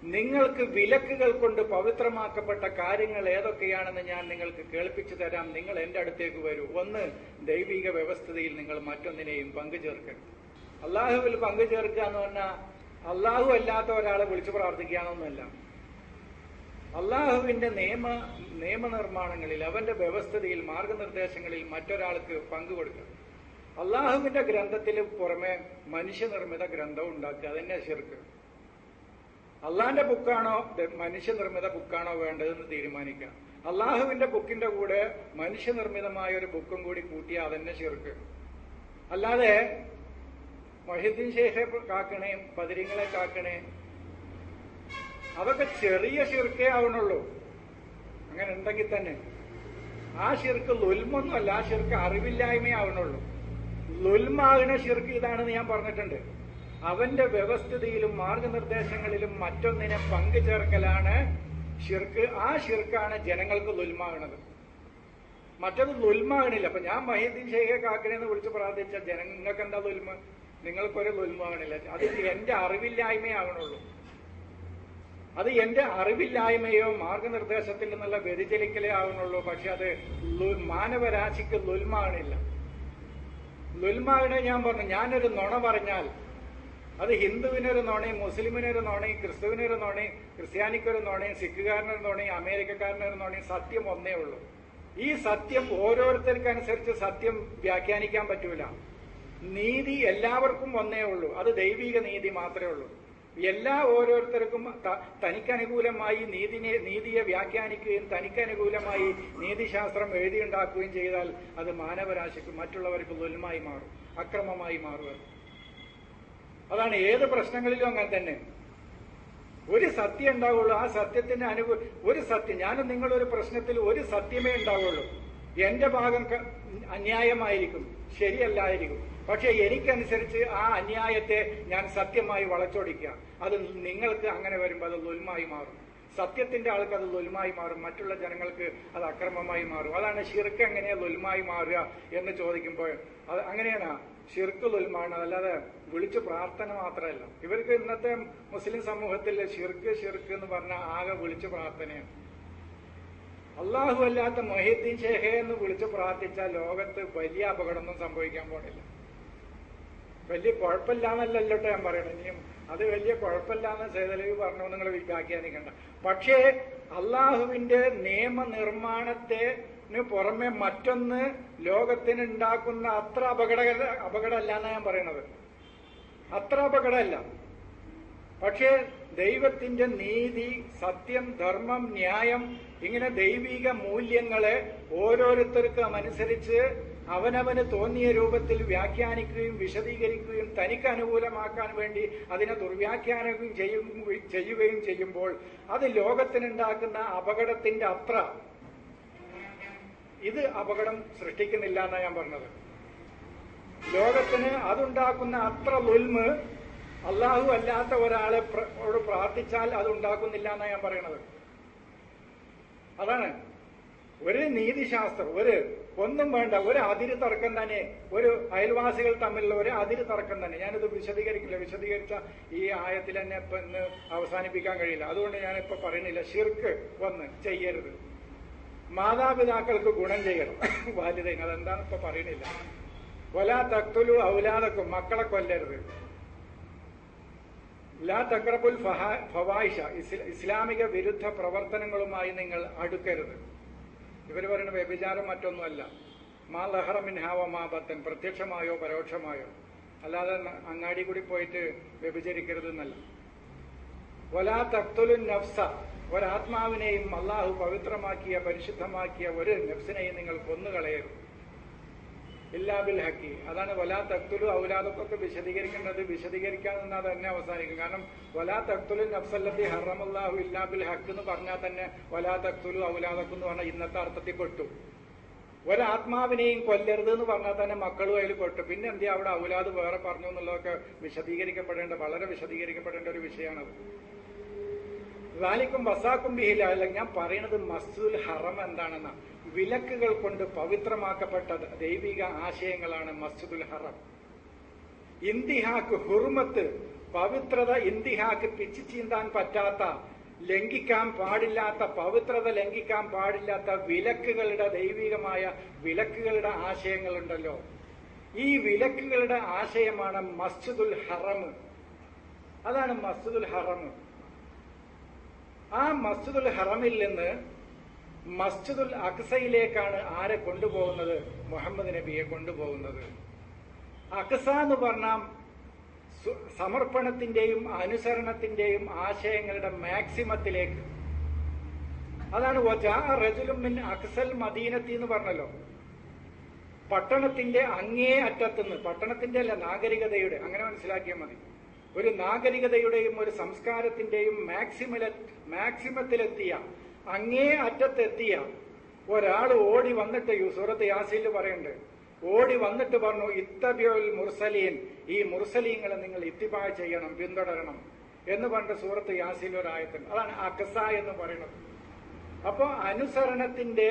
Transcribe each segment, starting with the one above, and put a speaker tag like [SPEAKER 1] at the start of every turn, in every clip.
[SPEAKER 1] നിങ്ങൾക്ക് വിലക്കുകൾ കൊണ്ട് പവിത്രമാക്കപ്പെട്ട കാര്യങ്ങൾ ഏതൊക്കെയാണെന്ന് ഞാൻ നിങ്ങൾക്ക് കേൾപ്പിച്ചു തരാം നിങ്ങൾ എന്റെ അടുത്തേക്ക് വരൂ ഒന്ന് ദൈവിക വ്യവസ്ഥതയിൽ നിങ്ങൾ മറ്റൊന്നിനെയും പങ്കുചേർക്കരുത് അള്ളാഹുവിൽ പങ്കുചേർക്കുക എന്ന് പറഞ്ഞാൽ അള്ളാഹു അല്ലാത്ത ഒരാളെ വിളിച്ചു പ്രാർത്ഥിക്കാനൊന്നുമല്ല അള്ളാഹുവിന്റെ നിയമ നിയമനിർമ്മാണങ്ങളിൽ അവന്റെ വ്യവസ്ഥതയിൽ മാർഗനിർദ്ദേശങ്ങളിൽ മറ്റൊരാൾക്ക് പങ്കുകൊടുക്കുക അള്ളാഹുവിന്റെ ഗ്രന്ഥത്തിന് പുറമെ മനുഷ്യനിർമ്മിത ഗ്രന്ഥം ഉണ്ടാക്കുക അതന്നെ ശിർക്ക് അള്ളാന്റെ ബുക്കാണോ ദ- മനുഷ്യനിർമ്മിത ബുക്കാണോ വേണ്ടതെന്ന് തീരുമാനിക്കുക അള്ളാഹുവിന്റെ ബുക്കിന്റെ കൂടെ മനുഷ്യനിർമ്മിതമായ ഒരു ബുക്കും കൂടി കൂട്ടിയാൽ അതന്നെ ശിർക്ക് അല്ലാതെ മൊഹിദ്ദീൻ ഷേഖെ കാക്കണേ പതിരിങ്ങളെ കാക്കണേ അതൊക്കെ ചെറിയ ഷിർക്കേ ആവണുള്ളൂ അങ്ങനെ ഉണ്ടെങ്കിൽ തന്നെ ആ ഷിർക്ക് ലുൽമൊന്നുമല്ല ആ ഷിർക്ക് അറിവില്ലായ്മയെ ആവണുള്ളൂ ലുൽമാകണ ഷിർക്ക് ഇതാണെന്ന് ഞാൻ പറഞ്ഞിട്ടുണ്ട് അവന്റെ വ്യവസ്ഥിതിയിലും മാർഗനിർദ്ദേശങ്ങളിലും മറ്റൊന്നിനെ പങ്കു ചേർക്കലാണ് ഷിർക്ക് ആ ഷിർക്കാണ് ജനങ്ങൾക്ക് ലുൽമാകണത് മറ്റത് ലുൽമാകണില്ല അപ്പൊ ഞാൻ മഹീദ്ദീൻ ഷെയ്ഖെ കാക്കണെന്ന് വിളിച്ച് പ്രാർത്ഥിച്ച ജനങ്ങൾക്ക് എന്താ ലുൽമ നിങ്ങൾക്കൊരു ലുൽമാകണില്ല അത് എന്റെ അറിവില്ലായ്മയാകണുള്ളൂ അത് എന്റെ അറിവില്ലായ്മയോ മാർഗനിർദ്ദേശത്തിൽ നിന്നുള്ള വ്യതിചലിക്കലേ ആവുന്നുള്ളൂ പക്ഷെ അത് ലു- മാനവരാശിക്ക് ലുൽമാകണില്ല ലുൽമാകണെ ഞാൻ പറഞ്ഞു ഞാനൊരു നുണ പറഞ്ഞാൽ അത് ഹിന്ദുവിനൊരു നുണയും മുസ്ലിമിനൊരു നുണയും ക്രിസ്തുവിനൊരു നുണയും ക്രിസ്ത്യാനിക്കൊരു നുണയും സിഖുകാരനൊരു നുണയും അമേരിക്കക്കാരനൊരു നുണയും സത്യം ഒന്നേ ഉള്ളൂ ഈ സത്യം ഓരോരുത്തർക്കനുസരിച്ച് സത്യം വ്യാഖ്യാനിക്കാൻ പറ്റൂല നീതി എല്ലാവർക്കും ഒന്നേ ഉള്ളൂ അത് ദൈവിക നീതി മാത്രമേ ഉള്ളൂ എല്ലാ ഓരോരുത്തർക്കും ത- തനിക്കനുകൂലമായി നീതിനെ നീതിയെ വ്യാഖ്യാനിക്കുകയും തനിക്കനുകൂലമായി നീതിശാസ്ത്രം എഴുതിയുണ്ടാക്കുകയും ചെയ്താൽ അത് മാനവരാശിക്ക് മറ്റുള്ളവർക്ക് ലുൽമായി മാറും അക്രമമായി മാറും അത്. അതാണ് ഏത് പ്രശ്നങ്ങളിലും അങ്ങനെ തന്നെ ഒരു സത്യം ഉണ്ടാവുള്ളൂ ആ സത്യത്തിന്റെ അനുഭവ ഒരു സത്യം ഞാനും നിങ്ങളൊരു പ്രശ്നത്തിൽ ഒരു സത്യമേ ഉണ്ടാവുള്ളൂ എന്റെ ഭാഗം ക- അന്യായമായിരിക്കും ശരിയല്ലായിരിക്കും പക്ഷെ എനിക്കനുസരിച്ച് ആ അന്യായത്തെ ഞാൻ സത്യമായി വളച്ചൊടിക്കുക അത് നിങ്ങൾക്ക് അങ്ങനെ വരുമ്പോൾ അത് ലുൽമായി മാറും സത്യത്തിന്റെ ആൾക്ക് അത് ലുൽമായി മാറും മറ്റുള്ള ജനങ്ങൾക്ക് അത് അക്രമമായി മാറും അതാണ് ഷിർക്ക് എങ്ങനെയാ ലുൽമായി മാറുക എന്ന് ചോദിക്കുമ്പോൾ അത് അങ്ങനെയാണ് ഷിർക്ക് ലുൽമാണ് അല്ലാതെ വിളിച്ചു പ്രാർത്ഥന മാത്രമല്ല ഇവർക്ക് ഇന്നത്തെ മുസ്ലിം സമൂഹത്തിൽ ഷിർക്ക് ഷിർക്ക് എന്ന് പറഞ്ഞാൽ ആകെ വിളിച്ചു പ്രാർത്ഥനയാണ് അള്ളാഹു അല്ലാത്ത മൊഹീദ്ദീൻ ഷേഖെ എന്ന് വിളിച്ചു പ്രാർത്ഥിച്ചാൽ ലോകത്ത് വലിയ അപകടമൊന്നും സംഭവിക്കാൻ പോണില്ല വലിയ കുഴപ്പമില്ലാന്നല്ലല്ലോ ഞാൻ പറയണത് ഇനിയും അത് വലിയ കുഴപ്പമില്ലാന്ന് സേതലവി പറഞ്ഞു നിങ്ങൾ വ്യാഖ്യാനിക്കണ്ട പക്ഷേ അള്ളാഹുവിന്റെ നിയമനിർമ്മാണത്തെ പുറമെ മറ്റൊന്ന് ലോകത്തിന് ഉണ്ടാക്കുന്ന അത്ര അപകട അപകടമല്ല എന്നാ ഞാൻ പറയണത് അത്ര അപകടമല്ല പക്ഷേ ദൈവത്തിന്റെ നീതി സത്യം ധർമ്മം ന്യായം ഇങ്ങനെ ദൈവിക മൂല്യങ്ങളെ ഓരോരുത്തർക്കും അനുസരിച്ച് അവനവന് തോന്നിയ രൂപത്തിൽ വ്യാഖ്യാനിക്കുകയും വിശദീകരിക്കുകയും തനിക്ക് അനുകൂലമാക്കാൻ വേണ്ടി അതിനെ ദുർവ്യാഖ്യാനിക്കുകയും ചെയ്യും ചെയ്യുകയും ചെയ്യുമ്പോൾ അത് ലോകത്തിനുണ്ടാക്കുന്ന അപകടത്തിന്റെ അത്ര ഇത് അപകടം സൃഷ്ടിക്കുന്നില്ല എന്നാണ് ഞാൻ പറഞ്ഞത് ലോകത്തിന് അതുണ്ടാക്കുന്ന അത്ര ലുൽമ് അള്ളാഹു അല്ലാത്ത ഒരാളെ പ്ര- ഓട് പ്രാർത്ഥിച്ചാൽ അത് ഉണ്ടാക്കുന്നില്ല എന്നാണ് ഞാൻ പറയണത് അതാണ് ഒരു നീതിശാസ്ത്രം ഒരു ഒന്നും വേണ്ട ഒരു അതിര് തർക്കം തന്നെ ഒരു അയൽവാസികൾ തമ്മിലുള്ള ഒരു അതിര് തർക്കം തന്നെ ഞാനിത് വിശദീകരിക്കില്ല വിശദീകരിച്ച ഈ ആയത്തിൽ തന്നെ ഇപ്പൊ ഇന്ന് അവസാനിപ്പിക്കാൻ കഴിയില്ല അതുകൊണ്ട് ഞാനിപ്പോ പറയുന്നില്ല ഷിർക്ക് ഒന്ന് ചെയ്യരുത് മാതാപിതാക്കൾക്ക് ഗുണം ചെയ്യണം ബാല്യതയും അതെന്താണ് ഇപ്പൊ പറയണില്ല കൊലാ തക്തുലു ഔലാദക്കും മക്കളെ കൊല്ലരുത് ലാ തക്രബുൽ ഫഹാ- ഫവായിഷ ഇസ്ല- ഇസ്ലാമിക വിരുദ്ധ പ്രവർത്തനങ്ങളുമായി നിങ്ങൾ അടുക്കരുത് ഇവർ പറയുന്ന വ്യഭിചാരം മറ്റൊന്നുമല്ല മാ ലഹറമിൻ ഹാവ മാ ബത്തൻ പ്രത്യക്ഷമായോ പരോക്ഷമായോ അല്ലാതെ ന- അങ്ങാടി കൂടി പോയിട്ട് വ്യഭിചരിക്കരുത് എന്നല്ല വലാ തക്തുലുൻ നഫ്സ ഒരാത്മാവിനെയും അള്ളാഹു പവിത്രമാക്കിയ പരിശുദ്ധമാക്കിയ ഒരു നഫ്സിനെയും നിങ്ങൾ കൊന്നുകളയരുത് ഇല്ലാ ബിൽ ഹക്കി അതാണ് വലാ തക്തുലു ഔലാദക്കൊക്കെ വിശദീകരിക്കേണ്ടത് വിശദീകരിക്കാൻ നിന്നാൽ തന്നെ അവസാനിക്കും കാരണം വലാ തക്തുലു നഫ്സല്ലത്തി ഹറമല്ലാഹു ഇല്ലാ ബിൽ ഹക്ക് എന്ന് പറഞ്ഞാൽ തന്നെ വലാ തക്തുലു ഔലാദക്ക് എന്ന് പറഞ്ഞാൽ ഇന്നത്തെ അർത്ഥത്തിൽ കൊട്ടു ഒരാത്മാവിനെയും കൊല്ലരുത് എന്ന് പറഞ്ഞാൽ തന്നെ മക്കളും അതിൽ കൊട്ടു പിന്നെ എന്തിയാ അവിടെ ഔലാദ് വേറെ പറഞ്ഞു എന്നുള്ളതൊക്കെ വിശദീകരിക്കപ്പെടേണ്ട വളരെ വിശദീകരിക്കപ്പെടേണ്ട ഒരു വിഷയമാണത് വാലിക്കും വസാക്കും ബിഹില അല്ല ഞാൻ പറയുന്നത് മസ്ദുൽ ഹറം എന്താണെന്ന വിലക്കുകൾ കൊണ്ട് പവിത്രമാക്കപ്പെട്ട ദൈവിക ആശയങ്ങളാണ് മസ്ജിദുൽ ഹറം ഇന്തിഹാക്ക് ഹുർമത്ത് പവിത്രത ഇന്തിഹാക്ക് പിച്ചു ചീന്താൻ പറ്റാത്ത ലംഘിക്കാൻ പാടില്ലാത്ത പവിത്രത ലംഘിക്കാൻ പാടില്ലാത്ത വിലക്കുകളുടെ ദൈവികമായ വിലക്കുകളുടെ ആശയങ്ങളുണ്ടല്ലോ ഈ വിലക്കുകളുടെ ആശയമാണ് മസ്ജിദുൽ ഹറം അതാണ് മസ്ജിദുൽ ഹറം ആ മസ്ജിദുൽ ഹറമിൽ നിന്ന് മസ്ജിദുൽ അക്സയിലേക്കാണ് ആരെ കൊണ്ടുപോകുന്നത് മുഹമ്മദ് നബിയെ കൊണ്ടുപോകുന്നത് അക്സ എന്ന് പറഞ്ഞാൽ സു- സമർപ്പണത്തിന്റെയും അനുസരണത്തിന്റെയും ആശയങ്ങളുടെ മാക്സിമത്തിലേക്ക് അതാണ് വജാ റജുലും മിൻ അക്സൽ മദീനത്തി എന്ന് പറഞ്ഞല്ലോ പട്ടണത്തിന്റെ അങ്ങേ അറ്റത്തുനിന്ന് പട്ടണത്തിന്റെ അല്ല നാഗരികതയുടെ അങ്ങനെ മനസ്സിലാക്കിയാൽ മതി ഒരു നാഗരികതയുടെയും ഒരു സംസ്കാരത്തിന്റെയും മാക്സിമല മാക്സിമത്തിലെത്തിയ അങ്ങേ അറ്റത്തെത്തിയ ഒരാൾ ഓടി വന്നിട്ട് ഈ സൂറത്ത് യാസിൽ പറയുന്നുണ്ട് ഓടി വന്നിട്ട് പറഞ്ഞു ഇത്തബിയുൽ മുർസലീൻ ഈ മുർസലീങ്ങളെ നിങ്ങൾ ഇത്തിബാ ചെയ്യണം പിന്തുടരണം എന്ന് പറഞ്ഞ സൂറത്ത് യാസിൽ ഒരായത്തുണ്ട് അതാണ് അക്സ എന്ന് പറയുന്നത് അപ്പോ അനുസരണത്തിന്റെ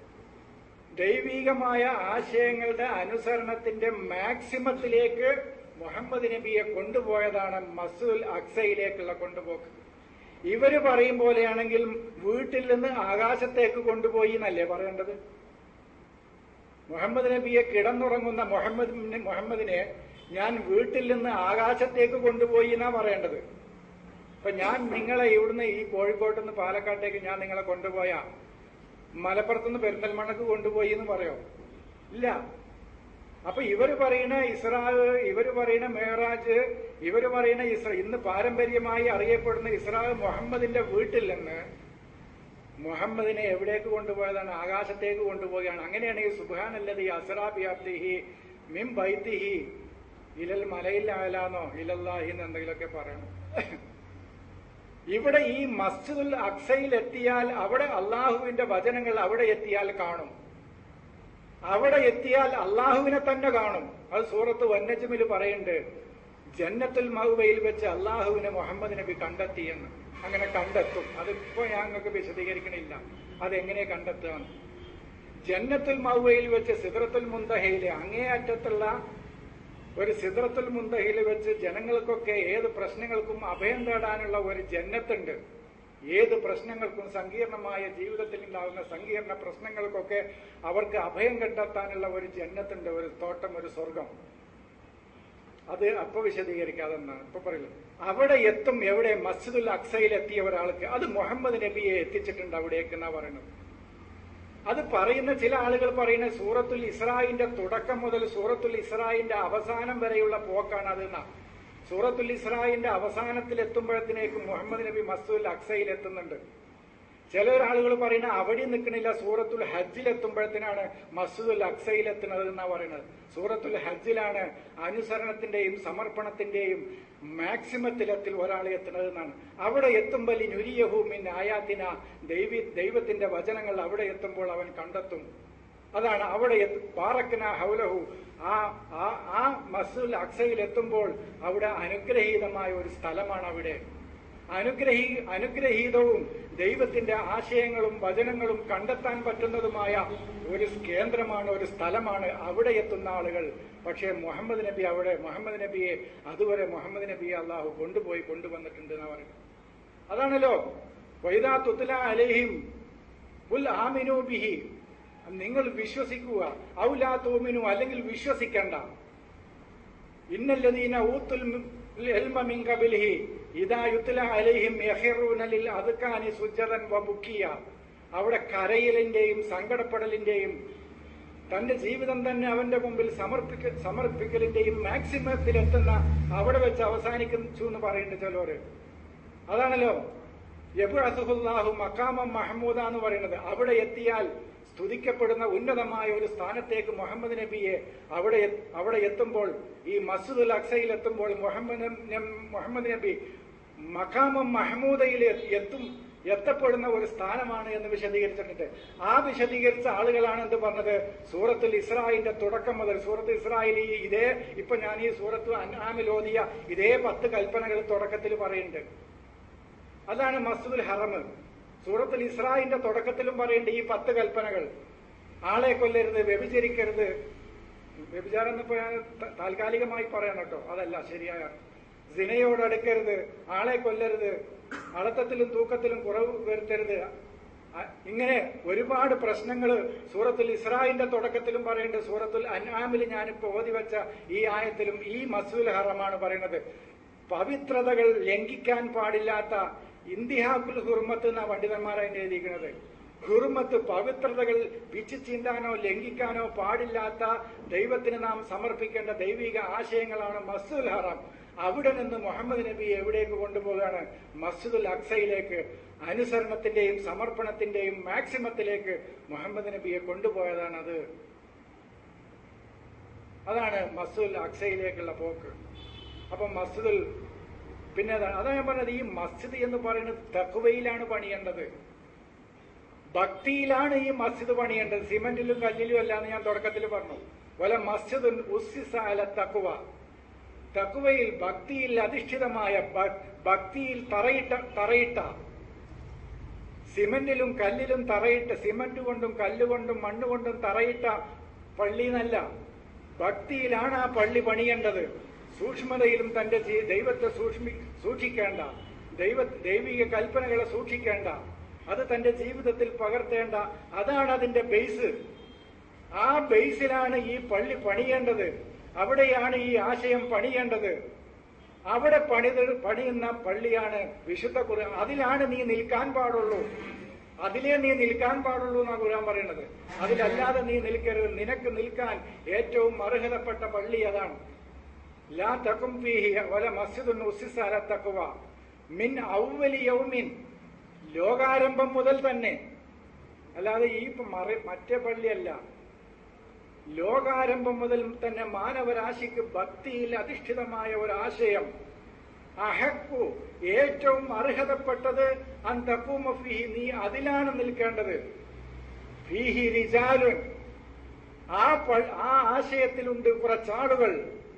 [SPEAKER 1] ദൈവികമായ ആശയങ്ങളുടെ അനുസരണത്തിന്റെ മാക്സിമത്തിലേക്ക് മുഹമ്മദ് നബിയെ കൊണ്ടുപോയതാണ് മസൂൽ അക്സയിലേക്കുള്ള കൊണ്ടുപോക്ക് ഇവര് പറയും പോലെയാണെങ്കിൽ വീട്ടിൽ നിന്ന് ആകാശത്തേക്ക് കൊണ്ടുപോയി എന്നല്ലേ പറയേണ്ടത് മുഹമ്മദ് നബിയെ കിടന്നുറങ്ങുന്ന മുഹമ്മദ് മുഹമ്മദിനെ ഞാൻ വീട്ടിൽ നിന്ന് ആകാശത്തേക്ക് കൊണ്ടുപോയി എന്നാ പറയേണ്ടത് അപ്പൊ ഞാൻ നിങ്ങളെ ഇവിടുന്ന് ഈ കോഴിക്കോട്ട് നിന്ന് പാലക്കാട്ടേക്ക് ഞാൻ നിങ്ങളെ കൊണ്ടുപോയ മലപ്പുറത്തുനിന്ന് പെരിന്തൽമണ്ണക്ക് കൊണ്ടുപോയി എന്ന് പറയോ ഇല്ല അപ്പൊ ഇവര് പറയുന്ന ഇസ്രാ ഇവര് പറയുന്ന മേറാജ് ഇവര് പറയുന്ന ഇസ്ര ഇന്ന് പാരമ്പര്യമായി അറിയപ്പെടുന്ന ഇസ്രാ മുഹമ്മദിന്റെ വീട്ടിൽ നിന്ന് മുഹമ്മദിനെ എവിടേക്ക് കൊണ്ടുപോയതാണ് ആകാശത്തേക്ക് കൊണ്ടുപോവുകയാണ് അങ്ങനെയാണ് ഈ സുബാനല്ലത് ഈ അസറാബിയാബ്ദിഹി മിം ബൈത്തിഹി ഇലൽ മലയിലായാലാന്നോ ഇലല്ലാഹി എന്ന് എന്തെങ്കിലുമൊക്കെ പറയണം ഇവിടെ ഈ മസ്ജിദുൽ അക്സയിൽ എത്തിയാൽ അവിടെ അള്ളാഹുവിന്റെ വചനങ്ങൾ അവിടെ എത്തിയാൽ കാണും അവിടെ എത്തിയാൽ അള്ളാഹുവിനെ തന്നെ കാണും അത് സൂറത്ത് വന്നജമിൽ പറയുന്നുണ്ട് ജന്നത്തുൽ മഹുവയിൽ വെച്ച് അള്ളാഹുവിനെ മുഹമ്മദ് നബി കണ്ടെത്തിയെന്ന് അങ്ങനെ കണ്ടെത്തും അതിപ്പോ ഞങ്ങൾക്ക് വിശദീകരിക്കണില്ല അതെങ്ങനെ കണ്ടെത്തുക ജന്നത്തുൽ മഹുവയിൽ വെച്ച് സിദ്രത്തുൽ മുന്തഹയിലെ അങ്ങേയറ്റത്തുള്ള ഒരു സിദ്രത്തുൽ മുന്തഹയിൽ വെച്ച് ജനങ്ങൾക്കൊക്കെ ഏത് പ്രശ്നങ്ങൾക്കും അഭയം തേടാനുള്ള ഒരു ജന്നത്തുണ്ട് ഏത് പ്രശ്നങ്ങൾക്കും സങ്കീർണമായ ജീവിതത്തിൽ ഉണ്ടാകുന്ന സങ്കീർണ പ്രശ്നങ്ങൾക്കൊക്കെ അവർക്ക് അഭയം കണ്ടെത്താനുള്ള ഒരു ജന്നത്തുണ്ട് ഒരു തോട്ടം ഒരു സ്വർഗം അത് അപ്പൊ വിശദീകരിക്കാതെന്നാണ് ഇപ്പൊ പറയുന്നത് അവിടെ എത്തും എവിടെ മസ്ജിദുൽ അക്സയിൽ എത്തിയ ഒരാൾക്ക് അത് മുഹമ്മദ് നബിയെ എത്തിച്ചിട്ടുണ്ട് അവിടേക്ക് എന്നാ പറയുന്നത് അത് പറയുന്ന ചില ആളുകൾ പറയുന്ന സൂറത്തുൽ ഇസ്രായിന്റെ തുടക്കം മുതൽ സൂറത്തുൽ ഇസ്രായിന്റെ അവസാനം വരെയുള്ള പോക്കാണ് അതെന്നാ സൂറത്തുൽ ഇസ്രായിന്റെ അവസാനത്തിൽ എത്തുമ്പോഴത്തേക്ക് മുഹമ്മദ് നബി മസ്ജിദുൽ അക്സയിൽ എത്തുന്നുണ്ട് ചില ആളുകൾ പറയുന്ന അവിടെ നിൽക്കണില്ല സൂറത്തുൽ ഹജ്ജിൽ എത്തുമ്പോഴത്തേനാണ് മസ്ജിദുൽ അക്സയിൽ എത്തുന്നത് എന്നാ പറയുന്നത് സൂറത്തുൽ ഹജ്ജിലാണ് അനുസരണത്തിന്റെയും സമർപ്പണത്തിന്റെയും മാക്സിമത്തിലെത്തിൽ ഒരാൾ എത്തുന്നത് എന്നാണ് അവിടെ എത്തുമ്പോൾ നുരിയഹൂമിൻ ആയാത്തിന ദൈവി ദൈവത്തിന്റെ വചനങ്ങൾ അവിടെ എത്തുമ്പോൾ അവൻ കണ്ടെത്തും അതാണ് അവിടെ എത്ത് പാറക്കന ഹൗലഹു ആ ആ- ആ മസ്ജിദുൽ അക്സയിൽ എത്തുമ്പോൾ അവിടെ അനുഗ്രഹീതമായ ഒരു സ്ഥലമാണ് അവിടെ അനുഗ്രഹീ അനുഗ്രഹീതവും ദൈവത്തിന്റെ ആശയങ്ങളും വചനങ്ങളും കണ്ടെത്താൻ പറ്റുന്നതുമായ ഒരു കേന്ദ്രമാണ് ഒരു സ്ഥലമാണ് അവിടെ എത്തുന്ന ആളുകൾ പക്ഷേ മുഹമ്മദ് നബി അവിടെ മുഹമ്മദ് നബിയെ അതുവരെ മുഹമ്മദ് നബിയെ അള്ളാഹു കൊണ്ടുപോയി കൊണ്ടുവന്നിട്ടുണ്ട് എന്ന് പറയും അതാണല്ലോ വൈദാ തുത്തല അലഹിം ഉൽ ആമിനു ബിഹി നിങ്ങൾ വിശ്വസിക്കുക ഔലാ തോമിനു അല്ലെങ്കിൽ വിശ്വസിക്കണ്ട ഇന്നല്ലദീന ഊത്തുൽ എൽമ മിൻ ഖബലിഹി ഇദാ യുത്ല അലൈഹിം യഖിറൂന ലിൽ അദ്കാനി സുജ്ജദൻ വബുക്കിയ അവിടെ കരയലിന്റെയും സങ്കടപ്പെടലിന്റെയും തന്റെ ജീവിതം തന്നെ അവന്റെ മുമ്പിൽ സമർപ്പിക്ക സമർപ്പിക്കലിന്റെയും മാക്സിമത്തിലെത്തുന്ന അവിടെ വെച്ച് അവസാനിക്കുന്നു എന്ന് പറയുന്നുണ്ട് ചിലര് അതാണല്ലോ യബുഅസുഹുല്ലാഹു മക്കാമം മഹമ്മൂദ എന്ന് പറയുന്നത് അവിടെ എത്തിയാൽ സ്തുതിക്കപ്പെടുന്ന ഉന്നതമായ ഒരു സ്ഥാനത്തേക്ക് മുഹമ്മദ് നബിയെ അവിടെ എ- അവിടെ എത്തുമ്പോൾ ഈ മസ്ജിദുൽ അക്സയിൽ എത്തുമ്പോൾ മുഹമ്മദ് നം- മുഹമ്മദ് നബി മക്കാമം മഹമ്മൂദയിൽ എ- എത്തും എത്തപ്പെടുന്ന ഒരു സ്ഥാനമാണ് എന്ന് വിശദീകരിച്ചിട്ടുണ്ട് ആ വിശദീകരിച്ച ആളുകളാണ് എന്ത് പറഞ്ഞത് സൂറത്തുൽ ഇസ്രായിന്റെ തുടക്കം മുതൽ സൂറത്ത് ഇസ്രായേൽ ഈ ഇതേ ഇപ്പൊ ഞാൻ ഈ സൂറത്ത് അൻആമിൽ ഓതിയ ഇതേ പത്ത് കൽപ്പനകൾ തുടക്കത്തിൽ പറയുന്നുണ്ട് അതാണ് മസ്ജിദുൽ ഹറം സൂറത്തുൽ ഇസ്രായിന്റെ തുടക്കത്തിലും പറയേണ്ട ഈ പത്ത് കൽപ്പനകൾ ആളെ കൊല്ലരുത് വ്യഭിചരിക്കരുത് വ്യഭിചാരം എന്ന് ഞാൻ ത- താൽക്കാലികമായി പറയണം കേട്ടോ അതല്ല ശരിയായ സിനയോട് അടുക്കരുത് ആളെ കൊല്ലരുത് അളത്തത്തിലും തൂക്കത്തിലും കുറവ് വരുത്തരുത് അ- ഇങ്ങനെ ഒരുപാട് പ്രശ്നങ്ങൾ സൂറത്തുൽ ഇസ്രായിന്റെ തുടക്കത്തിലും പറയുന്നുണ്ട് സൂറത്തുൽ അൻആമിൽ ഞാനിപ്പോ ഓതി വെച്ച ഈ ആയത്തിലും ഈ മസൂൽ ഹറമാണ് പറയുന്നത് പവിത്രതകൾ ലംഘിക്കാൻ പാടില്ലാത്ത ഇന്തിഹാക്കുൽ ഹുർമത്ത് എന്ന പണ്ഡിതന്മാർ അതിന്റെ എഴുതിയിരിക്കുന്നത് ഹുർമത്ത് പവിത്രതകൾ പിച്ചു ചീന്താനോ ലംഘിക്കാനോ പാടില്ലാത്ത ദൈവത്തിന് നാം സമർപ്പിക്കേണ്ട ദൈവിക ആശയങ്ങളാണ് മസ്ദുൽ ഹറാം അവിടെ നിന്ന് മുഹമ്മദ് നബി എവിടേക്ക് കൊണ്ടുപോവുകയാണ് മസ്ജിദുൽ അക്സയിലേക്ക് അനുസരണത്തിന്റെയും സമർപ്പണത്തിന്റെയും മാക്സിമത്തിലേക്ക് മുഹമ്മദ് നബിയെ കൊണ്ടുപോയതാണ് അത് അതാണ് മസ്ജിദുൽ അക്സയിലേക്കുള്ള പോക്ക് അപ്പൊ മസ്ജിദുൽ പിന്നെ അതാണ് അതാ ഞാൻ പറഞ്ഞത് ഈ മസ്ജിദ് എന്ന് പറയുന്നത് തക്കുവയിലാണ് പണിയേണ്ടത് ഭക്തിയിലാണ് ഈ മസ്ജിദ് പണിയേണ്ടത് സിമന്റിലും കല്ലിലും അല്ല എന്ന് ഞാൻ തുടക്കത്തിൽ പറഞ്ഞു വല മസ്ജിദ് ഉസ്സിസ അല തക്കുവ തക്കുവയിൽ ഭക്തിയിൽ അധിഷ്ഠിതമായ ഭ- ഭക്തിയിൽ തറയിട്ട തറയിട്ട സിമന്റിലും കല്ലിലും തറയിട്ട സിമന്റ് കൊണ്ടും കല്ലുകൊണ്ടും മണ്ണുകൊണ്ടും തറയിട്ട പള്ളി എന്നല്ല ഭക്തിയിലാണ് ആ പള്ളി പണിയേണ്ടത് സൂക്ഷ്മതയിലും തന്റെ ജീ- ദൈവത്തെ സൂക്ഷ്മി സൂക്ഷിക്കേണ്ട ദൈവ ദൈവിക കൽപ്പനകളെ സൂക്ഷിക്കേണ്ട അത് തന്റെ ജീവിതത്തിൽ പകർത്തേണ്ട അതാണ് അതിന്റെ ബേസ് ആ ബേസിലാണ് ഈ പള്ളി പണിയേണ്ടത് അവിടെയാണ് ഈ ആശയം പണിയേണ്ടത് അവിടെ പണിത് പണിയുന്ന പള്ളിയാണ് വിശുദ്ധ ഖുർആൻ അതിലാണ് നീ നിൽക്കാൻ പാടുള്ളൂ അതിലേ നീ നിൽക്കാൻ പാടുള്ളൂ എന്നാണ് ഖുർആൻ പറയുന്നത് അതിലല്ലാതെ നീ നിൽക്കരുത് നിനക്ക് നിൽക്കാൻ ഏറ്റവും അർഹതപ്പെട്ട പള്ളി അതാണ് ലാ തക്കും ഫീഹി വല മസ്ജിദുൻ ഉസ്സിസ അല തഖ്വ മിൻ ഔവലി യൗമിൻ ലോകാരംഭം മുതൽ തന്നെ അല്ലാതെ ഈ മറി മറ്റേ പള്ളിയല്ല ലോകാരംഭം മുതൽ തന്നെ മാനവരാശിക്ക് ഭക്തിയിൽ അധിഷ്ഠിതമായ ഒരാശയം അഹക്കു ഏറ്റവും അർഹതപ്പെട്ടത് അന്തപ്പൂമ ഫീഹി നീ അതിലാണ് നിൽക്കേണ്ടത് ഫീഹി റിജാലുൻ ആ പ- ആ ആശയത്തിലുണ്ട് കുറച്ചാളുകൾ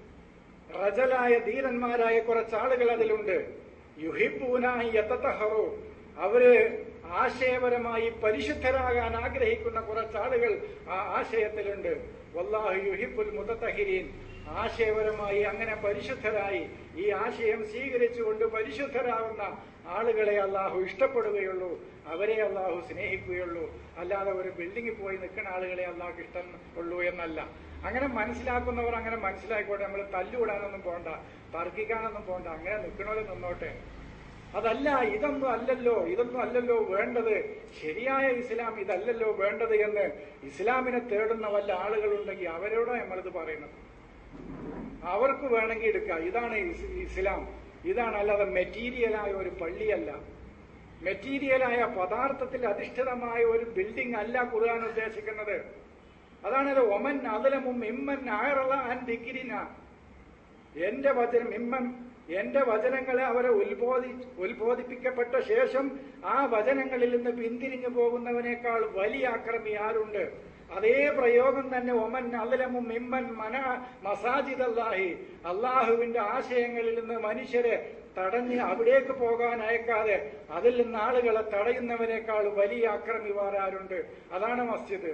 [SPEAKER 1] റജലായ ധീരന്മാരായ കുറച്ചാളുകൾ അതിലുണ്ട് യുഹിബൂനായി യത്തഹറു അവര് ആശയപരമായി പരിശുദ്ധരാകാൻ ആഗ്രഹിക്കുന്ന കുറച്ചാളുകൾ ആ ആശയത്തിലുണ്ട് വല്ലാഹു യുഹിബുൽ മുതത്തഹിരീൻ ആശയപരമായി അങ്ങനെ പരിശുദ്ധരായി ഈ ആശയം സ്വീകരിച്ചുകൊണ്ട് പരിശുദ്ധരാകുന്ന ആളുകളെ അള്ളാഹു ഇഷ്ടപ്പെടുകയുള്ളൂ അവരെ അള്ളാഹു സ്നേഹിക്കുകയുള്ളൂ അല്ലാതെ ഒരു ബിൽഡിങ്ങിൽ പോയി നിൽക്കുന്ന ആളുകളെ അള്ളാഹു ഇഷ്ടം ഉള്ളൂ എന്നല്ല അങ്ങനെ മനസ്സിലാക്കുന്നവർ അങ്ങനെ മനസ്സിലാക്കിക്കോട്ടെ നമ്മൾ തല്ലുകൂടാനൊന്നും പോണ്ട തർക്കിക്കാനൊന്നും പോണ്ട അങ്ങനെ നിൽക്കണവരെ നിന്നോട്ടെ അതല്ല ഇതൊന്നും അല്ലല്ലോ ഇതൊന്നും അല്ലല്ലോ വേണ്ടത് ശരിയായ ഇസ്ലാം ഇതല്ലല്ലോ വേണ്ടത് എന്ന് ഇസ്ലാമിനെ തേടുന്ന വല്ല ആളുകളുണ്ടെങ്കിൽ അവരോടാ നമ്മളിത് പറയുന്നത് അവർക്ക് വേണമെങ്കിൽ എടുക്കാം ഇതാണ് ഇസ്- ഇസ്ലാം ഇതാണ് അല്ലാതെ മെറ്റീരിയലായ ഒരു പള്ളിയല്ല മെറ്റീരിയലായ പദാർത്ഥത്തിൽ അധിഷ്ഠിതമായ ഒരു ബിൽഡിംഗ് അല്ല ഖുർആൻ ഉദ്ദേശിക്കുന്നത് അതാണല്ലോ ഒമൻ അതലമും ഇമ്മൻ ആയറള ആൻ ദിക്കിരിന എന്റെ വചനം ഇമ്മൻ എന്റെ വചനങ്ങളെ അവരെ ഉത്ബോധി ഉത്ബോധിപ്പിക്കപ്പെട്ട ശേഷം ആ വചനങ്ങളിൽ നിന്ന് പിന്തിരിഞ്ഞു പോകുന്നവനേക്കാൾ വലിയ ആക്രമി ആരുണ്ട് അതേ പ്രയോഗം തന്നെ ഒമൻ അലലമും ഇമ്മൻ മന മസാജിദ് അല്ലാഹി അള്ളാഹുവിന്റെ ആശയങ്ങളിൽ നിന്ന് മനുഷ്യരെ തടഞ്ഞ് അവിടേക്ക് പോകാൻ അയക്കാതെ അതിൽ നിന്ന് ആളുകളെ തടയുന്നവനേക്കാൾ വലിയ ആക്രമി വേറെ ആരുണ്ട് അതാണ് മസ്ജിദ്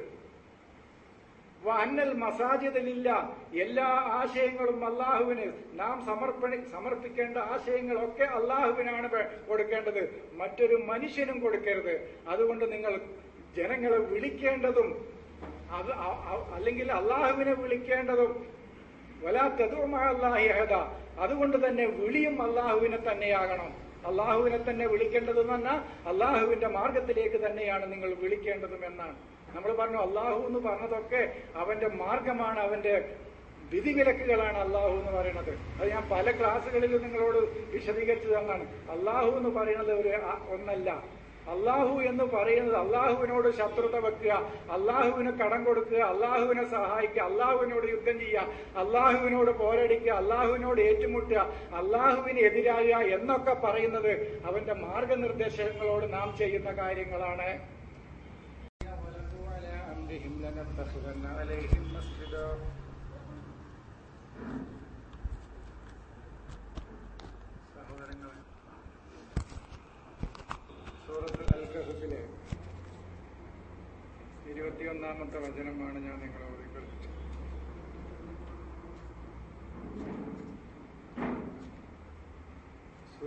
[SPEAKER 1] അന്നൽ മസാജിദിലില്ല എല്ലാ ആശയങ്ങളും അള്ളാഹുവിന് നാം സമർപ്പണി സമർപ്പിക്കേണ്ട ആശയങ്ങളൊക്കെ അള്ളാഹുവിനാണ് വേ- കൊടുക്കേണ്ടത് മറ്റൊരു മനുഷ്യനും കൊടുക്കരുത് അതുകൊണ്ട് നിങ്ങൾ ജനങ്ങളെ വിളിക്കേണ്ടതും അത് അ- അ- അല്ലെങ്കിൽ അള്ളാഹുവിനെ വിളിക്കേണ്ടതും വലാത്തതുമാഹി അഹദ അതുകൊണ്ട് തന്നെ വിളിയും അള്ളാഹുവിനെ തന്നെയാകണം അള്ളാഹുവിനെ തന്നെ വിളിക്കേണ്ടത് പറഞ്ഞാൽ അള്ളാഹുവിന്റെ മാർഗത്തിലേക്ക് തന്നെയാണ് നിങ്ങൾ വിളിക്കേണ്ടതും എന്നാണ് നമ്മൾ പറഞ്ഞു അള്ളാഹു എന്ന് പറഞ്ഞതൊക്കെ അവന്റെ മാർഗമാണ് അവന്റെ വിധിവിലക്കുകളാണ് അള്ളാഹു എന്ന് പറയുന്നത് അത് ഞാൻ പല ക്ലാസ്സുകളിലും നിങ്ങളോട് വിശദീകരിച്ചു തന്നാണ് അള്ളാഹു എന്ന് പറയുന്നത് ഒരു ആ- ഒന്നല്ല അള്ളാഹു എന്ന് പറയുന്നത് അള്ളാഹുവിനോട് ശത്രുത വെക്കുക അള്ളാഹുവിന് കടം കൊടുക്കുക അള്ളാഹുവിനെ സഹായിക്കുക അള്ളാഹുവിനോട് യുദ്ധം ചെയ്യുക അള്ളാഹുവിനോട് പോരടിക്കുക അള്ളാഹുവിനോട് ഏറ്റുമുട്ടുക അള്ളാഹുവിന് എതിരാകുക എന്നൊക്കെ പറയുന്നത് അവന്റെ മാർഗനിർദ്ദേശങ്ങളോട് നാം ചെയ്യുന്ന കാര്യങ്ങളാണ് സഹോദരങ്ങളെ സൂറത്ത് അൽ കഹഫിലെ ഇരുപത്തിയൊന്നാമത്തെ വചനമാണ് ഞാൻ നിങ്ങളെ ഓർമ്മിപ്പിച്ചത്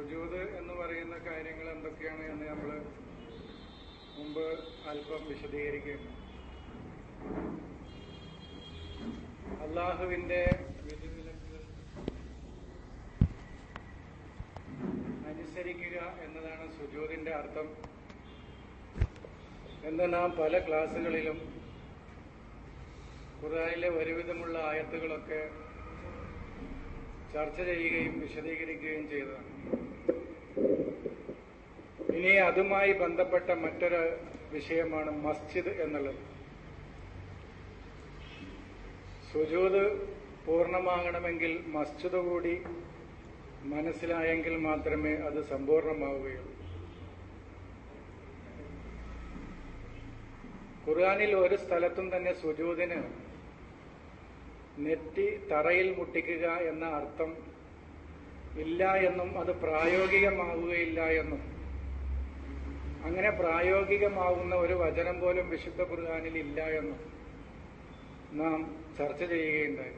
[SPEAKER 1] സുജൂത് എന്ന് പറയുന്ന കാര്യങ്ങൾ എന്തൊക്കെയാണ് എന്ന് നമ്മൾ മുമ്പ് അല്പം വിശദീകരിക്കുന്നു അള്ളാഹുവിന്റെ വിധിവിലക്കുകൾ അനുസരിക്കുക എന്നതാണ് സുജൂതിന്റെ അർത്ഥം എന്ന് നാം പല ക്ലാസ്സുകളിലും ഖുർആനിലെ ഒരുവിധമുള്ള ആയത്തുകളൊക്കെ ചർച്ച ചെയ്യുകയും വിശദീകരിക്കുകയും ചെയ്തതാണ് ഇനി അതുമായി ബന്ധപ്പെട്ട മറ്റൊരു വിഷയമാണ് മസ്ജിദ് എന്നുള്ളത് സുജൂത് പൂർണ്ണമാകണമെങ്കിൽ മസ്ജിദ് കൂടി മനസ്സിലായെങ്കിൽ മാത്രമേ അത് സമ്പൂർണ്ണമാവുകയുള്ളൂ ഖുർആാനിൽ ഒരു സ്ഥലത്തും തന്നെ സുജൂതിന് നെറ്റി തറയിൽ മുട്ടിക്കുക എന്ന അർത്ഥം ഇല്ല എന്നും അത് പ്രായോഗികമാവുകയില്ല എന്നും അങ്ങനെ പ്രായോഗികമാവുന്ന ഒരു വചനം പോലും വിശുദ്ധ ഖുർആാനിൽ ഇല്ല എന്നും നാം ചർച്ച ചെയ്യുകയുണ്ടായി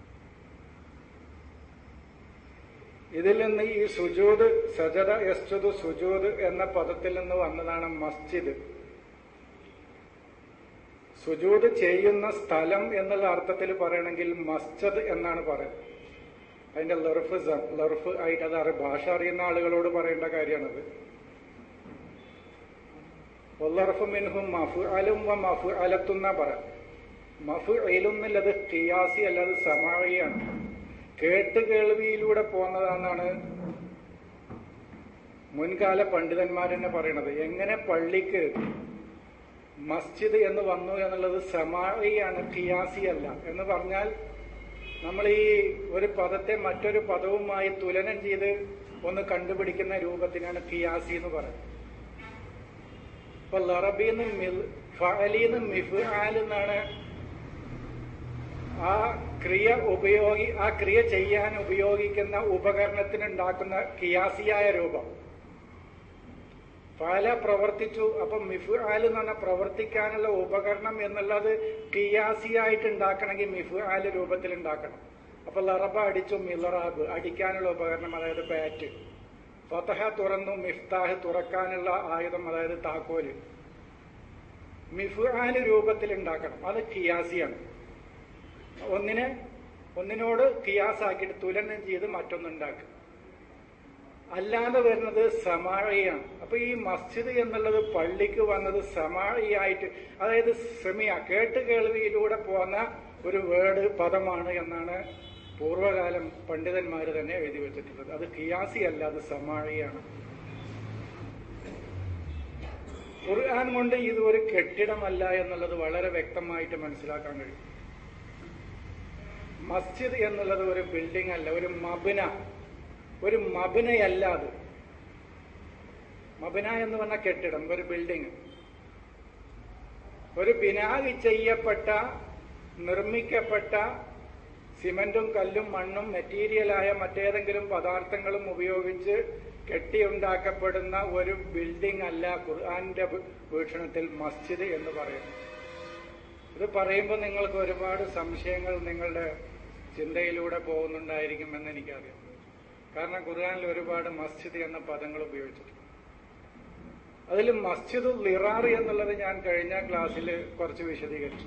[SPEAKER 1] ഇതിൽ നിന്ന് ഈ സുജൂദ് സജദ യസ്തുദ് സുജൂദ് എന്ന പദത്തിൽ നിന്ന് വന്നതാണ് മസ്ജിദ് സുജൂദ് ചെയ്യുന്ന സ്ഥലം എന്നുള്ള അർത്ഥത്തിൽ പറയണമെങ്കിൽ മസ്ജിദ് എന്നാണ് പറയുന്നത് അതിന്റെ ലർഫ് ലർഫ് ആയിട്ട് അത് അറിയ ഭാഷ അറിയുന്ന ആളുകളോട് പറയേണ്ട കാര്യമാണത് ഒല്ലർഫ് മിൻഹും മഫു അലും മഫു അലത്തുന്ന പറയാം മഫു അയിലൊന്നുള്ളത് കിയാസി അല്ലാതെ സമാഴിയാണ് കേട്ട് കേൾവിയിലൂടെ പോന്നതാണെന്നാണ് മുൻകാല പണ്ഡിതന്മാർ തന്നെ പറയണത് എങ്ങനെ പള്ളിക്ക് മസ്ജിദ് എന്ന് വന്നു എന്നുള്ളത് സമാഴിയാണ് ഖിയാസി അല്ല എന്ന് പറഞ്ഞാൽ നമ്മൾ ഈ ഒരു പദത്തെ മറ്റൊരു പദവുമായി തുലനം ചെയ്ത് ഒന്ന് കണ്ടുപിടിക്കുന്ന രൂപത്തിനാണ് ഖിയാസി എന്ന് പറയുന്നത് ഇപ്പൊ ലറബിന്ന് ഫഅലിന്ന് മിഫ്ആൽ എന്നാണ് ആ ക്രിയ ഉപയോഗി ആ ക്രിയ ചെയ്യാൻ ഉപയോഗിക്കുന്ന ഉപകരണത്തിന് ഉണ്ടാക്കുന്ന കിയാസിയായ രൂപം ഫല പ്രവർത്തിച്ചു അപ്പൊ മിഫു ആല് എന്ന് പറഞ്ഞാൽ പ്രവർത്തിക്കാനുള്ള ഉപകരണം എന്നുള്ളത് കിയാസിയായിട്ട് ഉണ്ടാക്കണമെങ്കിൽ മിഫു ആല് രൂപത്തിൽ ഉണ്ടാക്കണം അപ്പൊ ലറബ അടിച്ചു മിലറാബ് അടിക്കാനുള്ള ഉപകരണം അതായത് ബാറ്റ് ഫതഹ തുറന്നു മിഫ്താഹ് തുറക്കാനുള്ള ആയുധം അതായത് താക്കോല് മിഫു ആല് രൂപത്തിൽ ഉണ്ടാക്കണം അത് കിയാസിയാണ് ഒന്നിനെ ഒന്നിനോട് കിയാസാക്കിയിട്ട് തുലനം ചെയ്ത് മറ്റൊന്നുണ്ടാക്കുക അല്ലാതെ വരുന്നത് സമാഴിയാണ് അപ്പൊ ഈ മസ്ജിദ് എന്നുള്ളത് പള്ളിക്ക് വന്നത് സമാഴിയായിട്ട് അതായത് സെമിയ കേട്ട് കേൾവിയിലൂടെ പോന്ന ഒരു വേർഡ് പദമാണ് എന്നാണ് പൂർവകാലം പണ്ഡിതന്മാർ തന്നെ എഴുതി വെച്ചിട്ടുള്ളത് അത് കിയാസി അല്ല അത് സമാഴിയാണ് ഖുർആൻ കൊണ്ട് ഇത് ഒരു കെട്ടിടമല്ല എന്നുള്ളത് വളരെ വ്യക്തമായിട്ട് മനസ്സിലാക്കാൻ കഴിയും മസ്ജിദ് എന്നുള്ളത് ഒരു ബിൽഡിംഗ് അല്ല ഒരു മബിന ഒരു മബിനയല്ല അത് മബിന എന്ന് പറഞ്ഞ കെട്ടിടം ഒരു ബിൽഡിംഗ് ഒരു ബിനാഗ് ചെയ്യപ്പെട്ട നിർമ്മിക്കപ്പെട്ട സിമന്റും കല്ലും മണ്ണും മെറ്റീരിയലായ മറ്റേതെങ്കിലും പദാർത്ഥങ്ങളും ഉപയോഗിച്ച് കെട്ടിയുണ്ടാക്കപ്പെടുന്ന ഒരു ബിൽഡിംഗ് അല്ല ഖുർആാന്റെ വീക്ഷണത്തിൽ മസ്ജിദ് എന്ന് പറയുന്നു ഇത് പറയുമ്പോൾ നിങ്ങൾക്ക് ഒരുപാട് സംശയങ്ങൾ നിങ്ങളുടെ ചിന്തയിലൂടെ പോകുന്നുണ്ടായിരിക്കുമെന്ന് എനിക്കറിയാം കാരണം ഖുർആാനിൽ ഒരുപാട് മസ്ജിദ് എന്ന പദങ്ങൾ ഉപയോഗിച്ചിട്ടുണ്ട് അതിൽ മസ്ജിദ് ലിറാർ എന്നുള്ളത് ഞാൻ കഴിഞ്ഞ ക്ലാസ്സിൽ കുറച്ച് വിശദീകരിച്ചു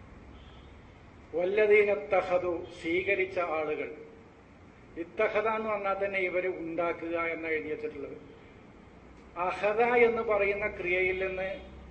[SPEAKER 1] വല്ലതീന തഹദു സ്വീകരിച്ച ആളുകൾ ഇത്തഹദ എന്ന് പറഞ്ഞാൽ തന്നെ ഇവർ ഉണ്ടാക്കുക എന്ന് എഴുതി വെച്ചിട്ടുള്ളത് അഹദ എന്ന് പറയുന്ന ക്രിയയിൽ നിന്ന്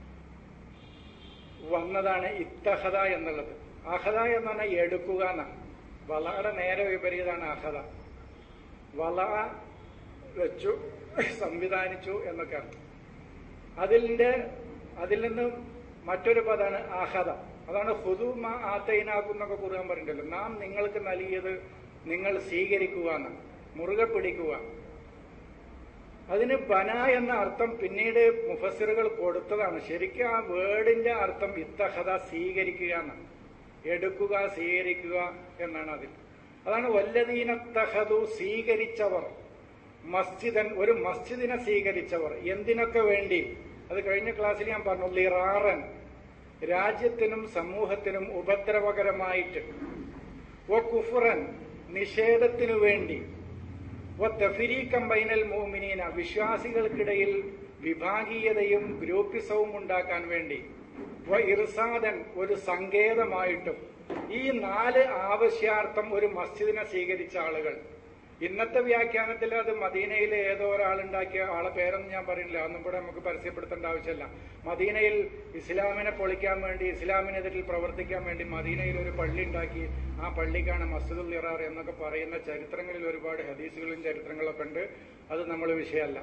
[SPEAKER 1] വന്നതാണ് ഇത്തഹദ എന്നുള്ളത് അഹദ എന്ന് പറഞ്ഞാൽ എടുക്കുക എന്നാണ് വളയുടെ നേരെ വിപരീതമാണ് അഹദ വള വെച്ചു സംവിധാനിച്ചു എന്നൊക്കെയാണ് അതിന്റെ അതിൽ നിന്ന് മറ്റൊരു പദമാണ് അഹദ അതാണ് ഹുദുമ ആത്തൈനാക്കുന്നൊക്കെ കുറുകാൻ പറഞ്ഞിട്ടല്ലോ നാം നിങ്ങൾക്ക് നൽകിയത് നിങ്ങൾ സ്വീകരിക്കുക എന്നാണ് മുറുകെ പിടിക്കുക അതിന് ബന എന്ന അർത്ഥം പിന്നീട് മുഫസിറുകൾ കൊടുത്തതാണ് ശരിക്കും ആ വേർഡിന്റെ അർത്ഥം ഇത്തഹത സ്വീകരിക്കുക എന്നാണ് എടുക്കുക സ്വീകരിക്കുക എന്നാണ് അതിൽ അതാണ് വല്ലതീന തഹതു സ്വീകരിച്ചവർ മസ്ജിദൻ ഒരു മസ്ജിദിനെ സ്വീകരിച്ചവർ എന്തിനൊക്കെ വേണ്ടി അത് കഴിഞ്ഞ ക്ലാസ്സിൽ ഞാൻ പറഞ്ഞു ലിറാറൻ രാജ്യത്തിനും സമൂഹത്തിനും ഉപദ്രവകരമായിട്ട് ഒ കുഫുറൻ നിഷേധത്തിനു വേണ്ടി തെഫിരീക്കം ബൈനൽ മോമിനീന വിശ്വാസികൾക്കിടയിൽ വിഭാഗീയതയും ഗ്രൂപ്പിസവും ഉണ്ടാക്കാൻ വേണ്ടി വ ഇർസാദൻ ഒരു സങ്കേതമായിട്ടും ഈ നാല് ആവശ്യാർത്ഥം ഒരു മസ്ജിദിനെ സ്വീകരിച്ച ആളുകൾ ഇന്നത്തെ വ്യാഖ്യാനത്തിൽ അത് മദീനയിലെ ഏതോ ഒരാളുണ്ടാക്കിയ ആളെ പേരൊന്നും ഞാൻ പറയുന്നില്ല ഒന്നും കൂടെ നമുക്ക് പരസ്യപ്പെടുത്തേണ്ട ആവശ്യമില്ല മദീനയിൽ ഇസ്ലാമിനെ പൊളിക്കാൻ വേണ്ടി ഇസ്ലാമിനെതിരിൽ പ്രവർത്തിക്കാൻ വേണ്ടി മദീനയിൽ ഒരു പള്ളി ഉണ്ടാക്കി ആ പള്ളിക്കാണ് മസ്ജിദുൽ ഇറാർ എന്നൊക്കെ പറയുന്ന ചരിത്രങ്ങളിൽ ഒരുപാട് ഹദീസുകളും ചരിത്രങ്ങളൊക്കെ ഉണ്ട് അത് നമ്മൾ വിഷയമല്ല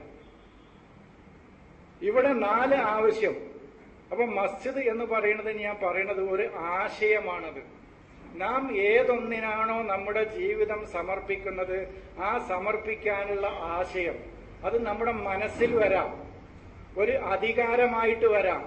[SPEAKER 1] ഇവിടെ നാല് ആവശ്യം അപ്പൊ മസ്ജിദ് എന്ന് പറയുന്നത് ഞാൻ പറയുന്നത് ഒരു ആശയമാണത് നാം ഏതൊന്നിനാണോ നമ്മുടെ ജീവിതം സമർപ്പിക്കുന്നത് ആ സമർപ്പിക്കാനുള്ള ആശയം അത് നമ്മുടെ മനസ്സിൽ വരാം ഒരു അധികാരമായിട്ട് വരാം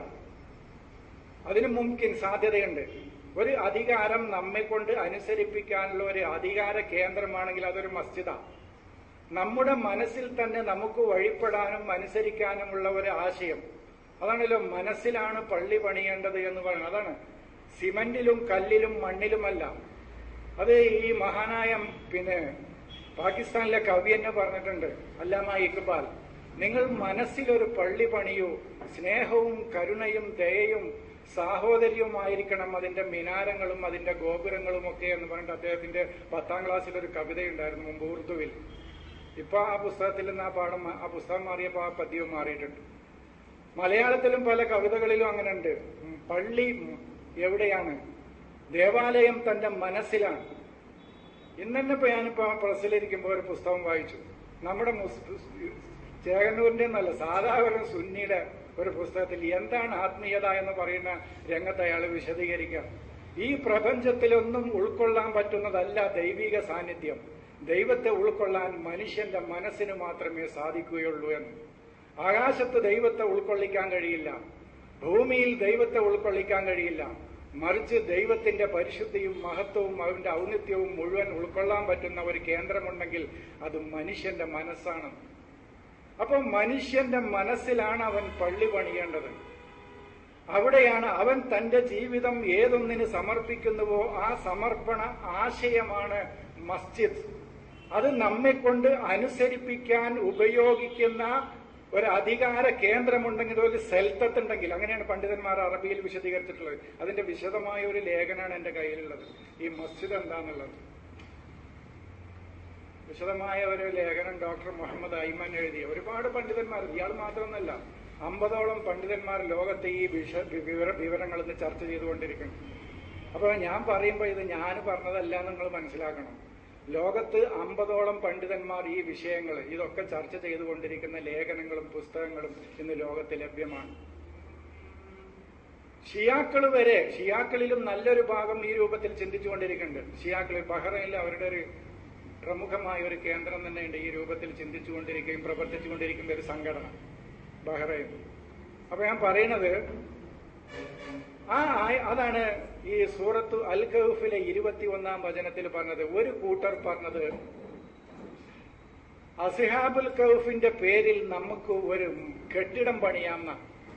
[SPEAKER 1] അതിന് മുമ്പിൻ സാധ്യതയുണ്ട് ഒരു അധികാരം നമ്മെ കൊണ്ട് അനുസരിപ്പിക്കാനുള്ള ഒരു അധികാര കേന്ദ്രമാണെങ്കിൽ അതൊരു മസ്ജിദാണ് നമ്മുടെ മനസ്സിൽ തന്നെ നമുക്ക് വഴിപ്പെടാനും അനുസരിക്കാനുമുള്ള ഒരു ആശയം അതാണല്ലോ മനസ്സിലാണ് പള്ളി പണിയേണ്ടത് എന്ന് പറയുന്നത് അതാണ് സിമന്റിലും കല്ലിലും മണ്ണിലുമല്ല അത് ഈ മഹാനായ പിന്നെ പാകിസ്ഥാനിലെ കവി തന്നെ പറഞ്ഞിട്ടുണ്ട് അല്ലാമ ഇക്ബാൽ നിങ്ങൾ മനസ്സിലൊരു പള്ളി പണിയൂ സ്നേഹവും കരുണയും ദയയും സാഹോദര്യവുമായിരിക്കണം അതിന്റെ മിനാരങ്ങളും അതിന്റെ ഗോപുരങ്ങളും ഒക്കെ എന്ന് പറഞ്ഞിട്ട് അദ്ദേഹത്തിന്റെ പത്താം ക്ലാസ്സിൽ ഒരു കവിതയുണ്ടായിരുന്നു മുമ്പ് ഉറുദുവിൽ ഇപ്പൊ ആ പുസ്തകത്തിൽ നിന്ന് ആ പാഠം ആ പുസ്തകം മാറിയപ്പോ ആ പദ്യവും മാറിയിട്ടുണ്ട് മലയാളത്തിലും പല കവിതകളിലും അങ്ങനെ ഉണ്ട് ഉം, പള്ളി ഉം, എവിടെയാണ് ദേവാലയം തന്റെ മനസ്സിലാണ് ഇന്നെ ഇപ്പൊ ഞാനിപ്പോ പ്രസ്സിലിരിക്കുമ്പോ ഒരു പുസ്തകം വായിച്ചു നമ്മുടെ മുസ്- ചേകന്നൂരിന്റെ എന്നല്ല സാധാരണ സുന്നിയുടെ ഒരു പുസ്തകത്തിൽ എന്താണ് ആത്മീയത എന്ന് പറയുന്ന രംഗത്ത് അയാൾ വിശദീകരിക്കാം ഈ പ്രപഞ്ചത്തിലൊന്നും ഉൾക്കൊള്ളാൻ പറ്റുന്നതല്ല ദൈവിക സാന്നിധ്യം ദൈവത്തെ ഉൾക്കൊള്ളാൻ മനുഷ്യന്റെ മനസ്സിന് മാത്രമേ സാധിക്കുകയുള്ളൂ എന്ന് ആകാശത്ത് ദൈവത്തെ ഉൾക്കൊള്ളിക്കാൻ കഴിയില്ല ഭൂമിയിൽ ദൈവത്തെ ഉൾക്കൊള്ളിക്കാൻ കഴിയില്ല മറിച്ച് ദൈവത്തിന്റെ പരിശുദ്ധിയും മഹത്വവും അവന്റെ ഔന്നിത്യവും മുഴുവൻ ഉൾക്കൊള്ളാൻ പറ്റുന്ന ഒരു കേന്ദ്രമുണ്ടെങ്കിൽ അത് മനുഷ്യന്റെ മനസ്സാണ് അപ്പൊ മനുഷ്യന്റെ മനസ്സിലാണ് അവൻ പള്ളി പണിയേണ്ടത് അവിടെയാണ് അവൻ തന്റെ ജീവിതം ഏതൊന്നിന് സമർപ്പിക്കുന്നുവോ ആ സമർപ്പണ ആശയമാണ് മസ്ജിദ് അത് നമ്മെ കൊണ്ട് അനുസരിപ്പിക്കാൻ ഉപയോഗിക്കുന്ന ഒരു അധികാര കേന്ദ്രമുണ്ടെങ്കിൽ ഒരു സെൽത്തത്തുണ്ടെങ്കിൽ അങ്ങനെയാണ് പണ്ഡിതന്മാർ അറബിയിൽ വിശദീകരിച്ചിട്ടുള്ളത് അതിന്റെ വിശദമായ ഒരു ലേഖനാണ് എന്റെ കയ്യിലുള്ളത് ഈ മസ്ജിദ് എന്താന്നുള്ളത് വിശദമായ ഒരു ലേഖനം ഡോക്ടർ മുഹമ്മദ് ഐമൻ എഴുതിയ ഒരുപാട് പണ്ഡിതന്മാർ ഇയാൾ മാത്രമൊന്നല്ല അമ്പതോളം പണ്ഡിതന്മാർ ലോകത്തെ ഈ വിഷ വിവര വിവരങ്ങൾ ഇന്ന് ചർച്ച ചെയ്തുകൊണ്ടിരിക്കുന്നു അപ്പൊ ഞാൻ പറയുമ്പോൾ ഇത് ഞാൻ പറഞ്ഞതല്ല എന്ന് നിങ്ങൾ മനസ്സിലാക്കണം ലോകത്ത് അമ്പതോളം പണ്ഡിതന്മാർ ഈ വിഷയങ്ങൾ ഇതൊക്കെ ചർച്ച ചെയ്തുകൊണ്ടിരിക്കുന്ന ലേഖനങ്ങളും പുസ്തകങ്ങളും ഇന്ന് ലോകത്ത് ലഭ്യമാണ് ഷിയാക്കൾ വരെ ഷിയാക്കളിലും നല്ലൊരു ഭാഗം ഈ രൂപത്തിൽ ചിന്തിച്ചുകൊണ്ടിരിക്കുന്നുണ്ട് ഷിയാക്കളിൽ ബഹ്റൈനിൽ അവരുടെ ഒരു പ്രമുഖമായ ഒരു കേന്ദ്രം തന്നെയുണ്ട് ഈ രൂപത്തിൽ ചിന്തിച്ചുകൊണ്ടിരിക്കുകയും പ്രവർത്തിച്ചുകൊണ്ടിരിക്കുന്ന ഒരു സംഘടന ബഹ്റൈൻ അപ്പൊ ഞാൻ പറയുന്നത് ആ ആയ- അതാണ് ഈ സൂറത്ത് അൽ ഖൗഫിലെ ഇരുപത്തി ഒന്നാം വചനത്തിൽ പറഞ്ഞത് ഒരു കൂട്ടർ പറഞ്ഞത് അസിഹാബുൽ കൗഫിന്റെ പേരിൽ നമുക്ക് ഒരു കെട്ടിടം പണിയാമെന്ന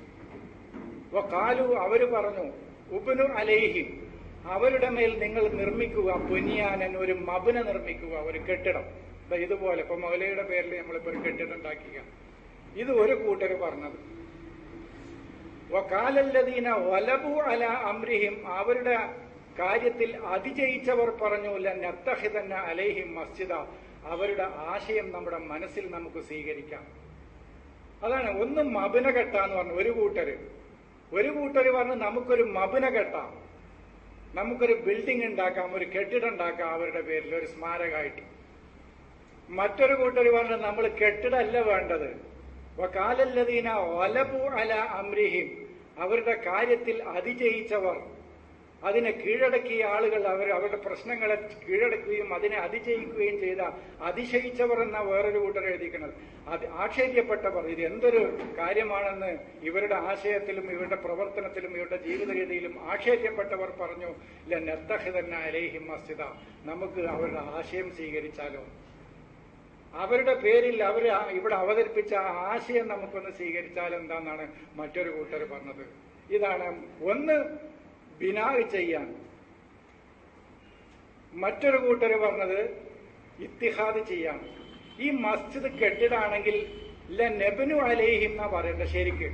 [SPEAKER 1] കാലു അവര് പറഞ്ഞു ഉബനു അലേഹി അവരുടെ മേൽ നിങ്ങൾ നിർമ്മിക്കുക പുനിയാനൻ ഒരു മബിന നിർമ്മിക്കുക ഒരു കെട്ടിടം ദാ ഇതുപോലെ ഇപ്പൊ മൗലയുടെ പേരിൽ നമ്മളിപ്പോ ഒരു കെട്ടിടം ഉണ്ടാക്കുക ഇത് ഒരു കൂട്ടര് പറഞ്ഞത് വക്കാലല്ലദീന വലബു അല അമ്രിഹിം അവരുടെ കാര്യത്തിൽ അതിജയിച്ചവർ പറഞ്ഞു നത്തഹിതന്ന അലൈഹിം മസ്ജിദ അവരുടെ ആശയം നമ്മുടെ മനസ്സിൽ നമുക്ക് സ്വീകരിക്കാം അതാണ് ഒന്ന് മബിന കെട്ടാന്ന് പറഞ്ഞു ഒരു കൂട്ടര് ഒരു കൂട്ടര് പറഞ്ഞു നമുക്കൊരു മബിന കെട്ടാം നമുക്കൊരു ബിൽഡിംഗ് ഉണ്ടാക്കാം ഒരു കെട്ടിടം ഉണ്ടാക്കാം അവരുടെ പേരിൽ ഒരു സ്മാരകമായിട്ട് മറ്റൊരു കൂട്ടര് പറഞ്ഞു നമ്മൾ കെട്ടിടമല്ല വേണ്ടത് വകാലല്ലദീന ഒലബു അല അമ്രിഹിം അവരുടെ കാര്യത്തിൽ അതിജയിച്ചവർ അതിനെ കീഴടക്കിയ ആളുകൾ അവർ അവരുടെ പ്രശ്നങ്ങളെ കീഴടക്കുകയും അതിനെ അതിജയിക്കുകയും ചെയ്ത അതിശയിച്ചവർ എന്ന വേറൊരു കൂട്ടർ എഴുതിക്കുന്നത് അത് ആക്ഷേപ്യപ്പെട്ടവർ ഇത് എന്തൊരു കാര്യമാണെന്ന് ഇവരുടെ ആശയത്തിലും ഇവരുടെ പ്രവർത്തനത്തിലും ഇവരുടെ ജീവിത രീതിയിലും ആക്ഷേപ്യപ്പെട്ടവർ പറഞ്ഞു നെത്തഹിതന്ന അലേഹിം മസ്ജിദ നമുക്ക് അവരുടെ ആശയം സ്വീകരിച്ചാലോ അവരുടെ പേരിൽ അവർ ഇവിടെ അവതരിപ്പിച്ച ആ ആശയം നമുക്കൊന്ന് സ്വീകരിച്ചാൽ എന്താണെന്നാണ് മറ്റൊരു കൂട്ടർ പറഞ്ഞത് ഇതാണ് ഒന്ന് ബിനാഗ് ചെയ്യാൻ മറ്റൊരു കൂട്ടർ പറഞ്ഞത് ഇത്തിഹാദ് ചെയ്യാൻ ഈ മസ്ജിദ് കെട്ടിടാണെങ്കിൽ ല നെബിനു അലേഹിം എന്നാ പറയണ്ട ശരിക്ക്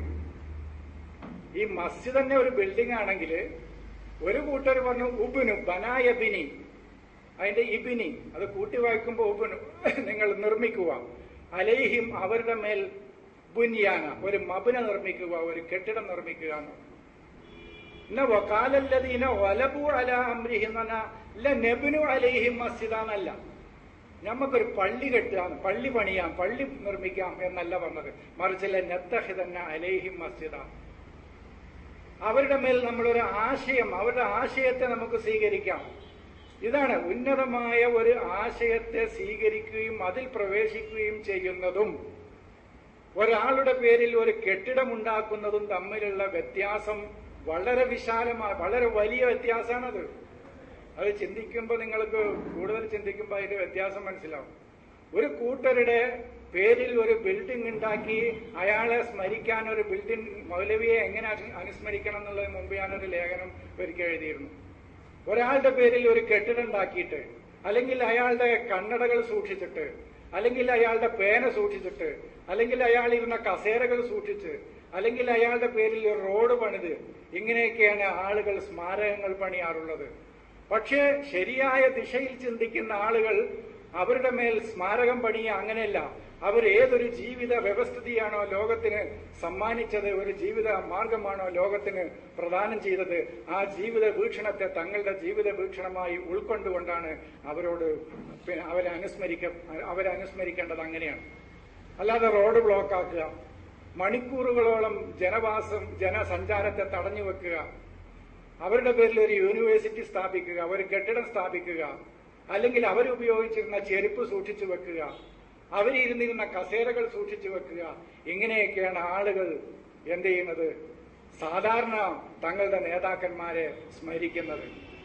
[SPEAKER 1] ഈ മസ്ജിദ് തന്നെ ഒരു ബിൽഡിംഗ് ആണെങ്കിൽ ഒരു കൂട്ടർ പറഞ്ഞു ഉബിനു ബനായബിനി അതിന്റെ ഇബിനി അത് കൂട്ടി വായിക്കുമ്പോ ഉബിനു നിങ്ങൾ നിർമ്മിക്കുക അലേഹിം അവരുടെ മേൽ ബുനിയാന ഒരു മബിന നിർമ്മിക്കുക ഒരു കെട്ടിടം നിർമ്മിക്കുക എന്ന് ഇന്ന വക്കാലല്ലതീന ഒലബു അല അമ്രിഹി എന്ന് പറഞ്ഞാൽ ഇല്ല നെബിനു അലൈഹിം മസ്ജിദാന്നല്ല നമുക്കൊരു പള്ളി കെട്ടാം പള്ളി പണിയാം പള്ളി നിർമ്മിക്കാം എന്നല്ല പറഞ്ഞത് മറിച്ചല്ല നെത്തഹിതന്ന അലൈഹിം മസ്ജിദ അവരുടെ മേൽ നമ്മളൊരു ആശയം അവരുടെ ആശയത്തെ നമുക്ക് സ്വീകരിക്കാം ഇതാണ് ഉന്നതമായ ഒരു ആശയത്തെ സ്വീകരിക്കുകയും അതിൽ പ്രവേശിക്കുകയും ചെയ്യുന്നതും ഒരാളുടെ പേരിൽ ഒരു കെട്ടിടമുണ്ടാക്കുന്നതും തമ്മിലുള്ള വ്യത്യാസം വളരെ വിശാലമായ വളരെ വലിയ വ്യത്യാസമാണത് അത് ചിന്തിക്കുമ്പോൾ നിങ്ങൾക്ക് കൂടുതൽ ചിന്തിക്കുമ്പോൾ അതിന്റെ വ്യത്യാസം മനസ്സിലാവും ഒരു കൂട്ടരുടെ പേരിൽ ഒരു ബിൽഡിംഗ് ഉണ്ടാക്കി അയാളെ സ്മരിക്കാൻ ഒരു ബിൽഡിംഗ് മൗലവിയെ എങ്ങനെ അനു- അനുസ്മരിക്കണം എന്നുള്ളതിന് മുമ്പ് ഞാനൊരു ലേഖനം ഒരിക്കൽ എഴുതിയിരുന്നു ഒരാളുടെ പേരിൽ ഒരു കെട്ടിടം ഉണ്ടാക്കിയിട്ട് അല്ലെങ്കിൽ അയാളുടെ കണ്ണടകൾ സൂക്ഷിച്ചിട്ട് അല്ലെങ്കിൽ അയാളുടെ പേന സൂക്ഷിച്ചിട്ട് അല്ലെങ്കിൽ അയാൾ ഇരുന്ന കസേരകൾ സൂക്ഷിച്ച് അല്ലെങ്കിൽ അയാളുടെ പേരിൽ ഒരു റോഡ് പണിത് ഇങ്ങനെയൊക്കെയാണ് ആളുകൾ സ്മാരകങ്ങൾ പണിയാറുള്ളത് പക്ഷേ ശരിയായ ദിശയിൽ ചിന്തിക്കുന്ന ആളുകൾ അവരുടെ മേൽ സ്മാരകം പണിയ അങ്ങനെയല്ല അവർ ഏതൊരു ജീവിത വ്യവസ്ഥിതിയാണോ ലോകത്തിന് സമ്മാനിച്ചത് ഒരു ജീവിത മാർഗമാണോ ലോകത്തിന് പ്രദാനം ചെയ്തത് ആ ജീവിത വീക്ഷണത്തെ തങ്ങളുടെ ജീവിത വീക്ഷണമായി ഉൾക്കൊണ്ടുകൊണ്ടാണ് അവരോട് പിന്നെ അവരെ അനുസ്മരിക്ക അവരെ അനുസ്മരിക്കേണ്ടത് അങ്ങനെയാണ് അല്ലാതെ റോഡ് ബ്ലോക്ക് ആക്കുക മണിക്കൂറുകളോളം ജനവാസം ജനസഞ്ചാരത്തെ തടഞ്ഞു വെക്കുക അവരുടെ പേരിൽ ഒരു യൂണിവേഴ്സിറ്റി സ്ഥാപിക്കുക ഒരു കെട്ടിടം സ്ഥാപിക്കുക അല്ലെങ്കിൽ അവരുപയോഗിച്ചിരുന്ന ചെരുപ്പ് സൂക്ഷിച്ചു വെക്കുക അവരിരുന്നിരുന്ന കസേരകൾ സൂക്ഷിച്ചു വെക്കുക ഇങ്ങനെയൊക്കെയാണ് ആളുകൾ എന്ത് ചെയ്യുന്നത് സാധാരണ തങ്ങളുടെ നേതാക്കന്മാരെ സ്മരിക്കുന്നത്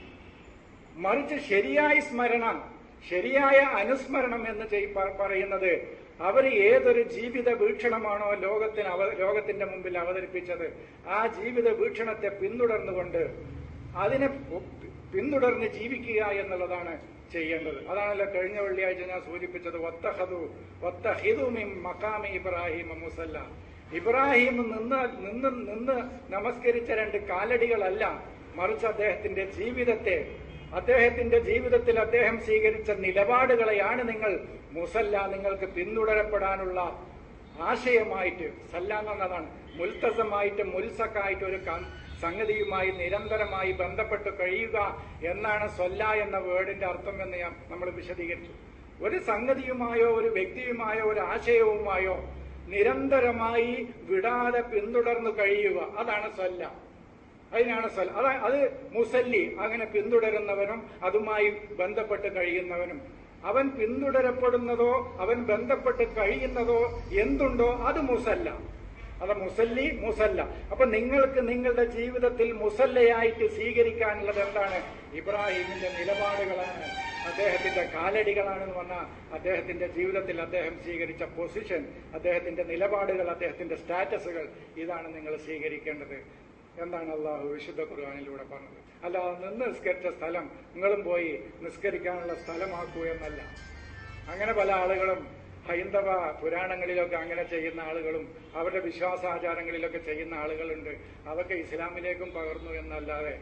[SPEAKER 1] മറിച്ച് ശരിയായ സ്മരണ ശരിയായ അനുസ്മരണം എന്ന് ചെയ്- പ- പറയുന്നത് അവർ ഏതൊരു ജീവിത വീക്ഷണമാണോ ലോകത്തിന് അവ ലോകത്തിന്റെ മുമ്പിൽ അവതരിപ്പിച്ചത് ആ ജീവിത വീക്ഷണത്തെ പിന്തുടർന്നുകൊണ്ട് അതിനെ പു- പിന്തുടർന്ന് ജീവിക്കുക എന്നുള്ളതാണ് ചെയ്യേണ്ടത് അതാണല്ലോ കഴിഞ്ഞ വെള്ളിയാഴ്ച ഞാൻ സൂചിപ്പിച്ചത് ഒത്തഹദു ഒത്തഹിദു മിം മക്കാമി ഇബ്രാഹിം മുസല്ല ഇബ്രാഹിം നിന്ന് നിന്ന് നിന്ന് നമസ്കരിച്ച രണ്ട് കാലടികളല്ല മറിച്ച് അദ്ദേഹത്തിന്റെ ജീവിതത്തെ അദ്ദേഹത്തിന്റെ ജീവിതത്തിൽ അദ്ദേഹം സ്വീകരിച്ച നിലപാടുകളെയാണ് നിങ്ങൾ മുസല്ല നിങ്ങൾക്ക് പിന്തുടരപ്പെടാനുള്ള ആശയമായിട്ട് സല്ല എന്നതാണ് മുൽത്തസമായിട്ട് മുൽസക്കായിട്ട് ഒരു കം- സംഗതിയുമായി നിരന്തരമായി ബന്ധപ്പെട്ട് കഴിയുക എന്നാണ് സ്വല്ല എന്ന വേർഡിന്റെ അർത്ഥം എന്ന് ഞാൻ നമ്മൾ വിശദീകരിച്ചു ഒരു സംഗതിയുമായോ ഒരു വ്യക്തിയുമായോ ഒരു ആശയവുമായോ നിരന്തരമായി വിടാതെ പിന്തുടർന്നു കഴിയുക അതാണ് സ്വല്ല അതിനാണ് സ്വൽ അതാ അത് മുസല്ലി അങ്ങനെ പിന്തുടരുന്നവനും അതുമായി ബന്ധപ്പെട്ട് കഴിയുന്നവനും അവൻ പിന്തുടരപ്പെടുന്നതോ അവൻ ബന്ധപ്പെട്ട് കഴിയുന്നതോ എന്തുണ്ടോ അത് മുസല്ല അത് മുസല്ലി മുസല്ല അപ്പൊ നിങ്ങൾക്ക് നിങ്ങളുടെ ജീവിതത്തിൽ മുസല്ലയായിട്ട് സ്വീകരിക്കാനുള്ളത് എന്താണ് ഇബ്രാഹിമിന്റെ നിലപാടുകളാണ് അദ്ദേഹത്തിന്റെ കാലടികളാണെന്ന് പറഞ്ഞാൽ അദ്ദേഹത്തിന്റെ ജീവിതത്തിൽ അദ്ദേഹം സ്വീകരിച്ച പൊസിഷൻ അദ്ദേഹത്തിന്റെ നിലപാടുകൾ അദ്ദേഹത്തിന്റെ സ്റ്റാറ്റസുകൾ ഇതാണ് നിങ്ങൾ സ്വീകരിക്കേണ്ടത് എന്താണ് അള്ളാഹു വിശുദ്ധ ഖുർആാനിലൂടെ പറഞ്ഞത് അല്ലാതെ നിന്ന് നിസ്കരിച്ച സ്ഥലം നിങ്ങളും പോയി നിസ്കരിക്കാനുള്ള സ്ഥലമാക്കൂ എന്നല്ല അങ്ങനെ പല ആളുകളും ഹൈന്ദവ പുരാണങ്ങളിലൊക്കെ അങ്ങനെ ചെയ്യുന്ന ആളുകളും അവരുടെ വിശ്വാസാചാരങ്ങളിലൊക്കെ ചെയ്യുന്ന ആളുകളുണ്ട് അതൊക്കെ ഇസ്ലാമിലേക്കും പകർന്നു എന്നല്ലാതെ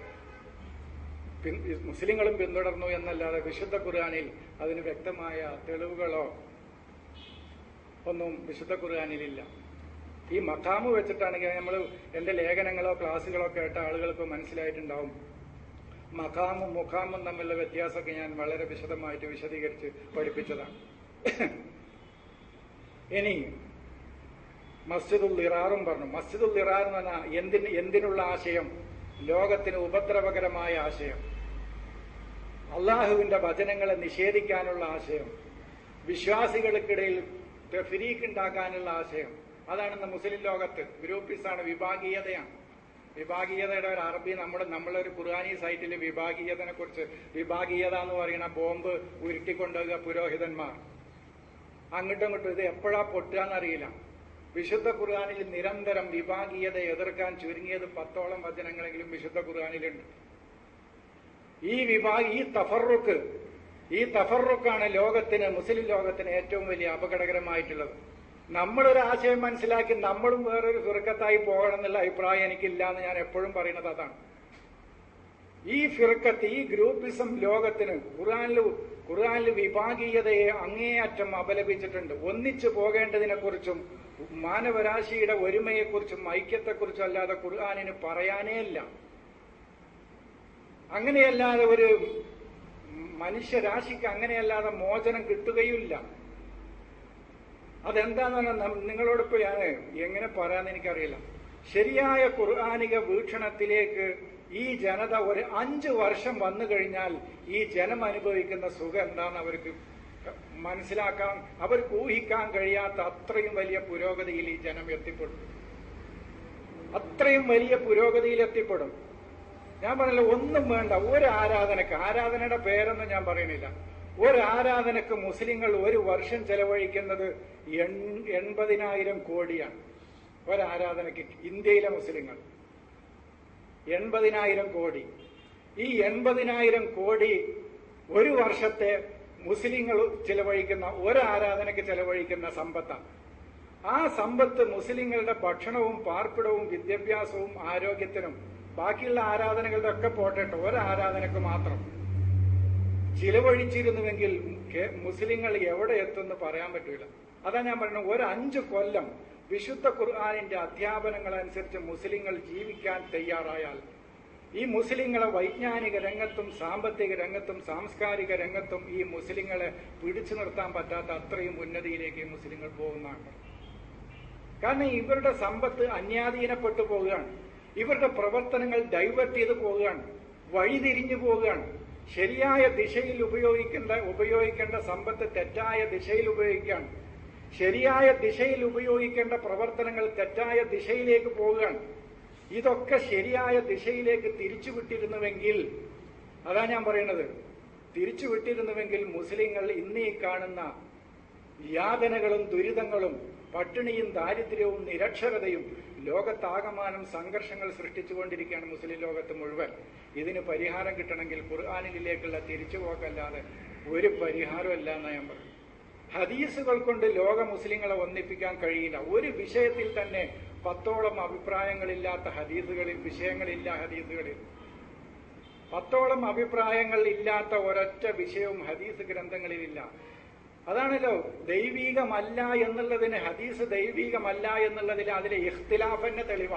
[SPEAKER 1] പിൻ- മുസ്ലിങ്ങളും പിന്തുടർന്നു എന്നല്ലാതെ വിശുദ്ധ ഖുർആാനിൽ അതിന് വ്യക്തമായ തെളിവുകളോ ഒന്നും വിശുദ്ധ ഖുർആാനിലില്ല ഈ മക്കാമ് വെച്ചിട്ടാണെങ്കിൽ നമ്മൾ എന്റെ ലേഖനങ്ങളോ ക്ലാസ്സുകളോ കേട്ട ആളുകൾക്ക് മനസ്സിലായിട്ടുണ്ടാവും മക്കാമും മുഖാമും തമ്മിലുള്ള വ്യത്യാസമൊക്കെ ഞാൻ വളരെ വിശദമായിട്ട് വിശദീകരിച്ച് പഠിപ്പിച്ചതാണ് ഇനി മസ്ജിദുൽ ഇറാറും പറഞ്ഞു മസ്ജിദുൽ ഇറാർ എന്ന് പറഞ്ഞാൽ എന്തിന് എന്തിനുള്ള ആശയം ലോകത്തിന് ഉപദ്രവകരമായ ആശയം അള്ളാഹുവിന്റെ വചനങ്ങളെ നിഷേധിക്കാനുള്ള ആശയം വിശ്വാസികൾക്കിടയിൽ തെഫരീക്ക് ഉണ്ടാക്കാനുള്ള ആശയം അതാണ് ഇന്ന് മുസ്ലിം ലോകത്ത് ഗ്രൂപ്പിസാണ് വിഭാഗീയതയാണ് വിഭാഗീയതയുടെ ഒരു അറബി നമ്മുടെ നമ്മളൊരു ഖുർആാനി സൈറ്റിൽ വിഭാഗീയതനെ കുറിച്ച് വിഭാഗീയത എന്ന് പറയുന്ന ബോംബ് ഉരുട്ടിക്കൊണ്ടുപോകുക പുരോഹിതന്മാർ അങ്ങോട്ടും ഇങ്ങോട്ടും ഇത് എപ്പോഴാ പൊട്ടുകയെന്നറിയില്ല വിശുദ്ധ ഖുർആാനിൽ നിരന്തരം വിഭാഗീയത എതിർക്കാൻ ചുരുങ്ങിയത് പത്തോളം വചനങ്ങളെങ്കിലും വിശുദ്ധ ഖുർആാനിലുണ്ട് ഈ വിഭാഗ ഈ തഫറുക്ക് ഈ തഫറുക്കാണ് ലോകത്തിന് മുസ്ലിം ലോകത്തിന് ഏറ്റവും വലിയ അപകടകരമായിട്ടുള്ളത് നമ്മളൊരു ആശയം മനസ്സിലാക്കി നമ്മളും വേറൊരു ഫിർക്കത്തായി പോകണം എന്നുള്ള അഭിപ്രായം എനിക്കില്ല എന്ന് ഞാൻ എപ്പോഴും പറയുന്നത് അതാണ് ഈ ഫിർക്കത്ത് ഈ ഗ്രൂപ്പിസം ലോകത്തിന് ഖുർആനിൽ ഖുർആനിൽ വിഭാഗീയതയെ അങ്ങേയറ്റം അപലപിച്ചിട്ടുണ്ട് ഒന്നിച്ചു പോകേണ്ടതിനെ കുറിച്ചും മാനവരാശിയുടെ ഒരുമയെക്കുറിച്ചും ഐക്യത്തെക്കുറിച്ചും അല്ലാതെ ഖുർആാനിന് പറയാനേ ഇല്ല അങ്ങനെയല്ലാതെ ഒരു മനുഷ്യരാശിക്ക് അങ്ങനെയല്ലാതെ മോചനം കിട്ടുകയുമില്ല അതെന്താന്ന് പറഞ്ഞാൽ നിങ്ങളോടിപ്പോ ഞാൻ എങ്ങനെ പറയാന്ന് എനിക്കറിയില്ല ശരിയായ ഖുർആാനിക വീക്ഷണത്തിലേക്ക് ഈ ജനത ഒരു അഞ്ചു വർഷം വന്നു കഴിഞ്ഞാൽ ഈ ജനം അനുഭവിക്കുന്ന സുഖം എന്താന്ന് അവർക്ക് മനസ്സിലാക്കാൻ അവർക്ക് ഊഹിക്കാൻ കഴിയാത്ത അത്രയും വലിയ പുരോഗതിയിൽ ഈ ജനം എത്തിപ്പെടും അത്രയും വലിയ പുരോഗതിയിൽ എത്തിപ്പെടും ഞാൻ പറഞ്ഞില്ല ഒന്നും വേണ്ട ഒരു ആരാധനക്ക് ആരാധനയുടെ പേരൊന്നും ഞാൻ പറയുന്നില്ല ഒരു ആരാധനക്ക് മുസ്ലിങ്ങൾ ഒരു വർഷം ചെലവഴിക്കുന്നത് എൺപതിനായിരം കോടിയാണ് ഒരാരാധനയ്ക്ക് ഇന്ത്യയിലെ മുസ്ലിങ്ങൾ എൺപതിനായിരം കോടി ഈ എൺപതിനായിരം കോടി ഒരു വർഷത്തെ മുസ്ലിങ്ങൾ ചിലവഴിക്കുന്ന ഒരു ആരാധനയ്ക്ക് ചെലവഴിക്കുന്ന സമ്പത്താണ് ആ സമ്പത്ത് മുസ്ലിങ്ങളുടെ ഭക്ഷണവും പാർപ്പിടവും വിദ്യാഭ്യാസവും ആരോഗ്യത്തിനും ബാക്കിയുള്ള ആരാധനകളുടെ ഒക്കെ പോട്ടെ ഒരു ആരാധനക്ക് മാത്രം ചിലവഴിച്ചിരുന്നുവെങ്കിൽ മുസ്ലിങ്ങൾ എവിടെ എത്തുമെന്ന് പറയാൻ പറ്റില്ല അതാ ഞാൻ പറയുന്നത് ഒരു അഞ്ചു കൊല്ലം വിശുദ്ധ ഖുർആാനിന്റെ അധ്യാപനങ്ങൾ അനുസരിച്ച് മുസ്ലിങ്ങൾ ജീവിക്കാൻ തയ്യാറായാൽ ഈ മുസ്ലിങ്ങളെ വൈജ്ഞാനിക രംഗത്തും സാമ്പത്തിക രംഗത്തും സാംസ്കാരിക രംഗത്തും ഈ മുസ്ലിങ്ങളെ പിടിച്ചു നിർത്താൻ പറ്റാത്ത അത്രയും ഉന്നതിയിലേക്ക് ഈ മുസ്ലിങ്ങൾ പോകുന്നതാണ് കാരണം ഇവരുടെ സമ്പത്ത് അന്യാധീനപ്പെട്ടു പോവുകയാണ് ഇവരുടെ പ്രവർത്തനങ്ങൾ ഡൈവേർട്ട് ചെയ്ത് പോവുകയാണ് വഴിതിരിഞ്ഞു പോവുകയാണ് ശരിയായ ദിശയിൽ ഉപയോഗിക്കേണ്ട ഉപയോഗിക്കേണ്ട സമ്പത്ത് തെറ്റായ ദിശയിൽ ഉപയോഗിക്കുകയാണ് ശരിയായ ദിശയിൽ ഉപയോഗിക്കേണ്ട പ്രവർത്തനങ്ങൾ തെറ്റായ ദിശയിലേക്ക് പോവുകയാണ് ഇതൊക്കെ ശരിയായ ദിശയിലേക്ക് തിരിച്ചുവിട്ടിരുന്നുവെങ്കിൽ അതാ ഞാൻ പറയുന്നത് തിരിച്ചുവിട്ടിരുന്നുവെങ്കിൽ മുസ്ലിങ്ങൾ ഇന്ന് ഈ കാണുന്ന യാതനകളും ദുരിതങ്ങളും പട്ടിണിയും ദാരിദ്ര്യവും നിരക്ഷരതയും ലോകത്താകമാനം സംഘർഷങ്ങൾ സൃഷ്ടിച്ചുകൊണ്ടിരിക്കുകയാണ് മുസ്ലിം ലോകത്ത് മുഴുവൻ ഇതിന് പരിഹാരം കിട്ടണമെങ്കിൽ ഖുർആാനിലേക്കുള്ള തിരിച്ചുപോക്കല്ലാതെ ഒരു പരിഹാരമല്ല എന്ന് ഞാൻ പറയും ഹദീസുകൾ കൊണ്ട് ലോക മുസ്ലിങ്ങളെ ഒന്നിപ്പിക്കാൻ കഴിയില്ല ഒരു വിഷയത്തിൽ തന്നെ പത്തോളം അഭിപ്രായങ്ങളില്ലാത്ത ഹദീസുകളിൽ വിഷയങ്ങളില്ല ഹദീസുകളിൽ പത്തോളം അഭിപ്രായങ്ങൾ ഇല്ലാത്ത ഒരൊറ്റ വിഷയവും ഹദീസ് ഗ്രന്ഥങ്ങളിലില്ല അതാണല്ലോ ദൈവീകമല്ല എന്നുള്ളതിന് ഹദീസ് ദൈവീകമല്ല എന്നുള്ളതിൽ അതിലെ ഇഖ്തിലാഫന്നെ തെളിവാ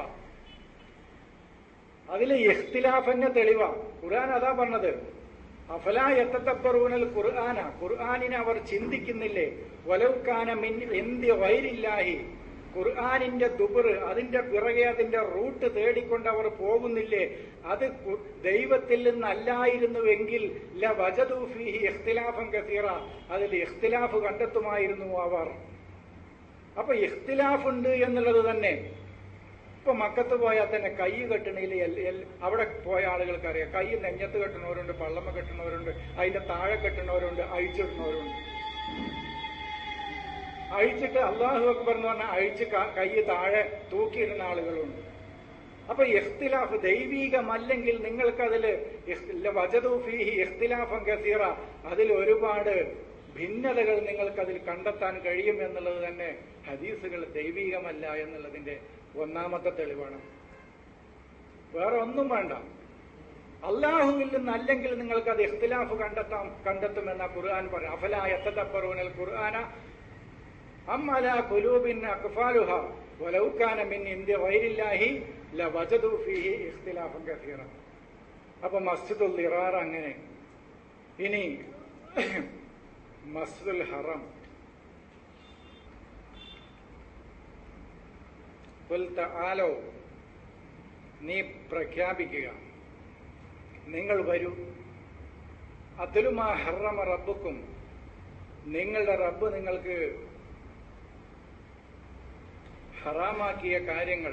[SPEAKER 1] അതിലെ ഇഖ്തിലാഫന്നെ തെളിവാ ഖുർആൻ അതാ പറഞ്ഞത് അഫല എത്തത്തപ്പറൂനൽ ഖുർആന ഖുർആാനിനെ അവർ ചിന്തിക്കുന്നില്ലേ വലൗക്കാന മിൻ എന്തി വൈരില്ലാഹി ഖുർആാനിന്റെ ദുബർ അതിന്റെ പിറകെ അതിന്റെ റൂട്ട് തേടിക്കൊണ്ട് അവർ പോകുന്നില്ലേ അത് ദൈവത്തിൽ നിന്നല്ലായിരുന്നുവെങ്കിൽ ല വജദൂഫിഹി ഇഖ്തിലാഫം കസീറ അതിൽ ഇഖ്തിലാഫ് കണ്ടെത്തുമായിരുന്നു അവർ അപ്പൊ ഇഖ്തിലാഫ് ഉണ്ട് എന്നുള്ളത് തന്നെ ഇപ്പൊ മക്കത്ത് പോയാൽ തന്നെ കൈ കെട്ടണയിൽ അവിടെ പോയ ആളുകൾക്ക് അറിയാം കൈ നെഞ്ഞത്ത് കെട്ടുന്നവരുണ്ട് പള്ളമ്മ കെട്ടുന്നവരുണ്ട് അതിന്റെ താഴെ കെട്ടുന്നവരുണ്ട് അഴിച്ചിടുന്നവരുണ്ട് അഴിച്ചിട്ട് അള്ളാഹു അക്ബർ എന്ന് പറഞ്ഞാൽ അഴിച്ച് കൈ താഴെ തൂക്കിയിടുന്ന ആളുകളുണ്ട് അപ്പൊ ഇഖ്തിലാഫ് ദൈവീകമല്ലെങ്കിൽ നിങ്ങൾക്കതിൽ വജദൂഫിഹി ഇഖ്തിലാഫം കസീറ അതിൽ ഒരുപാട് ഭിന്നതകൾ നിങ്ങൾക്കതിൽ കണ്ടെത്താൻ കഴിയും എന്നുള്ളത് തന്നെ ഹദീസുകൾ ദൈവീകമല്ല എന്നുള്ളതിന്റെ ഒന്നാമത്തെ തെളിവാണ് വേറെ ഒന്നും വേണ്ട അള്ളാഹുവിൽ നിന്നല്ലെങ്കിൽ നിങ്ങൾക്ക് അത് ഇഖ്തിലാഫ് കണ്ടെത്താം കണ്ടെത്തുമെന്ന ഖുർആൻ പറയും അഫല എത്തപ്പറൂനൽ ഖുർആന അമ്മല കുലൂബിൻ അക്ഫാലുഹ വലൗക്കാന മിൻ ഇന്ത്യ വൈരില്ലാഹി ല വജദു ഫീഹി ഇഖ്തിലാഫൻ കസീറ അപ്പൊ മസ്ജിദുൽ ഇറാർ അങ്ങനെ ഇനി മസ്ജിദുൽ ഹറം ആലോ നീ പ്രഖ്യാപിക്കുക നിങ്ങൾ വരൂ അതിലുമാ ഹറമ റബ്ബുക്കും നിങ്ങളുടെ റബ്ബ് നിങ്ങൾക്ക് ഹറാമാക്കിയ കാര്യങ്ങൾ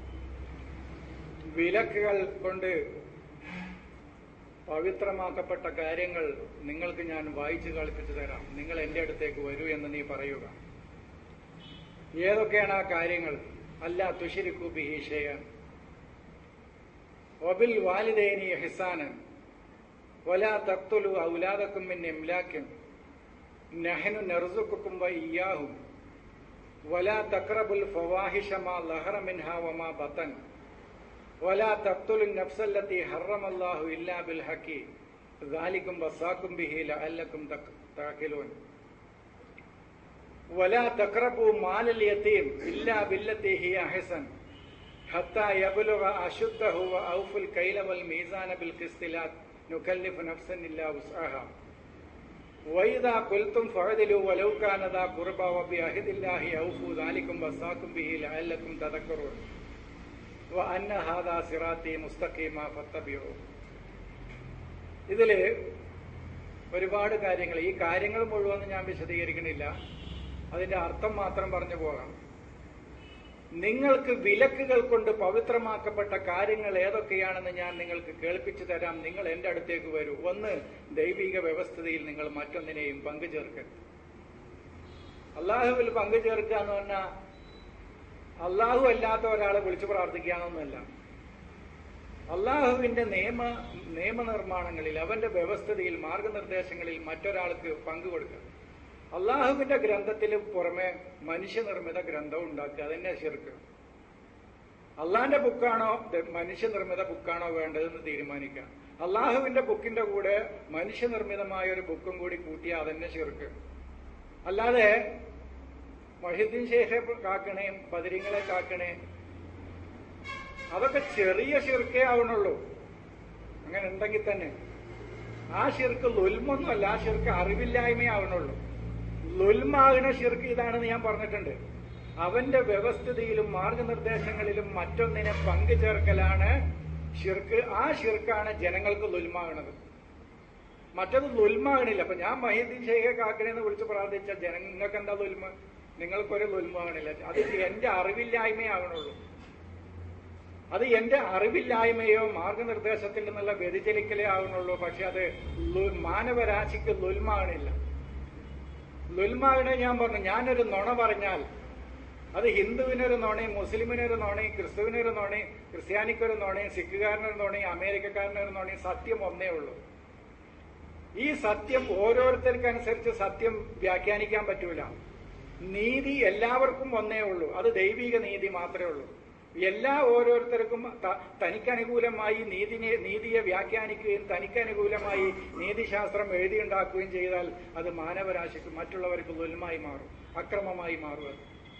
[SPEAKER 1] വിലക്കുകൾ കൊണ്ട് പവിത്രമാക്കപ്പെട്ട കാര്യങ്ങൾ നിങ്ങൾക്ക് ഞാൻ വായിച്ചു കളിപ്പിച്ചു തരാം നിങ്ങൾ എന്റെ അടുത്തേക്ക് വരൂ എന്ന് നീ പറയുക ഏതൊക്കെയാണ് ആ കാര്യങ്ങൾ അല്ല തുഷിരിക്കു ബിഹീഷയൻ ഒബിൽ വാലിദേനി ഹിസാനൻ വലാ തക്തുലു ഔലാദക്കും മിൻ ഇംലാക്കും നഹനു നെർസുക്കും വ ഇയാഹും വലാ തക്രബുൽ ഫവാഹിഷ മാ ലഹറ മിൻഹ വമാ ബത്തൻ വലാ തക്തുലു നഫ്സല്ലത്തി ഹറമല്ലാഹു ഇല്ലാ ബിൽ ഹക്കി ذلكم وصاكم به لعلكم تعقلون ولا تقربوا مال اليتيم إلا بالتي هي أحسن حتى يبلغ أشده وأوفوا الكيل والميزان بالقسط لا نكلف نفسا إلا وسعها وإذا قلتم فعدلوا ولو كان ذا قربى وبعهد الله أوفوا ذلكم وصاكم به لعلكم تذكرون وأن هذا صراطي مستقيما فاتبعوه ഇതില് ഒരുപാട് കാര്യങ്ങൾ ഈ കാര്യങ്ങൾ മുഴുവൻ ഞാൻ വിശദീകരിക്കണില്ല അതിന്റെ അർത്ഥം മാത്രം പറഞ്ഞു പോകാം നിങ്ങൾക്ക് വിലക്കുകൾ കൊണ്ട് പവിത്രമാക്കപ്പെട്ട കാര്യങ്ങൾ ഏതൊക്കെയാണെന്ന് ഞാൻ നിങ്ങൾക്ക് കേൾപ്പിച്ചു തരാം നിങ്ങൾ എന്റെ അടുത്തേക്ക് വരൂ ഒന്ന് ദൈവിക വ്യവസ്ഥതയിൽ നിങ്ങൾ മറ്റൊന്നിനെയും പങ്കുചേർക്കരുത് അള്ളാഹുവിൽ പങ്കുചേർക്കുക എന്ന് പറഞ്ഞാൽ അള്ളാഹു അല്ലാത്ത ഒരാളെ വിളിച്ചു പ്രാർത്ഥിക്കാനൊന്നുമല്ല അള്ളാഹുവിന്റെ നിയമ നിയമനിർമ്മാണങ്ങളിൽ അവന്റെ വ്യവസ്ഥതയിൽ മാർഗനിർദ്ദേശങ്ങളിൽ മറ്റൊരാൾക്ക് പങ്കുകൊടുക്കുക അള്ളാഹുവിന്റെ ഗ്രന്ഥത്തിന് പുറമെ മനുഷ്യനിർമ്മിത ഗ്രന്ഥം ഉണ്ടാക്കുക അതന്നെ ശിർക്ക് അള്ളാഹിന്റെ ബുക്കാണോ മനുഷ്യനിർമ്മിത ബുക്കാണോ വേണ്ടതെന്ന് തീരുമാനിക്കുക അള്ളാഹുവിന്റെ ബുക്കിന്റെ കൂടെ മനുഷ്യനിർമ്മിതമായ ഒരു ബുക്കും കൂടി കൂട്ടിയ അതന്നെ ശിർക്ക് അല്ലാതെ മൊഹിദ്ദീൻ ശേഖെ കാക്കണേ ബദരിങ്ങളെ കാക്കണേ അതൊക്കെ ചെറിയ ശിർക്കേ ആവണുള്ളൂ അങ്ങനെ ഉണ്ടെങ്കിൽ തന്നെ ആ ശിർക്ക് ലുൽമൊന്നുമല്ല ആ ശിർക്ക് അറിവില്ലായ്മേ ആവണുള്ളൂ ലുൽമാകുന്ന ശിർക്ക് ഇതാണെന്ന് ഞാൻ പറഞ്ഞിട്ടുണ്ട് അവന്റെ വ്യവസ്ഥിതിയിലും മാർഗനിർദ്ദേശങ്ങളിലും മറ്റൊന്നിനെ പങ്കു ചേർക്കലാണ് ഷിർക്ക് ആ ഷിർക്കാണ് ജനങ്ങൾക്ക് ലുൽമാകണത് മറ്റത് ലുൽമാകണില്ല അപ്പൊ ഞാൻ മഹീദ്ദീൻ ഷെയ്ഖെ കാക്കണെന്ന് വിളിച്ച് പ്രാർത്ഥിച്ച ജനങ്ങൾക്ക് എന്താ ലുൽമ നിങ്ങൾക്കൊരു ലുൽമാകണില്ല അത് എന്റെ അറിവില്ലായ്മയാകണുള്ളൂ അത് എന്റെ അറിവില്ലായ്മയോ മാർഗനിർദ്ദേശത്തിൽ നിന്നുള്ള വ്യതിചലിക്കലേ ആകുന്നുള്ളൂ പക്ഷെ അത് മാനവരാശിക്ക് ലുൽമാകണില്ല ലുൽമാകണെ ഞാൻ പറഞ്ഞു ഞാനൊരു നുണ പറഞ്ഞാൽ അത് ഹിന്ദുവിനൊരു നുണയും മുസ്ലിമിനൊരു നുണയും ക്രിസ്തുവിനൊരു നുണയും ക്രിസ്ത്യാനിക്കൊരു നുണയും സിഖുകാരനൊരു നുണയും അമേരിക്കക്കാരനൊരു നുണയും സത്യം ഒന്നേ ഉള്ളൂ ഈ സത്യം ഓരോരുത്തർക്കനുസരിച്ച് സത്യം വ്യാഖ്യാനിക്കാൻ പറ്റൂല നീതി എല്ലാവർക്കും ഒന്നേ ഉള്ളൂ അത് ദൈവിക നീതി മാത്രമേ ഉള്ളൂ എല്ലാ ഓരോരുത്തർക്കും തനിക്കനുകൂലമായി നീതിനെ നീതിയെ വ്യാഖ്യാനിക്കുകയും തനിക്കനുകൂലമായി നീതിശാസ്ത്രം എഴുതിയുണ്ടാക്കുകയും ചെയ്താൽ അത് മാനവരാശിക്ക് മറ്റുള്ളവർക്ക് ലുൽമായി മാറും അക്രമമായി മാറുക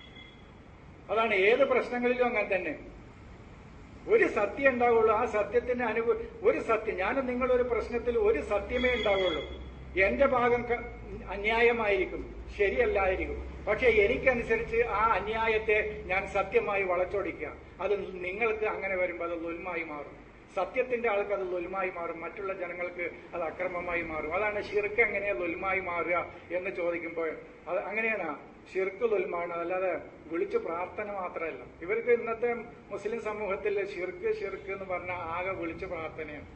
[SPEAKER 1] അതാണ് ഏത് പ്രശ്നങ്ങളിലും അങ്ങനെ തന്നെ ഒരു സത്യം ഉണ്ടാവുള്ളൂ ആ സത്യത്തിന് അനുകൂല ഒരു സത്യം ഞാനും നിങ്ങളൊരു പ്രശ്നത്തിൽ ഒരു സത്യമേ ഉണ്ടാവുള്ളൂ എന്റെ ഭാഗം അന്യായമായിരിക്കും ശരിയല്ലായിരിക്കും പക്ഷെ എനിക്കനുസരിച്ച് ആ അന്യായത്തെ ഞാൻ സത്യമായി വളച്ചൊടിക്കുക അത് നിങ്ങൾക്ക് അങ്ങനെ വരുമ്പോൾ അത് ലുൽമായി മാറും സത്യത്തിന്റെ ആൾക്ക് അത് ലുൽമായി മാറും മറ്റുള്ള ജനങ്ങൾക്ക് അത് അക്രമമായി മാറും അതാണ് ഷിർക്ക് എങ്ങനെയാ ലുൽമായി മാറുക എന്ന് ചോദിക്കുമ്പോൾ അത് അങ്ങനെയാണ് ഷിർക്ക് ലുൽമാണ് അല്ലാതെ വിളിച്ചു പ്രാർത്ഥന മാത്രമല്ല ഇവർക്ക് ഇന്നത്തെ മുസ്ലിം സമൂഹത്തിൽ ഷിർക്ക് ഷിർക്ക് എന്ന് പറഞ്ഞാൽ ആകെ വിളിച്ചു പ്രാർത്ഥനയാണ്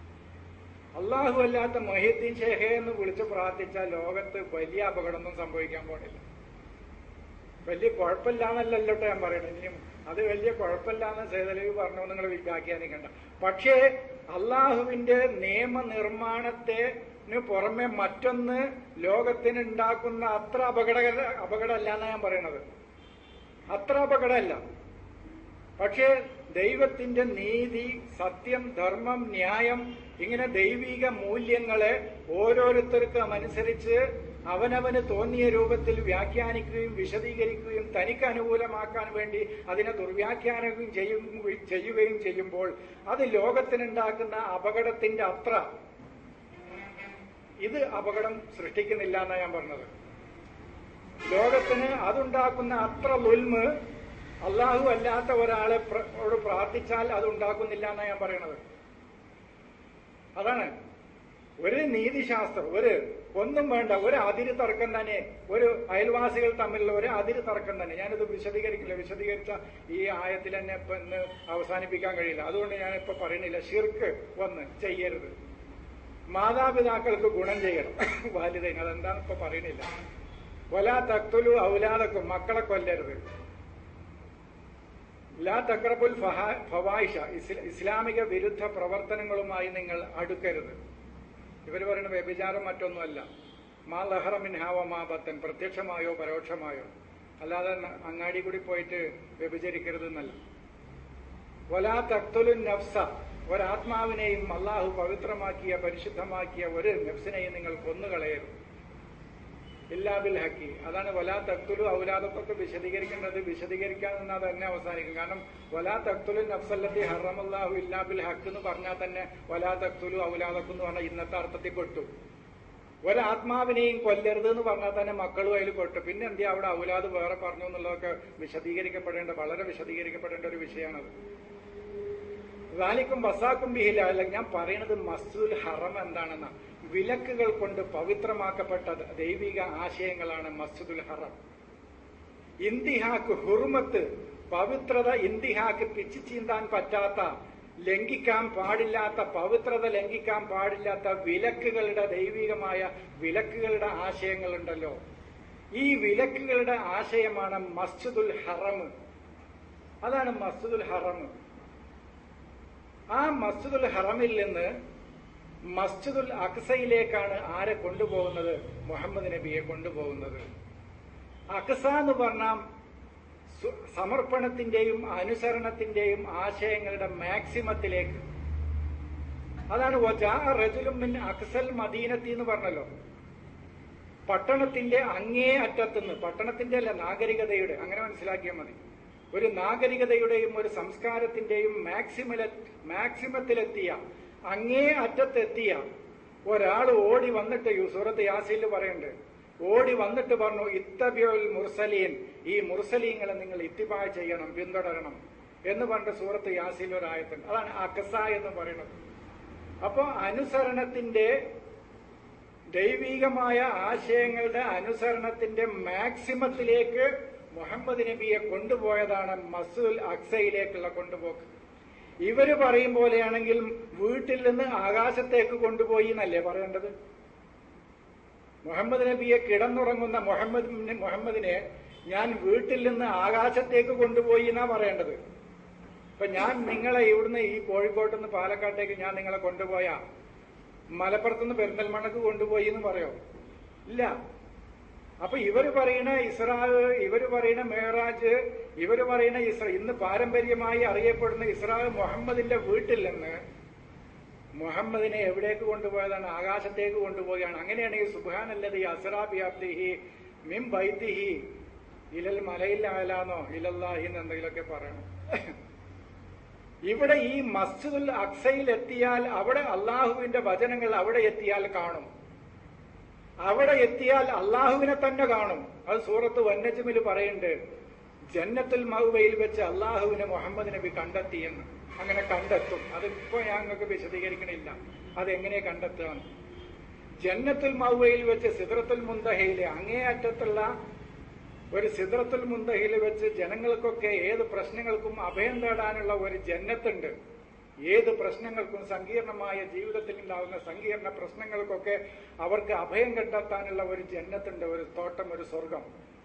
[SPEAKER 1] അള്ളാഹു അല്ലാത്ത മൊഹീദ്ദീൻ ഷെഹെ എന്ന് വിളിച്ച് പ്രാർത്ഥിച്ചാൽ ലോകത്ത് വലിയ അപകടമൊന്നും സംഭവിക്കാൻ പോണില്ല വലിയ കുഴപ്പമില്ലാന്നല്ലോ ഞാൻ പറയണത് ഇനിയും അത് വലിയ കുഴപ്പമില്ലാന്ന് സേതലവി പറഞ്ഞു നിങ്ങൾ വ്യാഖ്യാനിക്കണ്ട പക്ഷേ അള്ളാഹുവിന്റെ നിയമനിർമ്മാണത്തിന് പുറമെ മറ്റൊന്ന് ലോകത്തിന് ഉണ്ടാക്കുന്ന അത്ര അപകട അപകടമല്ല എന്നാണ് ഞാൻ പറയണത് അത്ര അപകടമല്ല പക്ഷേ ദൈവത്തിന്റെ നീതി സത്യം ധർമ്മം ന്യായം ഇങ്ങനെ ദൈവിക മൂല്യങ്ങളെ ഓരോരുത്തർക്കും അനുസരിച്ച് അവനവന് തോന്നിയ രൂപത്തിൽ വ്യാഖ്യാനിക്കുകയും വിശദീകരിക്കുകയും തനിക്ക് അനുകൂലമാക്കാൻ വേണ്ടി അതിനെ ദുർവ്യാഖ്യാനവും ചെയ്യും ചെയ്യുകയും ചെയ്യുമ്പോൾ അത് ലോകത്തിനുണ്ടാക്കുന്ന അപകടത്തിന്റെ അത്ര ഇത് അപകടം സൃഷ്ടിക്കുന്നില്ല എന്നാണ് ഞാൻ പറഞ്ഞത് ലോകത്തിന് അതുണ്ടാക്കുന്ന അത്ര ലുൽമ് അള്ളാഹു അല്ലാത്ത ഒരാളെ പ്രാർത്ഥിച്ചാൽ അത് ഉണ്ടാക്കുന്നില്ല എന്നാണ് ഞാൻ പറയണത് അതാണ് ഒരു നീതിശാസ്ത്രം ഒരു ഒന്നും വേണ്ട ഒരു അതിര് തർക്കം തന്നെ ഒരു അയൽവാസികൾ തമ്മിലുള്ള ഒരു അതിര് തർക്കം തന്നെ ഞാനിത് വിശദീകരിക്കില്ല വിശദീകരിച്ച ഈ ആയത്തിൽ തന്നെ ഇപ്പൊ ഇന്ന് അവസാനിപ്പിക്കാൻ കഴിയില്ല അതുകൊണ്ട് ഞാനിപ്പോ പറയണില്ല ഷിർക്ക് ഒന്ന് ചെയ്യരുത് മാതാപിതാക്കൾക്ക് ഗുണം ചെയ്യണം വാലിദൈൻ അതെന്താന്ന് ഇപ്പൊ പറയണില്ല കൊലാ തക്തുലു ഔലാദക്കും മക്കളെ കൊല്ലരുത് ലാ തക്രബുൽ ഫവായിഷ ഇസ്ലാമിക വിരുദ്ധ പ്രവർത്തനങ്ങളുമായി നിങ്ങൾ അടുക്കരുത് ഇവർ പറയുന്ന വ്യഭിചാരം മറ്റൊന്നുമല്ല മാ ലഹറ മിൻഹാവ മാ ബത്തൻ പ്രത്യക്ഷമായോ പരോക്ഷമായോ അല്ലാതെ ന- അങ്ങാടി കൂടി പോയിട്ട് വ്യഭിചരിക്കരുത് എന്നല്ല വലാ തക്തുലു നഫ്സ ഒരാത്മാവിനെയും അള്ളാഹു പവിത്രമാക്കിയ പരിശുദ്ധമാക്കിയ ഒരു നഫ്സിനെയും നിങ്ങൾ കൊന്നുകളയരുത് ഇല്ലാബിൽ ഹക്കി അതാണ് വലാ തക്തുലു ഔലാദത്തൊക്കെ വിശദീകരിക്കേണ്ടത് വിശദീകരിക്കാൻ നിന്നാൽ തന്നെ അവസാനിക്കും കാരണം വലാ തക്തുലു നഫ്സല്ലത്തി ഹറമല്ലാഹു ഇല്ലാബിൽ ഹക്ക് എന്ന് പറഞ്ഞാൽ തന്നെ വലാ തക്തുലു ഔലാദത്ത് എന്ന് പറഞ്ഞാൽ ഇന്നത്തെ അർത്ഥത്തിൽ കൊട്ടു ഒരാത്മാവിനെയും കൊല്ലരുത് എന്ന് പറഞ്ഞാൽ തന്നെ മക്കളും അതിൽ കൊട്ടു പിന്നെ എന്തിയാ അവിടെ ഔലാദ് വേറെ പറഞ്ഞു എന്നുള്ളതൊക്കെ വിശദീകരിക്കപ്പെടേണ്ട വളരെ വിശദീകരിക്കപ്പെടേണ്ട ഒരു വിഷയമാണത് റാലിക്കും വസാക്കും ബിഹില അല്ല ഞാൻ പറയുന്നത് മസ്ദുൽ ഹറം എന്താണെന്ന വിലക്കുകൾ കൊണ്ട് പവിത്രമാക്കപ്പെട്ട ദൈവിക ആശയങ്ങളാണ് മസ്ജിദുൽ ഹറം ഇന്തിഹാക്ക് ഹുർമത്ത് പവിത്രത ഇന്തിഹാക്ക് പിച്ചു ചീന്താൻ പറ്റാത്ത ലംഘിക്കാൻ പാടില്ലാത്ത പവിത്രത ലംഘിക്കാൻ പാടില്ലാത്ത വിലക്കുകളുടെ ദൈവികമായ വിലക്കുകളുടെ ആശയങ്ങളുണ്ടല്ലോ ഈ വിലക്കുകളുടെ ആശയമാണ് മസ്ജിദുൽ ഹറം അതാണ് മസ്ജിദുൽ ഹറം ആ മസ്ജിദുൽ ഹറമിൽ നിന്ന് മസ്ജിദുൽ അക്സയിലേക്കാണ് ആരെ കൊണ്ടുപോകുന്നത് മുഹമ്മദ് നബിയെ കൊണ്ടുപോകുന്നത് അക്സ എന്ന് പറഞ്ഞാൽ സു- സമർപ്പണത്തിന്റെയും അനുസരണത്തിന്റെയും ആശയങ്ങളുടെ മാക്സിമത്തിലേക്ക് അതാണ് വജാ റജുലും മിൻ അക്സൽ മദീനത്തി എന്ന് പറഞ്ഞല്ലോ പട്ടണത്തിന്റെ അങ്ങേ അറ്റത്തുനിന്ന് പട്ടണത്തിന്റെ അല്ല നാഗരികതയുടെ അങ്ങനെ മനസ്സിലാക്കിയാൽ മതി ഒരു നാഗരികതയുടെയും ഒരു സംസ്കാരത്തിന്റെയും മാക്സിമല മാക്സിമത്തിലെത്തിയ അങ്ങേ അറ്റത്തെത്തിയ ഒരാൾ ഓടി വന്നിട്ട് യു- സൂറത്ത് യാസീൽ പറയുന്നുണ്ട് ഓടി വന്നിട്ട് പറഞ്ഞു ഇത്തബിയോൽ മുർസലീൻ ഈ മുർസലീങ്ങളെ നിങ്ങൾ ഇത്തിബാ ചെയ്യണം പിന്തുടരണം എന്ന് പറഞ്ഞ സൂറത്ത് യാസീൽ ഒരു ആയത്തുണ്ട് അതാണ് അക്കസ എന്ന് പറയുന്നത് അപ്പോ അനുസരണത്തിന്റെ ദൈവികമായ ആശയങ്ങളുടെ അനുസരണത്തിന്റെ മാക്സിമത്തിലേക്ക് മുഹമ്മദ് നബിയെ കൊണ്ടുപോയതാണ് മസൂൽ അക്സയിലേക്കുള്ള കൊണ്ടുപോക്ക് ഇവര് പറയും പോലെയാണെങ്കിൽ വീട്ടിൽ നിന്ന് ആകാശത്തേക്ക് കൊണ്ടുപോയി എന്നല്ലേ പറയേണ്ടത് മുഹമ്മദ് നബിയെ കിടന്നുറങ്ങുന്ന മുഹമ്മദ് മുഹമ്മദിനെ ഞാൻ വീട്ടിൽ നിന്ന് ആകാശത്തേക്ക് കൊണ്ടുപോയി എന്നാ പറയേണ്ടത് ഇപ്പൊ ഞാൻ നിങ്ങളെ ഇവിടുന്ന് ഈ കോഴിക്കോട്ട് നിന്ന് പാലക്കാട്ടേക്ക് ഞാൻ നിങ്ങളെ കൊണ്ടുപോയാ മലപ്പുറത്തുനിന്ന് പെരിന്തൽമണ്ണക്ക് കൊണ്ടുപോയി എന്ന് പറയോ ഇല്ല അപ്പൊ ഇവര് പറയുന്ന ഇസ്രാ ഇവര് പറയുന്ന മേറാജ് ഇവര് പറയുന്ന ഇസ്ര ഇന്ന് പാരമ്പര്യമായി അറിയപ്പെടുന്ന ഇസ്രാ മുഹമ്മദിന്റെ വീട്ടിൽ നിന്ന് മുഹമ്മദിനെ എവിടേക്ക് കൊണ്ടുപോയതാണ് ആകാശത്തേക്ക് കൊണ്ടുപോവുകയാണ് അങ്ങനെയാണെങ്കിൽ സുബാനല്ലത് അസറാബിയാബ്ദിഹി മിം ബൈത്തിഹി ഇലൽ മലയിലാലാന്നോ ഇലല്ലാഹി എന്ന് എന്തെങ്കിലുമൊക്കെ പറയണം ഇവിടെ ഈ മസ്ജിദുൽ അക്സയിൽ എത്തിയാൽ അവിടെ അള്ളാഹുവിന്റെ വചനങ്ങൾ അവിടെ എത്തിയാൽ കാണും അവിടെ എത്തിയാൽ അള്ളാഹുവിനെ തന്നെ കാണും അത് സൂറത്ത് വന്നജമിൽ പറയുന്നുണ്ട് ജന്നത്തുൽ മൗവയിൽ വെച്ച് അള്ളാഹുവിനെ മുഹമ്മദ് നബി കണ്ടെത്തിയെന്ന് അങ്ങനെ കണ്ടെത്തും അതിപ്പോ ഞങ്ങൾക്ക് വിശദീകരിക്കണില്ല അതെങ്ങനെ കണ്ടെത്തുകയാണ് ജന്നത്തുൽ മൗവയിൽ വെച്ച് സിദ്രത്തുൽ മുന്തഹയിലെ അങ്ങേയറ്റത്തുള്ള ഒരു സിദ്രത്തുൽ മുന്തഹയിൽ വെച്ച് ജനങ്ങൾക്കൊക്കെ ഏത് പ്രശ്നങ്ങൾക്കും അഭയം തേടാനുള്ള ഒരു ജന്നത്തുണ്ട് ഏത് പ്രശ്നങ്ങൾക്കും സങ്കീർണമായ ജീവിതത്തിൽ ഉണ്ടാകുന്ന സങ്കീർണ പ്രശ്നങ്ങൾക്കൊക്കെ അവർക്ക് അഭയം കണ്ടെത്താനുള്ള ഒരു ജന്നത്തുണ്ട് ഒരു തോട്ടം ഒരു സ്വർഗം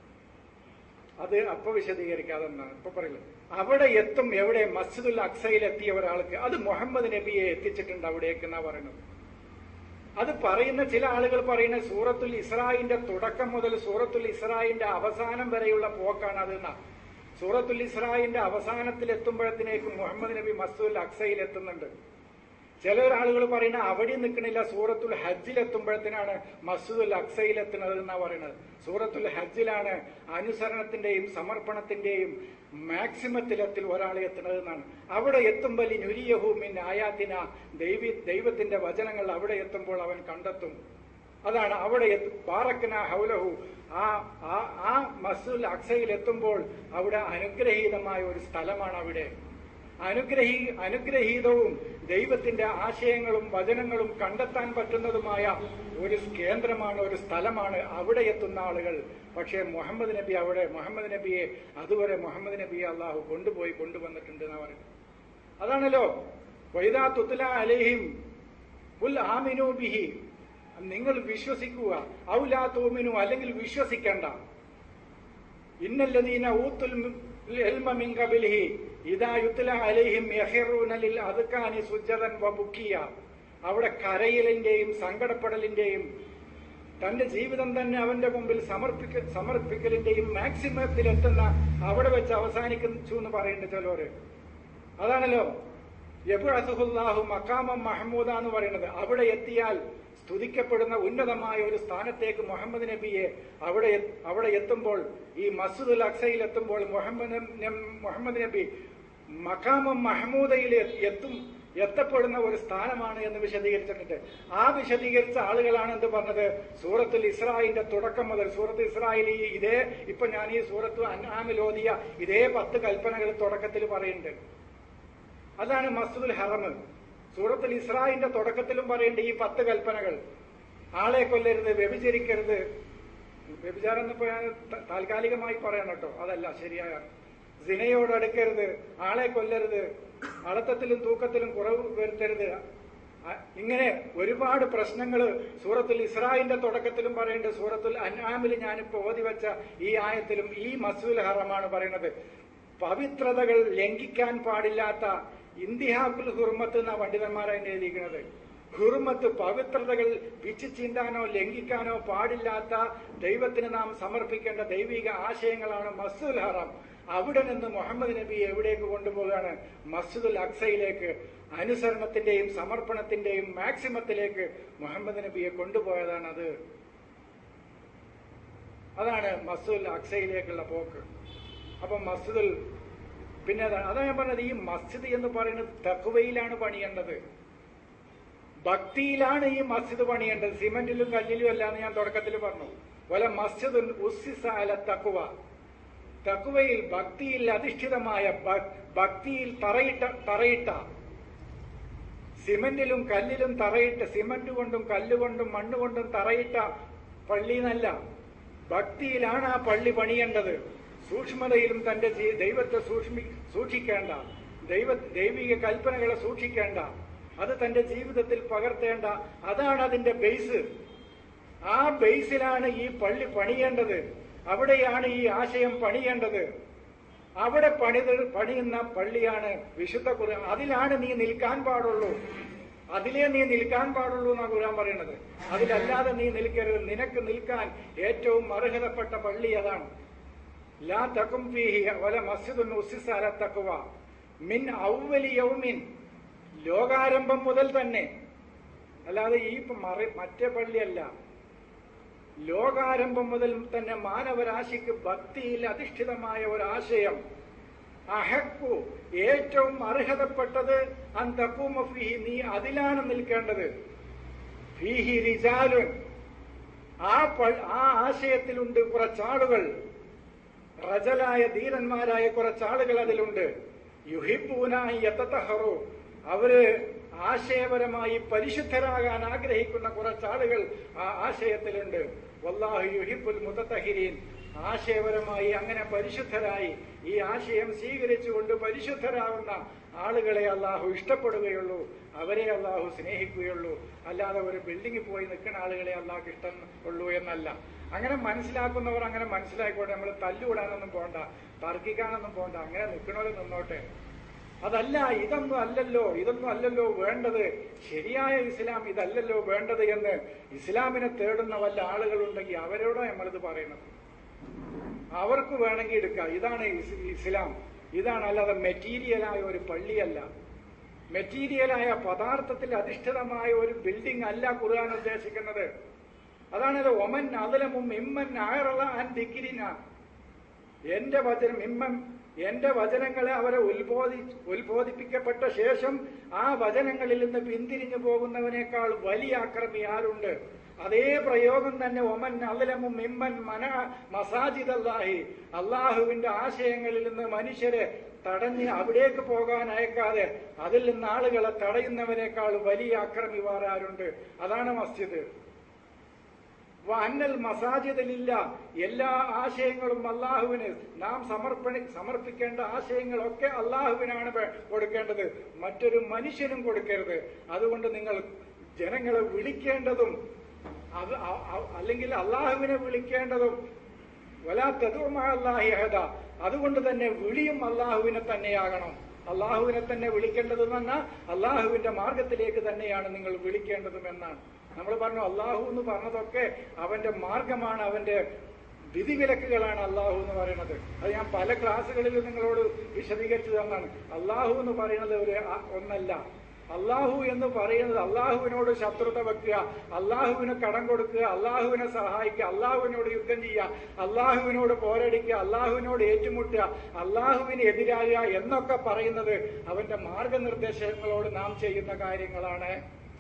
[SPEAKER 1] അത് അപ്പൊ വിശദീകരിക്കാതെ എന്നാണ് ഇപ്പൊ പറയുന്നത് അവിടെ എത്തും എവിടെ മസ്ജിദുൽ അക്സയിൽ എത്തിയ ഒരാൾക്ക് അത് മുഹമ്മദ് നബിയെ എത്തിച്ചിട്ടുണ്ട് അവിടേക്ക് എന്നാ പറയുന്നത് അത് പറയുന്ന ചില ആളുകൾ പറയുന്ന സൂറത്തുൽ ഇസ്രായിന്റെ തുടക്കം മുതൽ സൂറത്തുൽ ഇസ്രായിന്റെ അവസാനം വരെയുള്ള പോക്കാണ് അതെന്നാ സൂറത്തുൽ ഇസ്രായിന്റെ അവസാനത്തിൽ എത്തുമ്പോഴത്തേക്കും മുഹമ്മദ് നബി മസ്ദുൽ അക്സയിൽ എത്തുന്നുണ്ട് ചില ആളുകൾ പറയുന്ന അവിടെ നിൽക്കണില്ല സൂറത്തുൽ ഹജ്ജിൽ എത്തുമ്പോഴത്തേനാണ് മസ്ദുൽ അക്സയിൽ എത്തുന്നത് എന്നാ പറയുന്നത് സൂറത്തുൽ ഹജ്ജിലാണ് അനുസരണത്തിന്റെയും സമർപ്പണത്തിന്റെയും മാക്സിമത്തിലെത്തിൽ ഒരാൾ എത്തുന്നത് എന്നാണ് അവിടെ എത്തുമ്പോൾ നുരിയഹൂമിൻ ആയാത്തിന ദൈവി ദൈവത്തിന്റെ വചനങ്ങൾ അവിടെ എത്തുമ്പോൾ അവൻ കണ്ടെത്തും അതാണ് അവിടെ എത്ത്- പാറക്കന ഹൗലഹു ആ ആ- ആ മസ്ദുൽ അക്സയിൽ എത്തുമ്പോൾ അവിടെ അനുഗ്രഹീതമായ ഒരു സ്ഥലമാണ് അവിടെ അനുഗ്രഹീ അനുഗ്രഹീതവും ദൈവത്തിന്റെ ആശയങ്ങളും വചനങ്ങളും കണ്ടെത്താൻ പറ്റുന്നതുമായ ഒരു കേന്ദ്രമാണ് ഒരു സ്ഥലമാണ് അവിടെ എത്തുന്ന ആളുകൾ പക്ഷേ മുഹമ്മദ് നബി അവിടെ മുഹമ്മദ് നബിയെ അതുവരെ മുഹമ്മദ് നബിയെ അള്ളാഹു കൊണ്ടുപോയി കൊണ്ടുവന്നിട്ടുണ്ട് എന്നാ പറയുന്നത് അതാണല്ലോ വൈദാ തുത്തല അലേഹിം ഉൽ ആമിനു ബിഹി നിങ്ങൾ വിശ്വസിക്കുക ഔലാ തോമിനു അല്ലെങ്കിൽ വിശ്വസിക്കണ്ട ഇന്നല്ലദീന ഊത്തുൽ ഇൽമ മിൻ ഖബലിഹി ഇദാ യുത്ല അലൈഹിം യഖിറൂന ലിൽ അദ്കാനി സുജ്ജദൻ വബുക്കിയ അവിടെ കരയിലിന്റെയും സങ്കടപ്പെടലിന്റെയും തന്റെ ജീവിതം തന്നെ അവന്റെ മുമ്പിൽ സമർപ്പിക്ക സമർപ്പിക്കലിന്റെയും മാക്സിമത്തിലെത്തുന്ന അവിടെ വെച്ച് അവസാനിച്ചു എന്ന് പറയുന്നുണ്ട് ചിലര് അതാണല്ലോ യബുഅസുഹുല്ലാഹു മക്കാമം മഹമ്മൂദ എന്ന് പറയുന്നത് അവിടെ എത്തിയാൽ സ്തുതിക്കപ്പെടുന്ന ഉന്നതമായ ഒരു സ്ഥാനത്തേക്ക് മുഹമ്മദ് നബിയെ അവിടെ എ- അവിടെ എത്തുമ്പോൾ ഈ മസ്ജിദുൽ അക്സയിൽ എത്തുമ്പോൾ മുഹമ്മദ് നം- മുഹമ്മദ് നബി മക്കാമം മഹമ്മൂദയിൽ എ- എത്തും എത്തപ്പെടുന്ന ഒരു സ്ഥാനമാണ് എന്ന് വിശദീകരിച്ചിട്ടുണ്ട് ആ വിശദീകരിച്ച ആളുകളാണ് എന്ത് പറഞ്ഞത് സൂറത്തുൽ ഇസ്രായിലിന്റെ തുടക്കം മുതൽ സൂറത്ത് ഇസ്രായേൽ ഈ ഇതേ ഇപ്പൊ ഞാൻ ഈ സൂറത്ത് അൻആമിൽ ഓതിയ ഇതേ പത്ത് കൽപ്പനകൾ തുടക്കത്തിൽ പറയുന്നുണ്ട് അതാണ് മസ്ജിദുൽ ഹറം സൂറത്തുൽ ഇസ്രായിന്റെ തുടക്കത്തിലും പറയേണ്ട ഈ പത്ത് കൽപ്പനകൾ ആളെ കൊല്ലരുത് വ്യഭിചരിക്കരുത് വ്യഭിചാരം എന്നിപ്പോ ഞാൻ ത- താൽക്കാലികമായി പറയണം കേട്ടോ അതല്ല ശരിയായ സിനയോട് അടുക്കരുത് ആളെ കൊല്ലരുത് അളത്തത്തിലും തൂക്കത്തിലും കുറവ് വരുത്തരുത് അ- ഇങ്ങനെ ഒരുപാട് പ്രശ്നങ്ങൾ സൂറത്തുൽ ഇസ്രായിന്റെ തുടക്കത്തിലും പറയുന്നുണ്ട് സൂറത്തുൽ അൻആമിൽ ഞാനിപ്പോ ഓതി വെച്ച ഈ ആയത്തിലും ഈ മസ്ജിദുൽ ഹറമാണ് പറയുന്നത് പവിത്രതകൾ ലംഘിക്കാൻ പാടില്ലാത്ത ഇന്തിഹാക്കുൽ ഹുർമത്ത് എന്ന പണ്ഡിതന്മാരാണ് എഴുതിയിരിക്കുന്നത് ഹുർമത്ത് പവിത്രതകൾ പിച്ചു ചീന്താനോ ലംഘിക്കാനോ പാടില്ലാത്ത ദൈവത്തിന് നാം സമർപ്പിക്കേണ്ട ദൈവിക ആശയങ്ങളാണ് മസ്ജിദുൽ ഹറാം അവിടെ നിന്ന് മുഹമ്മദ് നബി എവിടേക്ക് കൊണ്ടുപോവുകയാണ് മസ്ജിദുൽ അക്സയിലേക്ക് അനുസരണത്തിന്റെയും സമർപ്പണത്തിന്റെയും മാക്സിമത്തിലേക്ക് മുഹമ്മദ് നബിയെ കൊണ്ടുപോയതാണ് അത് അതാണ് മസ്ജിദുൽ അക്സയിലേക്കുള്ള പോക്ക് അപ്പൊ മസ്ജിദുൽ പിന്നെ അതാണ് അതാ ഞാൻ പറഞ്ഞത് ഈ മസ്ജിദ് എന്ന് പറയുന്നത് തക്കുവയിലാണ് പണിയേണ്ടത് ഭക്തിയിലാണ് ഈ മസ്ജിദ് പണിയേണ്ടത് സിമന്റിലും കല്ലിലും അല്ല എന്ന് ഞാൻ തുടക്കത്തിൽ പറഞ്ഞു വല മസ്ജിദ് ഉസ്സിസ അല തക്കുവ തക്കുവയിൽ ഭക്തിയിൽ അധിഷ്ഠിതമായ ഭ- ഭക്തിയിൽ തറയിട്ട തറയിട്ട സിമന്റിലും കല്ലിലും തറയിട്ട സിമന്റ് കൊണ്ടും കല്ലുകൊണ്ടും മണ്ണുകൊണ്ടും തറയിട്ട പള്ളി എന്നല്ല ഭക്തിയിലാണ് ആ പള്ളി പണിയേണ്ടത് സൂക്ഷ്മതയിലും തന്റെ ജീ- ദൈവത്തെ സൂക്ഷ്മി സൂക്ഷിക്കേണ്ട ദൈവ ദൈവിക കൽപ്പനകളെ സൂക്ഷിക്കേണ്ട അത് തന്റെ ജീവിതത്തിൽ പകർത്തേണ്ട അതാണ് അതിന്റെ ബേസ് ആ ബേസിലാണ് ഈ പള്ളി പണിയേണ്ടത് അവിടെയാണ് ഈ ആശയം പണിയേണ്ടത് അവിടെ പണിത് പണിയുന്ന പള്ളിയാണ് വിശുദ്ധ ഖുർആൻ അതിലാണ് നീ നിൽക്കാൻ പാടുള്ളൂ അതിലേ നീ നിൽക്കാൻ പാടുള്ളൂ എന്നാ ഖുർആൻ പറയുന്നത് അതിലല്ലാതെ നീ നിൽക്കരുത് നിനക്ക് നിൽക്കാൻ ഏറ്റവും അർഹതപ്പെട്ട പള്ളി അതാണ് ലാ തക്കും ഫീഹി വല മസ്ജിദുൻ ഉസ്സിസ അല തഖ്വ മിൻ ഔവലി യൗമിൻ ലോകാരംഭം മുതൽ തന്നെ അല്ലാതെ ഈ ഇപ്പൊ മറി- മറ്റേ പള്ളിയല്ല ലോകാരംഭം മുതൽ തന്നെ മാനവരാശിക്ക് ഭക്തിയിൽ അധിഷ്ഠിതമായ ഒരു ആശയം അഹക്കു ഏറ്റവും അർഹതപ്പെട്ടത് അന്തക്കൂമ ഫീഹി നീ അതിലാണ് നിൽക്കേണ്ടത് ഫീഹി റിജാലുൻ ആ പ- ആ ആശയത്തിലുണ്ട് കുറച്ചാളുകൾ റജലായ ധീരന്മാരായ കുറച്ചാളുകൾ അതിലുണ്ട് യുഹിബൂനായി യത്തഹറു അവര് ആശയപരമായി പരിശുദ്ധരാകാൻ ആഗ്രഹിക്കുന്ന കുറച്ചാളുകൾ ആ ആശയത്തിലുണ്ട് വല്ലാഹു യുഹിബുൽ മുതത്തഹിരീൻ ആശയപരമായി അങ്ങനെ പരിശുദ്ധരായി ഈ ആശയം സ്വീകരിച്ചുകൊണ്ട് പരിശുദ്ധരാകുന്ന ആളുകളെ അള്ളാഹു ഇഷ്ടപ്പെടുകയുള്ളൂ അവരെ അള്ളാഹു സ്നേഹിക്കുകയുള്ളൂ അല്ലാതെ ഒരു ബിൽഡിങ്ങിൽ പോയി നിൽക്കുന്ന ആളുകളെ അള്ളാഹ് ഇഷ്ടം ഉള്ളൂ എന്നല്ല അങ്ങനെ മനസ്സിലാക്കുന്നവർ അങ്ങനെ മനസ്സിലായിക്കോട്ടെ നമ്മൾ തല്ലുകൂടാനൊന്നും പോണ്ട തർക്കിക്കാനൊന്നും പോണ്ട അങ്ങനെ നിൽക്കണവർ നിന്നോട്ടെ അതല്ല ഇതൊന്നും അല്ലല്ലോ ഇതൊന്നും അല്ലല്ലോ വേണ്ടത് ശരിയായ ഇസ്ലാം ഇതല്ലല്ലോ വേണ്ടത് എന്ന് ഇസ്ലാമിനെ തേടുന്ന വല്ല ആളുകളുണ്ടെങ്കിൽ അവരോടാണ് നമ്മളിത് പറയുന്നത് അവർക്ക് വേണമെങ്കിൽ എടുക്കാം ഇതാണ് ഇസ് ഇസ്ലാം ഇതാണ് അല്ലാതെ മെറ്റീരിയലായ ഒരു പള്ളിയല്ല മെറ്റീരിയലായ പദാർത്ഥത്തിൽ അധിഷ്ഠിതമായ ഒരു ബിൽഡിംഗ് അല്ല ഖുർആൻ ഉദ്ദേശിക്കുന്നത് അതാണല്ലോ ഒമൻ അതലമും ഇമ്മൻ ആയറള ആൻ ദിക്കിരിന എന്റെ വചനം ഇമ്മൻ എന്റെ വചനങ്ങളെ അവരെ ഉത്ബോധി ഉത്ബോധിപ്പിക്കപ്പെട്ട ശേഷം ആ വചനങ്ങളിൽ നിന്ന് പിന്തിരിഞ്ഞു പോകുന്നവനേക്കാൾ വലിയ അക്രമി ആരുണ്ട് അതേ പ്രയോഗം തന്നെ ഒമൻ അലലമും ഇമ്മൻ മന മസാജിദ് അല്ലാഹി അള്ളാഹുവിന്റെ ആശയങ്ങളിൽ നിന്ന് മനുഷ്യരെ തടഞ്ഞ് അവിടേക്ക് പോകാൻ അയക്കാതെ അതിൽ നിന്ന് ആളുകളെ തടയുന്നവനേക്കാൾ വലിയ അക്രമി വേറെ ആരുണ്ട് അതാണ് മസ്ജിദ് അന്നൽ മസാജിദിലില്ല എല്ലാ ആശയങ്ങളും അള്ളാഹുവിന് നാം സമർപ്പണി സമർപ്പിക്കേണ്ട ആശയങ്ങളൊക്കെ അള്ളാഹുവിനാണ് വേ- കൊടുക്കേണ്ടത് മറ്റൊരു മനുഷ്യനും കൊടുക്കരുത് അതുകൊണ്ട് നിങ്ങൾ ജനങ്ങളെ വിളിക്കേണ്ടതും അത് അ- അ- അല്ലെങ്കിൽ അള്ളാഹുവിനെ വിളിക്കേണ്ടതും വലാ തതുമായ അള്ളാഹി അഹദ അതുകൊണ്ട് തന്നെ വിളിയും അള്ളാഹുവിനെ തന്നെയാകണം അള്ളാഹുവിനെ തന്നെ വിളിക്കേണ്ടതെന്ന് പറഞ്ഞാൽ അള്ളാഹുവിന്റെ മാർഗത്തിലേക്ക് തന്നെയാണ് നിങ്ങൾ വിളിക്കേണ്ടതും എന്നാണ് നമ്മൾ പറഞ്ഞു അള്ളാഹു എന്ന് പറഞ്ഞതൊക്കെ അവന്റെ മാർഗമാണ് അവന്റെ വിധിവിലക്കുകളാണ് അള്ളാഹു എന്ന് പറയുന്നത് അത് ഞാൻ പല ക്ലാസ്സുകളിലും നിങ്ങളോട് വിശദീകരിച്ചു തന്നാണ് അള്ളാഹു എന്ന് പറയുന്നത് ഒരു അ- ഒന്നല്ല അള്ളാഹു എന്ന് പറയുന്നത് അള്ളാഹുവിനോട് ശത്രുത വെക്കുക അള്ളാഹുവിന് കടം കൊടുക്കുക അള്ളാഹുവിനെ സഹായിക്കുക അള്ളാഹുവിനോട് യുദ്ധം ചെയ്യുക അള്ളാഹുവിനോട് പോരടിക്കുക അള്ളാഹുവിനോട് ഏറ്റുമുട്ടുക അള്ളാഹുവിന് എതിരാകുക എന്നൊക്കെ പറയുന്നത് അവന്റെ മാർഗനിർദ്ദേശങ്ങളോട് നാം ചെയ്യുന്ന കാര്യങ്ങളാണ്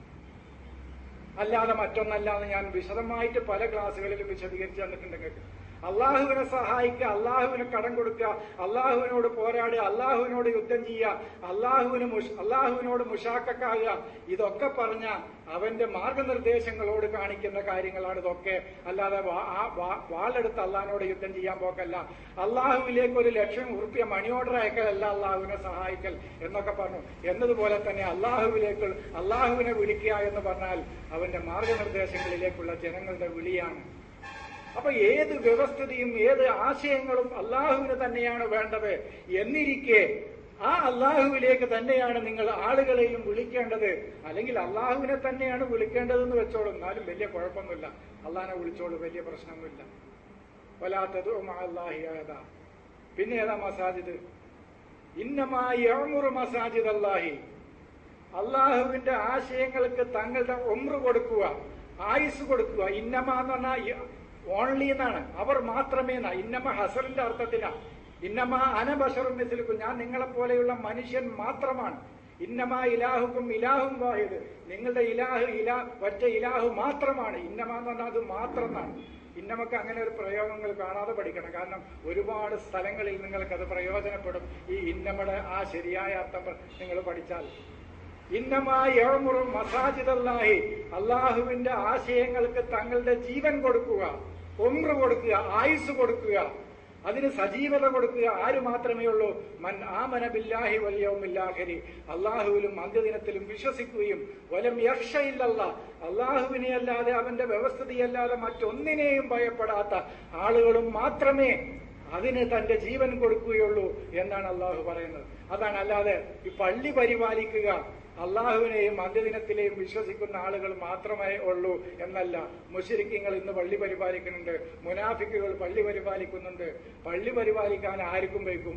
[SPEAKER 1] അല്ലാതെ മറ്റൊന്നല്ല എന്ന് ഞാൻ വിശദമായിട്ട് പല ക്ലാസ്സുകളിലും വിശദീകരിച്ച് തന്നിട്ടുണ്ട് നിങ്ങൾക്ക് അള്ളാഹുവിനെ സഹായിക്കുക അള്ളാഹുവിന് കടം കൊടുക്കുക അള്ളാഹുവിനോട് പോരാടുക അള്ളാഹുവിനോട് യുദ്ധം ചെയ്യുക അള്ളാഹുവിന് മുഷ്- അള്ളാഹുവിനോട് മുഷാക്കാകുക ഇതൊക്കെ പറഞ്ഞ അവന്റെ മാർഗനിർദ്ദേശങ്ങളോട് കാണിക്കുന്ന കാര്യങ്ങളാണ് ഇതൊക്കെ അല്ലാതെ വാ- ആ വാ- വാളെടുത്ത് അള്ളാഹിനോട് യുദ്ധം ചെയ്യാൻ പോക്കല്ല അള്ളാഹുവിലേക്ക് ഒരു ലക്ഷം ഉറുപ്പ്യ മണി ഓർഡർ അയക്കലല്ല അള്ളാഹുവിനെ സഹായിക്കൽ എന്നൊക്കെ പറഞ്ഞു എന്നതുപോലെ തന്നെ അള്ളാഹുവിലേക്ക് അള്ളാഹുവിനെ വിളിക്കുക എന്ന് പറഞ്ഞാൽ അവന്റെ മാർഗനിർദ്ദേശങ്ങളിലേക്കുള്ള ജനങ്ങളുടെ വിളിയാണ് അപ്പൊ ഏത് വ്യവസ്ഥിതിയും ഏത് ആശയങ്ങളും അള്ളാഹുവിന് തന്നെയാണ് വേണ്ടത് എന്നിരിക്കെ ആ അള്ളാഹുവിലേക്ക് തന്നെയാണ് നിങ്ങൾ ആളുകളെയും വിളിക്കേണ്ടത് അല്ലെങ്കിൽ അള്ളാഹുവിനെ തന്നെയാണ് വിളിക്കേണ്ടതെന്ന് വെച്ചോളൂ എന്നാലും വലിയ കുഴപ്പമൊന്നുമില്ല അള്ളാഹിനെ വിളിച്ചോളൂ വലിയ പ്രശ്നമൊന്നുമില്ല വലാത്തതും അള്ളാഹിയായതാ പിന്നെ ഏതാ മസാജിദ് ഇന്നമായി മസാജിദ് അള്ളാഹി അള്ളാഹുവിന്റെ ആശയങ്ങൾക്ക് തങ്ങളുടെ ഒമ്ര കൊടുക്കുക ആയുസ് കൊടുക്കുക ഇന്നമ എന്ന് പറഞ്ഞാൽ ഓൺലി എന്നാണ് അവർ മാത്രമേ എന്നാ ഇന്നമ ഹസറിന്റെ അർത്ഥത്തിലാ ഇന്നമ അനബഷറും മിസിലുക്കും ഞാൻ നിങ്ങളെ പോലെയുള്ള മനുഷ്യൻ മാത്രമാണ് ഇന്നമ ഇലാഹുക്കും ഇലാഹും വാഹിദ് നിങ്ങളുടെ ഇലാഹ് ഇലാ ഒറ്റ ഇലാഹു മാത്രമാണ് ഇന്നമ എന്ന് പറഞ്ഞാൽ അത് മാത്രം എന്നാണ് ഇന്നമക്ക് അങ്ങനെ ഒരു പ്രയോഗങ്ങൾ കാണാതെ പഠിക്കണം കാരണം ഒരുപാട് സ്ഥലങ്ങളിൽ നിങ്ങൾക്കത് പ്രയോജനപ്പെടും ഈ ഇന്നമയുടെ ആ ശരിയായ അർത്ഥം നിങ്ങൾ പഠിച്ചാൽ ഇന്നമായി എഴമുറും മസാജിദല്ലാഹി അള്ളാഹുവിന്റെ ആശയങ്ങൾക്ക് തങ്ങളുടെ ജീവൻ കൊടുക്കുക ഒമ്ര കൊടുക്കുക ആയുസ് കൊടുക്കുക അതിന് സജീവത കൊടുക്കുക ആര് മാത്രമേ ഉള്ളൂ മൻ ആമന ബില്ലാഹി വല്യവുമില്ലാഹരി അള്ളാഹുവിലും അന്ത്യദിനത്തിലും വിശ്വസിക്കുകയും വലം യക്ഷയില്ലല്ല അള്ളാഹുവിനെ അല്ലാതെ അവന്റെ വ്യവസ്ഥിതിയല്ലാതെ മറ്റൊന്നിനെയും ഭയപ്പെടാത്ത ആളുകളും മാത്രമേ അതിന് തന്റെ ജീവൻ കൊടുക്കുകയുള്ളൂ എന്നാണ് അള്ളാഹു പറയുന്നത് അതാണ് അല്ലാതെ ഈ പള്ളി പരിപാലിക്കുക അള്ളാഹുവിനെയും അന്ത്യദിനത്തിലെയും വിശ്വസിക്കുന്ന ആളുകൾ മാത്രമേ ഉള്ളൂ എന്നല്ല മുഷരിക്കങ്ങൾ ഇന്ന് പള്ളി പരിപാലിക്കുന്നുണ്ട് മുനാഫിക്കുകൾ പള്ളി പരിപാലിക്കുന്നുണ്ട് പള്ളി പരിപാലിക്കാൻ ആർക്കും വയ്ക്കും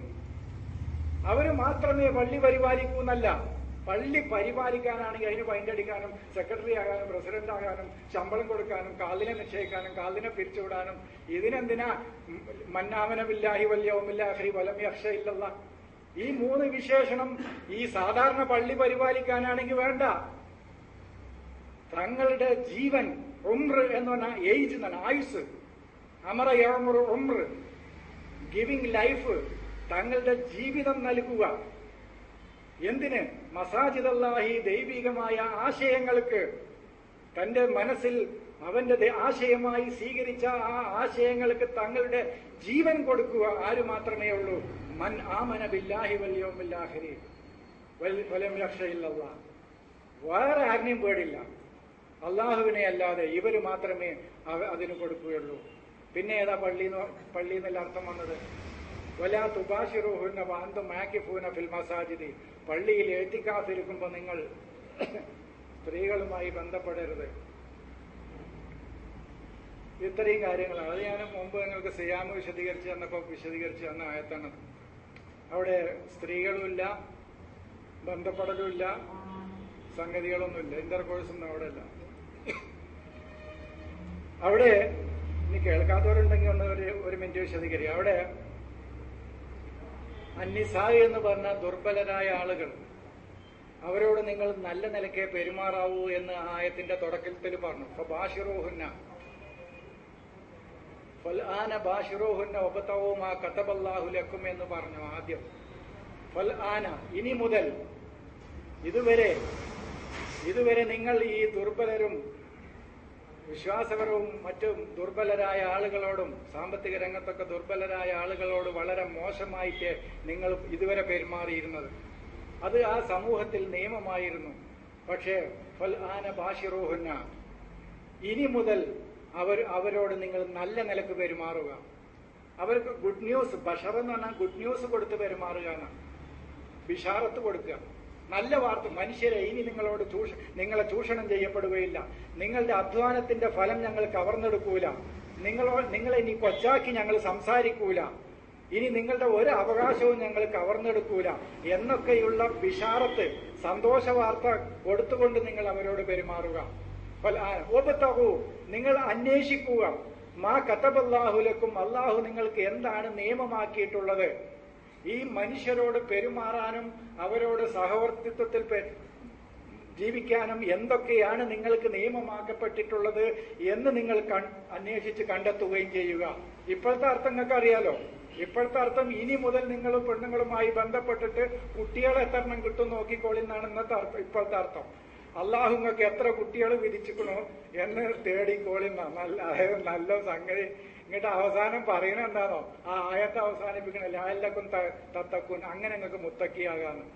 [SPEAKER 1] അവര് മാത്രമേ പള്ളി പരിപാലിക്കൂ എന്നല്ല പള്ളി പരിപാലിക്കാനാണെങ്കിൽ അതിന് പൈൻ്റടിക്കാനും സെക്രട്ടറി ആകാനും പ്രസിഡന്റ് ആകാനും ശമ്പളം കൊടുക്കാനും കാലിനെ നിശ്ചയിക്കാനും കാലിനെ പിരിച്ചുവിടാനും ഇതിനെന്തിനാ മന്നാമനമില്ലാഹി വല്യവുമില്ലാഹി വലം യക്ഷയില്ലല്ല ഈ മൂന്ന് വിശേഷണം ഈ സാധാരണ പള്ളി പരിപാലിക്കാനാണെങ്കിൽ വേണ്ട തങ്ങളുടെ ജീവൻ ഉമ്ര എന്ന് പറഞ്ഞാൽ ഏജ് എന്നാണ് ആയുസ് അമറ യമുർ ഉമ്ര ഗിവിംഗ് ലൈഫ് തങ്ങളുടെ ജീവിതം നൽകുക എന്തിന് മസാജിദല്ലാഹി ദൈവികമായ ആശയങ്ങൾക്ക് തന്റെ മനസ്സിൽ അവന്റെ ദേ- ആശയമായി സ്വീകരിച്ച ആ ആശയങ്ങൾക്ക് തങ്ങളുടെ ജീവൻ കൊടുക്കുക ആര് മാത്രമേ ഉള്ളൂ മൻ ആമന ബില്ലാഹി വല്യോമില്ലാഹരി വലം രക്ഷയില്ലല്ല വേറെ ആരിനെയും പേടില്ല അള്ളാഹുവിനെ അല്ലാതെ ഇവര് മാത്രമേ അവ- അതിന് കൊടുക്കുകയുള്ളൂ പിന്നെ ഏതാ പള്ളി പള്ളി എന്നല്ല അർത്ഥം വന്നത് വലാ തുബാഷിറുഹുന്ന വാന്തു മാക്കിഫൂന ഫിൽ മസാജിദി പള്ളിയിൽ എഴുത്തിക്കാത്തിരിക്കുമ്പോൾ നിങ്ങൾ സ്ത്രീകളുമായി ബന്ധപ്പെടരുത് ഇത്രയും കാര്യങ്ങളാണ് അത് ഞാൻ മുമ്പ് നിങ്ങൾക്ക് സിയാമ് വിശദീകരിച്ച് തന്നപ്പോൾ വിശദീകരിച്ച് തന്ന ആയത്താണ് അവിടെ സ്ത്രീകളുമില്ല ബന്ധപ്പെടലുമില്ല സംഗതികളൊന്നുമില്ല ഇന്റർകോഴ്സ് ഒന്നും അവിടെ ഇല്ല അവിടെ ഇനി കേൾക്കാത്തവരുണ്ടെങ്കിൽ ഒന്ന് ഒരു ഒരു മിനിറ്റ് വിശദീകരിക്കുക അവിടെ അന്നിസായി എന്ന് പറഞ്ഞ ദുർബലരായ ആളുകൾ അവരോട് നിങ്ങൾ നല്ല നിലയ്ക്ക് പെരുമാറാവൂ എന്ന് ആയത്തിന്റെ തുടക്കത്തിൽ പറഞ്ഞു അപ്പൊ ബാഷിറോഹുന്ന ഫൽആന ബാഷിറോഹുന്ന ഒബത്തവും ആ കത്തബല്ലാഹു ലക്കും എന്ന് പറഞ്ഞു ആദ്യം ഫൽ ആന ഇനി മുതൽ ഇതുവരെ ഇതുവരെ നിങ്ങൾ ഈ ദുർബലരും വിശ്വാസപരവും മറ്റും ദുർബലരായ ആളുകളോടും സാമ്പത്തിക രംഗത്തൊക്കെ ദുർബലരായ ആളുകളോട് വളരെ മോശമായിട്ട് നിങ്ങൾ ഇതുവരെ പെരുമാറിയിരുന്നത് അത് ആ സമൂഹത്തിൽ നിയമമായിരുന്നു പക്ഷേ ഫൽ ആന ബാഷിറോഹുന്ന ഇനി മുതൽ അവർ അവരോട് നിങ്ങൾ നല്ല നിലക്ക് പെരുമാറുക അവർക്ക് ഗുഡ് ന്യൂസ് ബഷർ എന്ന് പറഞ്ഞാൽ ഗുഡ് ന്യൂസ് കൊടുത്ത് പെരുമാറുക എന്നാണ് ബിഷാറത്ത് കൊടുക്കുക നല്ല വാർത്ത മനുഷ്യരെ ഇനി നിങ്ങളോട് ചൂഷ നിങ്ങളെ ചൂഷണം ചെയ്യപ്പെടുകയില്ല നിങ്ങളുടെ അധ്വാനത്തിന്റെ ഫലം ഞങ്ങൾ കവർന്നെടുക്കൂല നിങ്ങളോ നിങ്ങളെ ഇനി കൊച്ചാക്കി ഞങ്ങൾ സംസാരിക്കൂല ഇനി നിങ്ങളുടെ ഒരു അവകാശവും ഞങ്ങൾ കവർന്നെടുക്കൂല എന്നൊക്കെയുള്ള ബിഷാറത്ത് സന്തോഷ വാർത്ത കൊടുത്തുകൊണ്ട് നിങ്ങൾ അവരോട് പെരുമാറുക ഒബത്തഹു നിങ്ങൾ അന്വേഷിക്കുക മാ കത്തബല്ലാഹുലക്കും അള്ളാഹു നിങ്ങൾക്ക് എന്താണ് നിയമമാക്കിയിട്ടുള്ളത് ഈ മനുഷ്യരോട് പെരുമാറാനും അവരോട് സഹവർത്തിത്വത്തിൽ പെ- ജീവിക്കാനും എന്തൊക്കെയാണ് നിങ്ങൾക്ക് നിയമമാക്കപ്പെട്ടിട്ടുള്ളത് എന്ന് നിങ്ങൾ കൺ- അന്വേഷിച്ച് കണ്ടെത്തുകയും ചെയ്യുക ഇപ്പോഴത്തെ അർത്ഥം നിങ്ങൾക്ക് അറിയാലോ ഇപ്പോഴത്തെ അർത്ഥം ഇനി മുതൽ നിങ്ങൾ പെണ്ണുങ്ങളുമായി ബന്ധപ്പെട്ടിട്ട് കുട്ടികളെ എത്ര എണ്ണം കിട്ടും നോക്കിക്കോളിന്നാണ് ഇന്നത്തെ അർത്ഥം ഇപ്പോഴത്തെ അർത്ഥം അള്ളാഹു നിങ്ങൾക്ക് എത്ര കുട്ടികൾ വിധിച്ചിക്കണോ എന്ന് തേടിക്കോളിന്ന നല്ല അതായത് നല്ല സംഗതി ഇങ്ങോട്ട് അവസാനം പറയണ എന്താണോ ആ ആയത്തെ അവസാനിപ്പിക്കണ ലാലക്കും തത്തക്കും അങ്ങനെ നിങ്ങൾക്ക് മുത്തക്കിയാകാന്ന്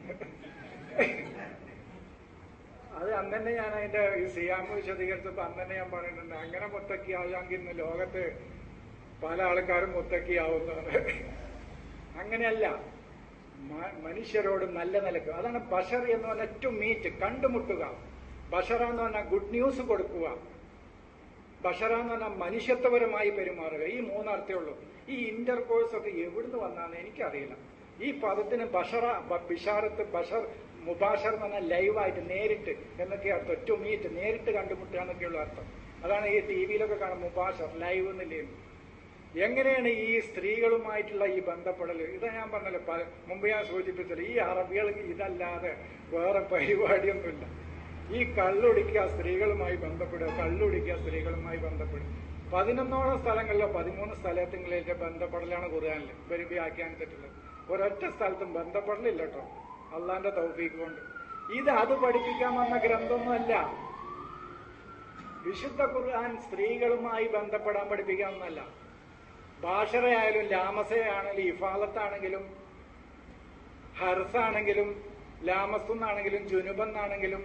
[SPEAKER 1] അത് അന്ന് തന്നെ ഞാൻ അതിന്റെ ഈ സിയാമ് വിശദീകരിച്ചപ്പോ അന്ന് തന്നെ ഞാൻ പറഞ്ഞിട്ടുണ്ട് അങ്ങനെ മുത്തക്കിയാകാമെങ്കിൽ ഇന്ന് ലോകത്ത് പല ആൾക്കാരും മുത്തക്കിയാവുന്നതാണ് അങ്ങനെയല്ല മ- മനുഷ്യരോട് നല്ല നിലക്ക് അതാണ് ബഷർ എന്ന് പറഞ്ഞാൽ ടു മീറ്റ് കണ്ടുമുട്ടുക ബഷറ എന്ന് പറഞ്ഞാൽ ഗുഡ് ന്യൂസ് കൊടുക്കുക ബഷറ എന്ന് പറഞ്ഞാൽ മനുഷ്യത്വപരമായി പെരുമാറുക ഈ മൂന്നർത്ഥേ ഉള്ളൂ ഈ ഇന്റർ കോഴ്സ് ഒക്കെ എവിടുന്ന് വന്നാന്ന് എനിക്കറിയില്ല ഈ പദത്തിന് ബഷറ ബ- ബിഷാറത്ത് ബഷർ മുബാഷർ എന്ന് പറഞ്ഞാൽ ലൈവായിട്ട് നേരിട്ട് എന്നൊക്കെ അർത്ഥം ടു മീറ്റ് നേരിട്ട് കണ്ടുമുട്ടുക എന്നൊക്കെയുള്ള അർത്ഥം അതാണ് ഈ ടി വിയിലൊക്കെ കാണും മുബാഷർ ലൈവ് എന്നില്ലേ എങ്ങനെയാണ് ഈ സ്ത്രീകളുമായിട്ടുള്ള ഈ ബന്ധപ്പെടൽ ഇത് ഞാൻ പറഞ്ഞല്ലോ പല മുമ്പ് ഞാൻ സൂചിപ്പിച്ചല്ലോ ഈ അറബികൾക്ക് ഇതല്ലാതെ വേറെ പരിപാടിയൊന്നുമില്ല ഈ കള്ളുടിക്കുക സ്ത്രീകളുമായി ബന്ധപ്പെടുക കള്ളുടിക്കുക സ്ത്രീകളുമായി ബന്ധപ്പെടുക പതിനൊന്നോളം സ്ഥലങ്ങളിലോ പതിമൂന്ന് സ്ഥലത്തിങ്ങളിലേക്ക് ബന്ധപ്പെടലാണ് ഖുർആാനിൽ ഇവര് വ്യാഖ്യാനിച്ചിട്ടുള്ളത് ഒരൊറ്റ സ്ഥലത്തും ബന്ധപ്പെടലില്ല കേട്ടോ അള്ളാന്റെ തൗഫീക്ക് കൊണ്ട് ഇത് അത് പഠിപ്പിക്കാൻ വന്ന ഗ്രന്ഥമൊന്നുമല്ല വിശുദ്ധ ഖുർആൻ സ്ത്രീകളുമായി ബന്ധപ്പെടാൻ പഠിപ്പിക്കാമെന്നല്ല ഭാഷറയായാലും ലാമസയാണെങ്കിലും ഇഫാലത്താണെങ്കിലും ഹർസാണെങ്കിലും ലാമസ്തുന്നാണെങ്കിലും ജുനുബെന്നാണെങ്കിലും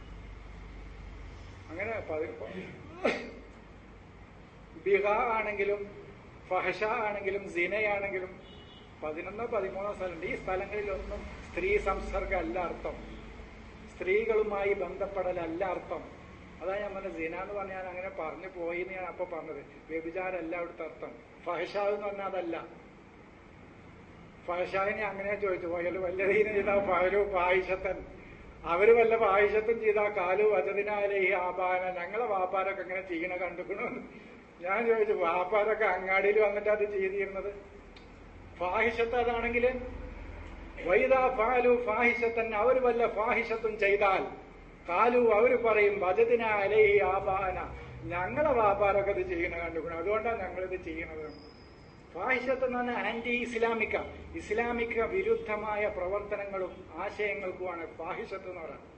[SPEAKER 1] അങ്ങനെ പതി- ബിഹ ആണെങ്കിലും ഫഹഷ ആണെങ്കിലും സിനയാണെങ്കിലും പതിനൊന്നോ പതിമൂന്നോ സ്ഥലമുണ്ട് ഈ സ്ഥലങ്ങളിലൊന്നും സ്ത്രീ സംസർഗമല്ല അർത്ഥം സ്ത്രീകളുമായി ബന്ധപ്പെടലല്ല അർത്ഥം അതാ ഞാൻ പറഞ്ഞത് സിന എന്ന് പറഞ്ഞാൽ അങ്ങനെ പറഞ്ഞു പോയി എന്ന് ഞാൻ അപ്പൊ പറഞ്ഞത് വ്യഭിചാരല്ല അവിടുത്തെ അർത്ഥം ഫഹഷാവ് എന്ന് പറഞ്ഞാൽ അതല്ല ഫഹഷാവിനെ അങ്ങനെ ചോദിച്ചു പോയാലും വല്ലതീനം ചെയ്താ പകലു പായിഷത്തൻ അവര് വല്ല പായിഷത്തും ചെയ്താ കാലു വചതിനാലേ ഈ ആപാന ഞങ്ങളെ വാപ്പാരൊക്കെ ഇങ്ങനെ ചെയ്യണ കണ്ടുക്കണു ഞാൻ ചോദിച്ചു വാപ്പാരൊക്കെ അങ്ങാടിയിൽ വന്നിട്ട് അത് ചെയ്തിരുന്നത് ഫാഹിഷത്ത് അതാണെങ്കിൽ വൈദാ ഫാലു ഫാഹിഷത്തൻ അവർ വല്ല ഫാഹിഷത്തും ചെയ്താൽ കാലു അവർ പറയും വജതിന അലൈഹി ആബാന ഞങ്ങളെ വാപ്പാരൊക്കെ ഇത് ചെയ്യണ കണ്ടുക്കണം അതുകൊണ്ടാണ് ഞങ്ങളിത് ചെയ്യണത് ഫാഹിഷത്ത് എന്ന് പറഞ്ഞാൽ ആന്റി ഇസ്ലാമിക്ക ഇസ്ലാമിക വിരുദ്ധമായ പ്രവർത്തനങ്ങളും ആശയങ്ങൾക്കുമാണ് ഫാഹിഷത്ത് എന്ന് പറയുന്നത്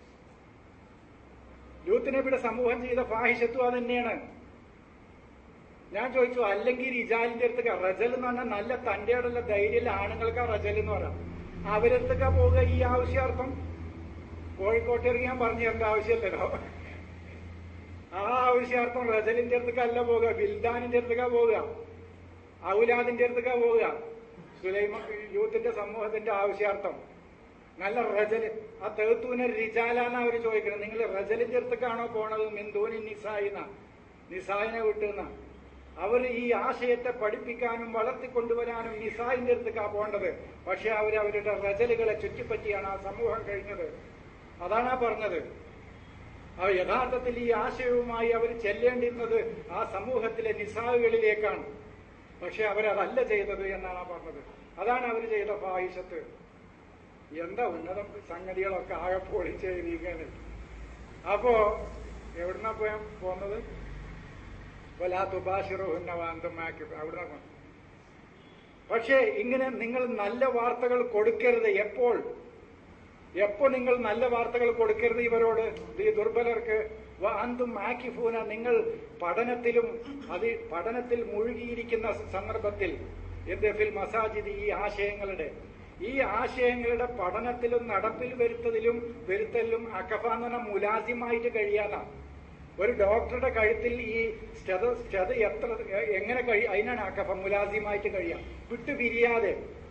[SPEAKER 1] ലൂത്ത് നബിയുടെ സമൂഹം ചെയ്ത ഫാഹിഷത്തും അത് തന്നെയാണ് ഞാൻ ചോദിച്ചു അല്ലെങ്കിൽ ഇജാലിന്റെ അടുത്തേക്ക് റജൽ എന്ന് പറഞ്ഞാൽ നല്ല തന്റെ അടുള്ള ധൈര്യമുള്ള ആണുങ്ങൾക്ക് റജൽ എന്ന് പറയാം അവരടുത്തേക്കാ പോവുക ഈ ആവശ്യാർത്ഥം കോഴിക്കോട്ട് ഇറങ്ങി ഞാൻ പറഞ്ഞു തരേണ്ട ആവശ്യമില്ലല്ലോ ആ ആവശ്യാർത്ഥം റജലിന്റെ അടുത്തേക്കല്ല പോവുക ബിൽദാനിന്റെ അടുത്തേക്കാ പോവുക ഔലാദിന്റെ അടുത്തേക്കാ പോവുക സുലൈമ യൂത്തിന്റെ സമൂഹത്തിന്റെ ആവശ്യാർത്ഥം നല്ല റജല് ആ തേത്തൂന റിജാലാന്ന് അവര് ചോദിക്കണം നിങ്ങൾ റജലിന്റെ അടുത്തേക്കാണോ പോണത് മിന്തൂനി നിസായിന നിസായിനെ വിട്ടുന്ന അവർ ഈ ആശയത്തെ പഠിപ്പിക്കാനും വളർത്തിക്കൊണ്ടുവരാനും നിസായിന്റെ അടുത്തേക്കാ പോകേണ്ടത് പക്ഷെ അവർ അവരുടെ റജലുകളെ ചുറ്റിപ്പറ്റിയാണ് ആ സമൂഹം കഴിഞ്ഞത് അതാണ് ആ പറഞ്ഞത് അവർ യഥാർത്ഥത്തിൽ ഈ ആശയവുമായി അവർ ചെല്ലേണ്ടിരുന്നത് ആ സമൂഹത്തിലെ നിസാവുകളിലേക്കാണ് പക്ഷെ അവരതല്ല ചെയ്തത് എന്നാണ് ആ പറഞ്ഞത് അതാണ് അവർ ചെയ്ത ഫാഹിഷത്ത് എന്താ ഉന്നത സംഗതികളൊക്കെ ആകെ പൊളിച്ചെഴുതിയിരിക്കാണ് അപ്പോ എവിടുന്നാ പോയ പോന്നത് വലാ തുബാഷിറുഹുന്ന വാന്തമാക്കി അവിടുന്ന് പോ- പക്ഷേ ഇങ്ങനെ നിങ്ങൾ നല്ല വാർത്തകൾ കൊടുക്കരുത് എപ്പോൾ എപ്പോ നിങ്ങൾ നല്ല വാർത്തകൾ കൊടുക്കരുത് ഇവരോട് ഈ ദുർബലർക്ക് അന്തും ആക്കിഫൂന നിങ്ങൾ പഠനത്തിലും അത് പഠനത്തിൽ മുഴുകിയിരിക്കുന്ന സന്ദർഭത്തിൽ എന്ത് ഫിൽ മസാജിദ് ഈ ആശയങ്ങളുടെ ഈ ആശയങ്ങളുടെ പഠനത്തിലും നടപ്പിൽ വരുത്തതിലും വരുത്തലിലും അക്കഫ എന്ന് പറഞ്ഞാൽ മുലാസിമായിട്ട് കഴിയാതാണ് ഒരു ഡോക്ടറുടെ കഴുത്തിൽ ഈ സ്റ്റെത സ്റ്റെത എത്ര എങ്ങനെ കഴി അതിനാണ് അക്കഫ മുലാസിമായിട്ട് കഴിയാം വിട്ടു പിരിയാതെ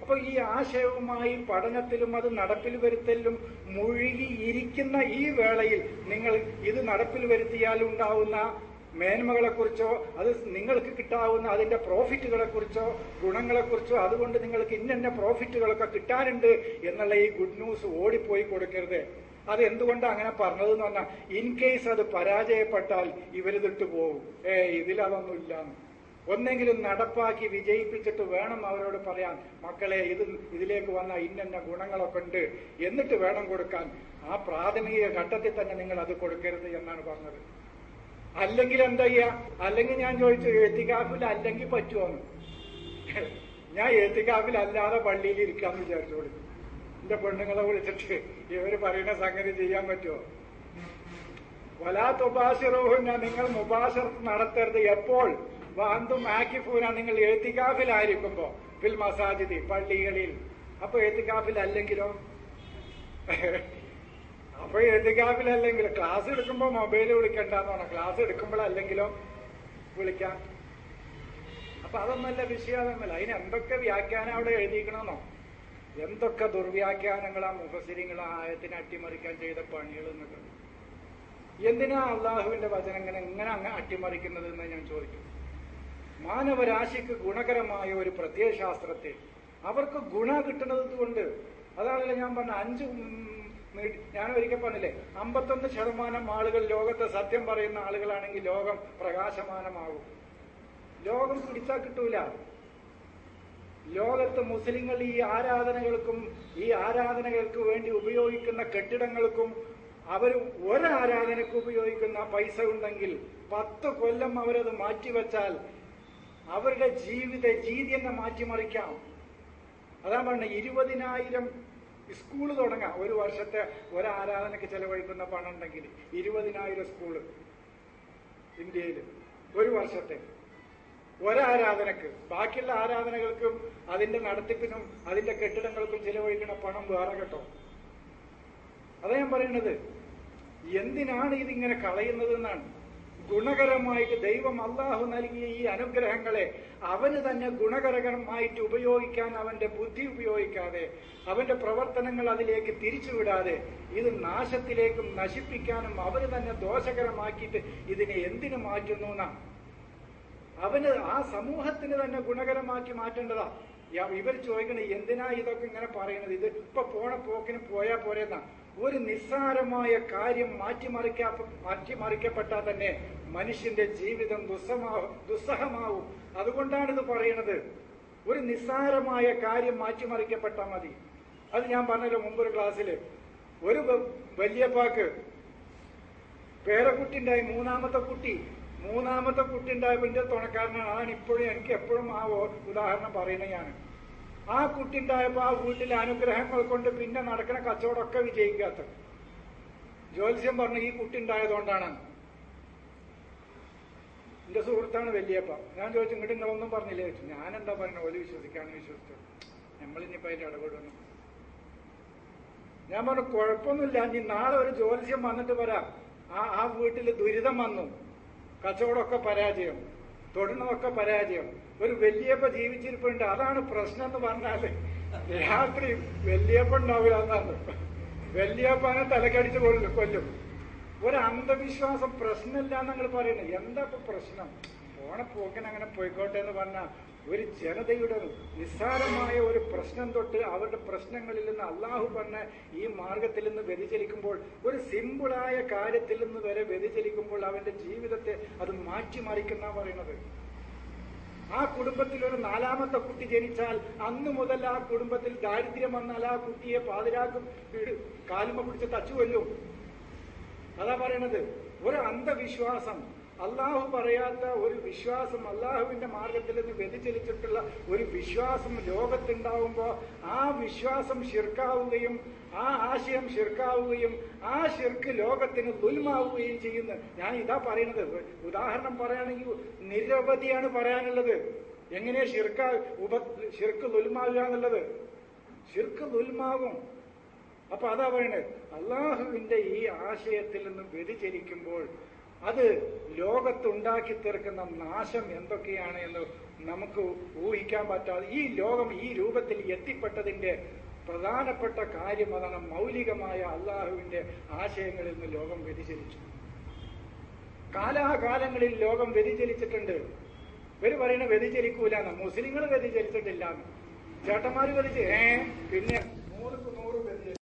[SPEAKER 1] അപ്പൊ ഈ ആശയവുമായി പഠനത്തിലും അത് നടപ്പിൽ വരുത്തലിലും മുഴുകിയിരിക്കുന്ന ഈ വേളയിൽ നിങ്ങൾ ഇത് നടപ്പിൽ വരുത്തിയാൽ ഉണ്ടാവുന്ന മേന്മകളെക്കുറിച്ചോ അത് നിങ്ങൾക്ക് കിട്ടാവുന്ന അതിന്റെ പ്രോഫിറ്റുകളെക്കുറിച്ചോ ഗുണങ്ങളെക്കുറിച്ചോ അതുകൊണ്ട് നിങ്ങൾക്ക് ഇന്ന പ്രോഫിറ്റുകളൊക്കെ കിട്ടാനുണ്ട് എന്നുള്ള ഈ ഗുഡ് ന്യൂസ് ഓടിപ്പോയി കൊടുക്കരുത് അത് എന്തുകൊണ്ടാണ് അങ്ങനെ പറഞ്ഞതെന്ന് പറഞ്ഞാൽ ഇൻ കേസ് അത് പരാജയപ്പെട്ടാൽ ഇവരിതിട്ട് പോകും ഏ ഇതിലതൊന്നും ഇല്ലാന്ന് ഒന്നെങ്കിലും നടപ്പാക്കി വിജയിപ്പിച്ചിട്ട് വേണം അവരോട് പറയാൻ മക്കളെ ഇത് ഇതിലേക്ക് വന്ന ഇന്ന ഗുണങ്ങളൊക്കെ ഉണ്ട് എന്നിട്ട് വേണം കൊടുക്കാൻ ആ പ്രാഥമിക ഘട്ടത്തിൽ തന്നെ നിങ്ങൾ അത് കൊടുക്കരുത് എന്നാണ് പറഞ്ഞത് അല്ലെങ്കിൽ എന്താ ചെയ്യാ അല്ലെങ്കിൽ ഞാൻ ചോദിച്ചു എത്തിക്കാഫിൽ അല്ലെങ്കിൽ പറ്റുമോന്ന് ഞാൻ എത്തിക്കാഫിൽ അല്ലാതെ പള്ളിയിൽ ഇരിക്കാന്ന് വിചാരിച്ചോളൂ എന്റെ പെണ്ണുങ്ങളെ വിളിച്ചിട്ട് ഇവര് പറയുന്ന സംഗതി ചെയ്യാൻ പറ്റുമോ വലാ തുബാസിറോഹുന നിങ്ങൾ മുബാസർ നടത്തരുത് എപ്പോൾ വാന്തും ആക്കിഫൂന നിങ്ങൾ എത്തിക്കാഫിലായിരിക്കുമ്പോ ഫിൽ മസാജിദി പള്ളികളിൽ അപ്പൊ എത്തിക്കാഫിൽ അല്ലെങ്കിലോ അപ്പൊ എത്തിക്കാഫിലല്ലെങ്കിൽ ക്ലാസ് എടുക്കുമ്പോ മൊബൈൽ വിളിക്കണ്ടെന്ന് പറഞ്ഞ ക്ലാസ് എടുക്കുമ്പോഴല്ലെങ്കിലോ വിളിക്കാം അപ്പൊ അതൊന്നല്ല വിഷയം അതൊന്നല്ല അതിന് എന്തൊക്കെ വ്യാഖ്യാനം അവിടെ എഴുതിക്കണമെന്നോ എന്തൊക്കെ ദുർവ്യാഖ്യാനങ്ങൾ ആ മുഫസിരിങ്ങൾ ആ ആയത്തിനെ അട്ടിമറിക്കാൻ ചെയ്ത പണികൾ എന്നൊക്കെ എന്തിനാ അള്ളാഹുവിന്റെ വചനം ഇങ്ങനെ ഇങ്ങനെ അങ്ങ് അട്ടിമറിക്കുന്നത് എന്ന് ഞാൻ ചോദിക്കും മാനവരാശിക്ക് ഗുണകരമായ ഒരു പ്രത്യയശാസ്ത്രത്തെ അവർക്ക് ഗുണ കിട്ടുന്നത് കൊണ്ട് അതാണല്ലോ ഞാൻ പറഞ്ഞ അഞ്ച് ഉം, മീ- ഞാൻ ഒരിക്കൽ പറഞ്ഞില്ലേ അമ്പത്തൊന്ന് ശതമാനം ആളുകൾ ലോകത്ത് സത്യം പറയുന്ന ആളുകളാണെങ്കിൽ ലോകം പ്രകാശമാനമാകും ലോകം പിടിച്ചാൽ കിട്ടൂല ലോകത്ത് മുസ്ലിങ്ങൾ ഈ ആരാധനകൾക്കും ഈ ആരാധനകൾക്ക് വേണ്ടി ഉപയോഗിക്കുന്ന കെട്ടിടങ്ങൾക്കും അവർ ഒരാരാധനയ്ക്ക് ഉപയോഗിക്കുന്ന പൈസ ഉണ്ടെങ്കിൽ പത്ത് കൊല്ലം അവരത് മാറ്റിവെച്ചാൽ അവരുടെ ജീവിത രീതി തന്നെ മാറ്റിമറിക്കാം അതാ പറഞ്ഞ ഇരുപതിനായിരം സ്കൂൾ തുടങ്ങാം ഒരു വർഷത്തെ ഒരാരാധനയ്ക്ക് ചെലവഴിക്കുന്ന പണം ഉണ്ടെങ്കിൽ ഇരുപതിനായിരം സ്കൂള് ഇന്ത്യയിൽ ഒരു വർഷത്തെ ഒരാരാധനക്ക് ബാക്കിയുള്ള ആരാധനകൾക്കും അതിന്റെ നടത്തിപ്പിനും അതിന്റെ കെട്ടിടങ്ങൾക്കും ചിലവഴിക്കുന്ന പണം വേറെ കേട്ടോ അതാ ഞാൻ പറയുന്നത് എന്തിനാണ് ഇതിങ്ങനെ കളയുന്നത് എന്നാണ് ഗുണകരമായിട്ട് ദൈവം അള്ളാഹു നൽകിയ ഈ അനുഗ്രഹങ്ങളെ അവന് തന്നെ ഗുണകരമായിട്ട് ഉപയോഗിക്കാൻ അവന്റെ ബുദ്ധി ഉപയോഗിക്കാതെ അവന്റെ പ്രവർത്തനങ്ങൾ അതിലേക്ക് തിരിച്ചുവിടാതെ ഇത് നാശത്തിലേക്കും നശിപ്പിക്കാനും അവന് തന്നെ ദോഷകരമാക്കിയിട്ട് ഇതിനെ എന്തിനു മാറ്റുന്നു എന്നാണ് അവന് ആ സമൂഹത്തിന് തന്നെ ഗുണകരമാക്കി മാറ്റേണ്ടതാ യ- ഇവർ ചോദിക്കണേ എന്തിനാ ഇതൊക്കെ ഇങ്ങനെ പറയുന്നത് ഇത് ഇപ്പൊ പോണ പോക്കിന് പോയാ പോരെന്നാ ഒരു നിസ്സാരമായ കാര്യം മാറ്റിമറിക്കാ മാറ്റിമറിക്കപ്പെട്ടാൽ തന്നെ മനുഷ്യന്റെ ജീവിതം ദുസ്സമാവും ദുസ്സഹമാവും അതുകൊണ്ടാണ് ഇത് പറയുന്നത് ഒരു നിസ്സാരമായ കാര്യം മാറ്റിമറിക്കപ്പെട്ടാൽ മതി അത് ഞാൻ പറഞ്ഞല്ലോ മുമ്പൊരു ക്ലാസ്സിൽ ഒരു വ- വല്യപ്പാക്ക് പേരക്കുട്ടി ഉണ്ടായി മൂന്നാമത്തെ കുട്ടി മൂന്നാമത്തെ കുട്ടി ഉണ്ടായപ്പോ എന്റെ തുണക്കാരനാണ് അതാണ് ഇപ്പോഴും എനിക്ക് എപ്പോഴും ആ ഓ- ഉദാഹരണം പറയുന്നത് ഞാൻ ആ കുട്ടി ഉണ്ടായപ്പോ ആ വീട്ടിലെ അനുഗ്രഹങ്ങൾ കൊണ്ട് പിന്നെ നടക്കുന്ന കച്ചവടമൊക്കെ വിജയിക്കാത്ത ജ്യോത്സ്യം പറഞ്ഞു ഈ കുട്ടി ഉണ്ടായതുകൊണ്ടാണ് എന്റെ സുഹൃത്താണ് വല്യപ്പ ഞാൻ ചോദിച്ചു ഇങ്ങോട്ട് നിങ്ങളൊന്നും പറഞ്ഞില്ലേ ചോദിച്ചു ഞാൻ എന്താ പറയുന്നത് ഓല് വിശ്വസിക്കാന്ന് വിശ്വസിച്ചു നമ്മളിനിപ്പോ അതിന്റെ ഇടപെടുന്നു ഞാൻ പറഞ്ഞു കുഴപ്പമൊന്നുമില്ല നീ നാളെ ഒരു ജ്യോത്സ്യം വന്നിട്ട് വരാം ആ ആ വീട്ടിൽ ദുരിതം വന്നു കച്ചവടമൊക്കെ പരാജയം തൊടുന്നതൊക്കെ പരാജയം ഒരു വല്യപ്പ ജീവിച്ചിരിപ്പുണ്ട് അതാണ് പ്രശ്നം എന്ന് പറഞ്ഞാല് രാത്രി വല്യപ്പ ഉണ്ടാവില്ല എന്നാണ് വല്യപ്പനെ തലക്കടിച്ച് കൊല്ലും കൊല്ലും ഒരു അന്ധവിശ്വാസം പ്രശ്നമില്ല എന്നങ്ങൾ പറയുന്നത് എന്താ ഇപ്പൊ പ്രശ്നം പോണ പോക്കിന് അങ്ങനെ പോയിക്കോട്ടെ എന്ന് പറഞ്ഞാൽ ഒരു ജനതയുടെ നിസ്സാരമായ ഒരു പ്രശ്നം തൊട്ട് അവരുടെ പ്രശ്നങ്ങളിൽ നിന്ന് അള്ളാഹു പറഞ്ഞ ഈ മാർഗത്തിൽ നിന്ന് വ്യതിചലിക്കുമ്പോൾ ഒരു സിമ്പിളായ കാര്യത്തിൽ നിന്ന് വരെ വ്യതിചലിക്കുമ്പോൾ അവന്റെ ജീവിതത്തെ അത് മാറ്റിമറിക്കുന്ന പറയുന്നത് ആ കുടുംബത്തിൽ ഒരു നാലാമത്തെ കുട്ടി ജനിച്ചാൽ അന്ന് മുതൽ ആ കുടുംബത്തിൽ ദാരിദ്ര്യം വന്നാൽ ആ കുട്ടിയെ പാതിരാക്കും കാലുമ പിടിച്ച് തച്ചുകൊല്ലും അതാ പറയണത് ഒരു അന്ധവിശ്വാസം അള്ളാഹു പറയാത്ത ഒരു വിശ്വാസം അള്ളാഹുവിന്റെ മാർഗത്തിൽ നിന്ന് വ്യതിചലിച്ചിട്ടുള്ള ഒരു വിശ്വാസം ലോകത്തുണ്ടാവുമ്പോ ആ വിശ്വാസം ശിർക്കാവുകയും ആ ആശയം ശിർക്കാവുകയും ആ ശിർക്ക് ലോകത്തിന് ദുൽമാവുകയും ചെയ്യുന്നു ഞാൻ ഇതാ പറയുന്നത് ഉദാഹരണം പറയുകയാണെങ്കിൽ നിരവധിയാണ് പറയാനുള്ളത് എങ്ങനെ ഷിർക്ക ഉപ ഷിർക്ക് ദുൽമാവുക എന്നുള്ളത് ഷിർക്ക് ദുൽമാവും അപ്പൊ അതാ പറയണത് അള്ളാഹുവിന്റെ ഈ ആശയത്തിൽ നിന്ന് വ്യതിചലിക്കുമ്പോൾ അത് ലോകത്തുണ്ടാക്കി തീർക്കുന്ന നാശം എന്തൊക്കെയാണ് എന്ന് നമുക്ക് ഊഹിക്കാൻ പറ്റാതെ ഈ ലോകം ഈ രൂപത്തിൽ എത്തിപ്പെട്ടതിന്റെ പ്രധാനപ്പെട്ട കാര്യം അതാണ് മൗലികമായ അള്ളാഹുവിന്റെ ആശയങ്ങളിൽ നിന്ന് ലോകം വ്യതിചലിച്ചു കാലാകാലങ്ങളിൽ ലോകം വ്യതിചലിച്ചിട്ടുണ്ട് ഇവര് പറയുന്ന വ്യതിചലിക്കൂലെന്ന് മുസ്ലിങ്ങൾ വ്യതിചലിച്ചിട്ടില്ല ചേട്ടന്മാര് വലിച്ച് ഏ പിന്നെ നൂറുക്ക് നൂറ്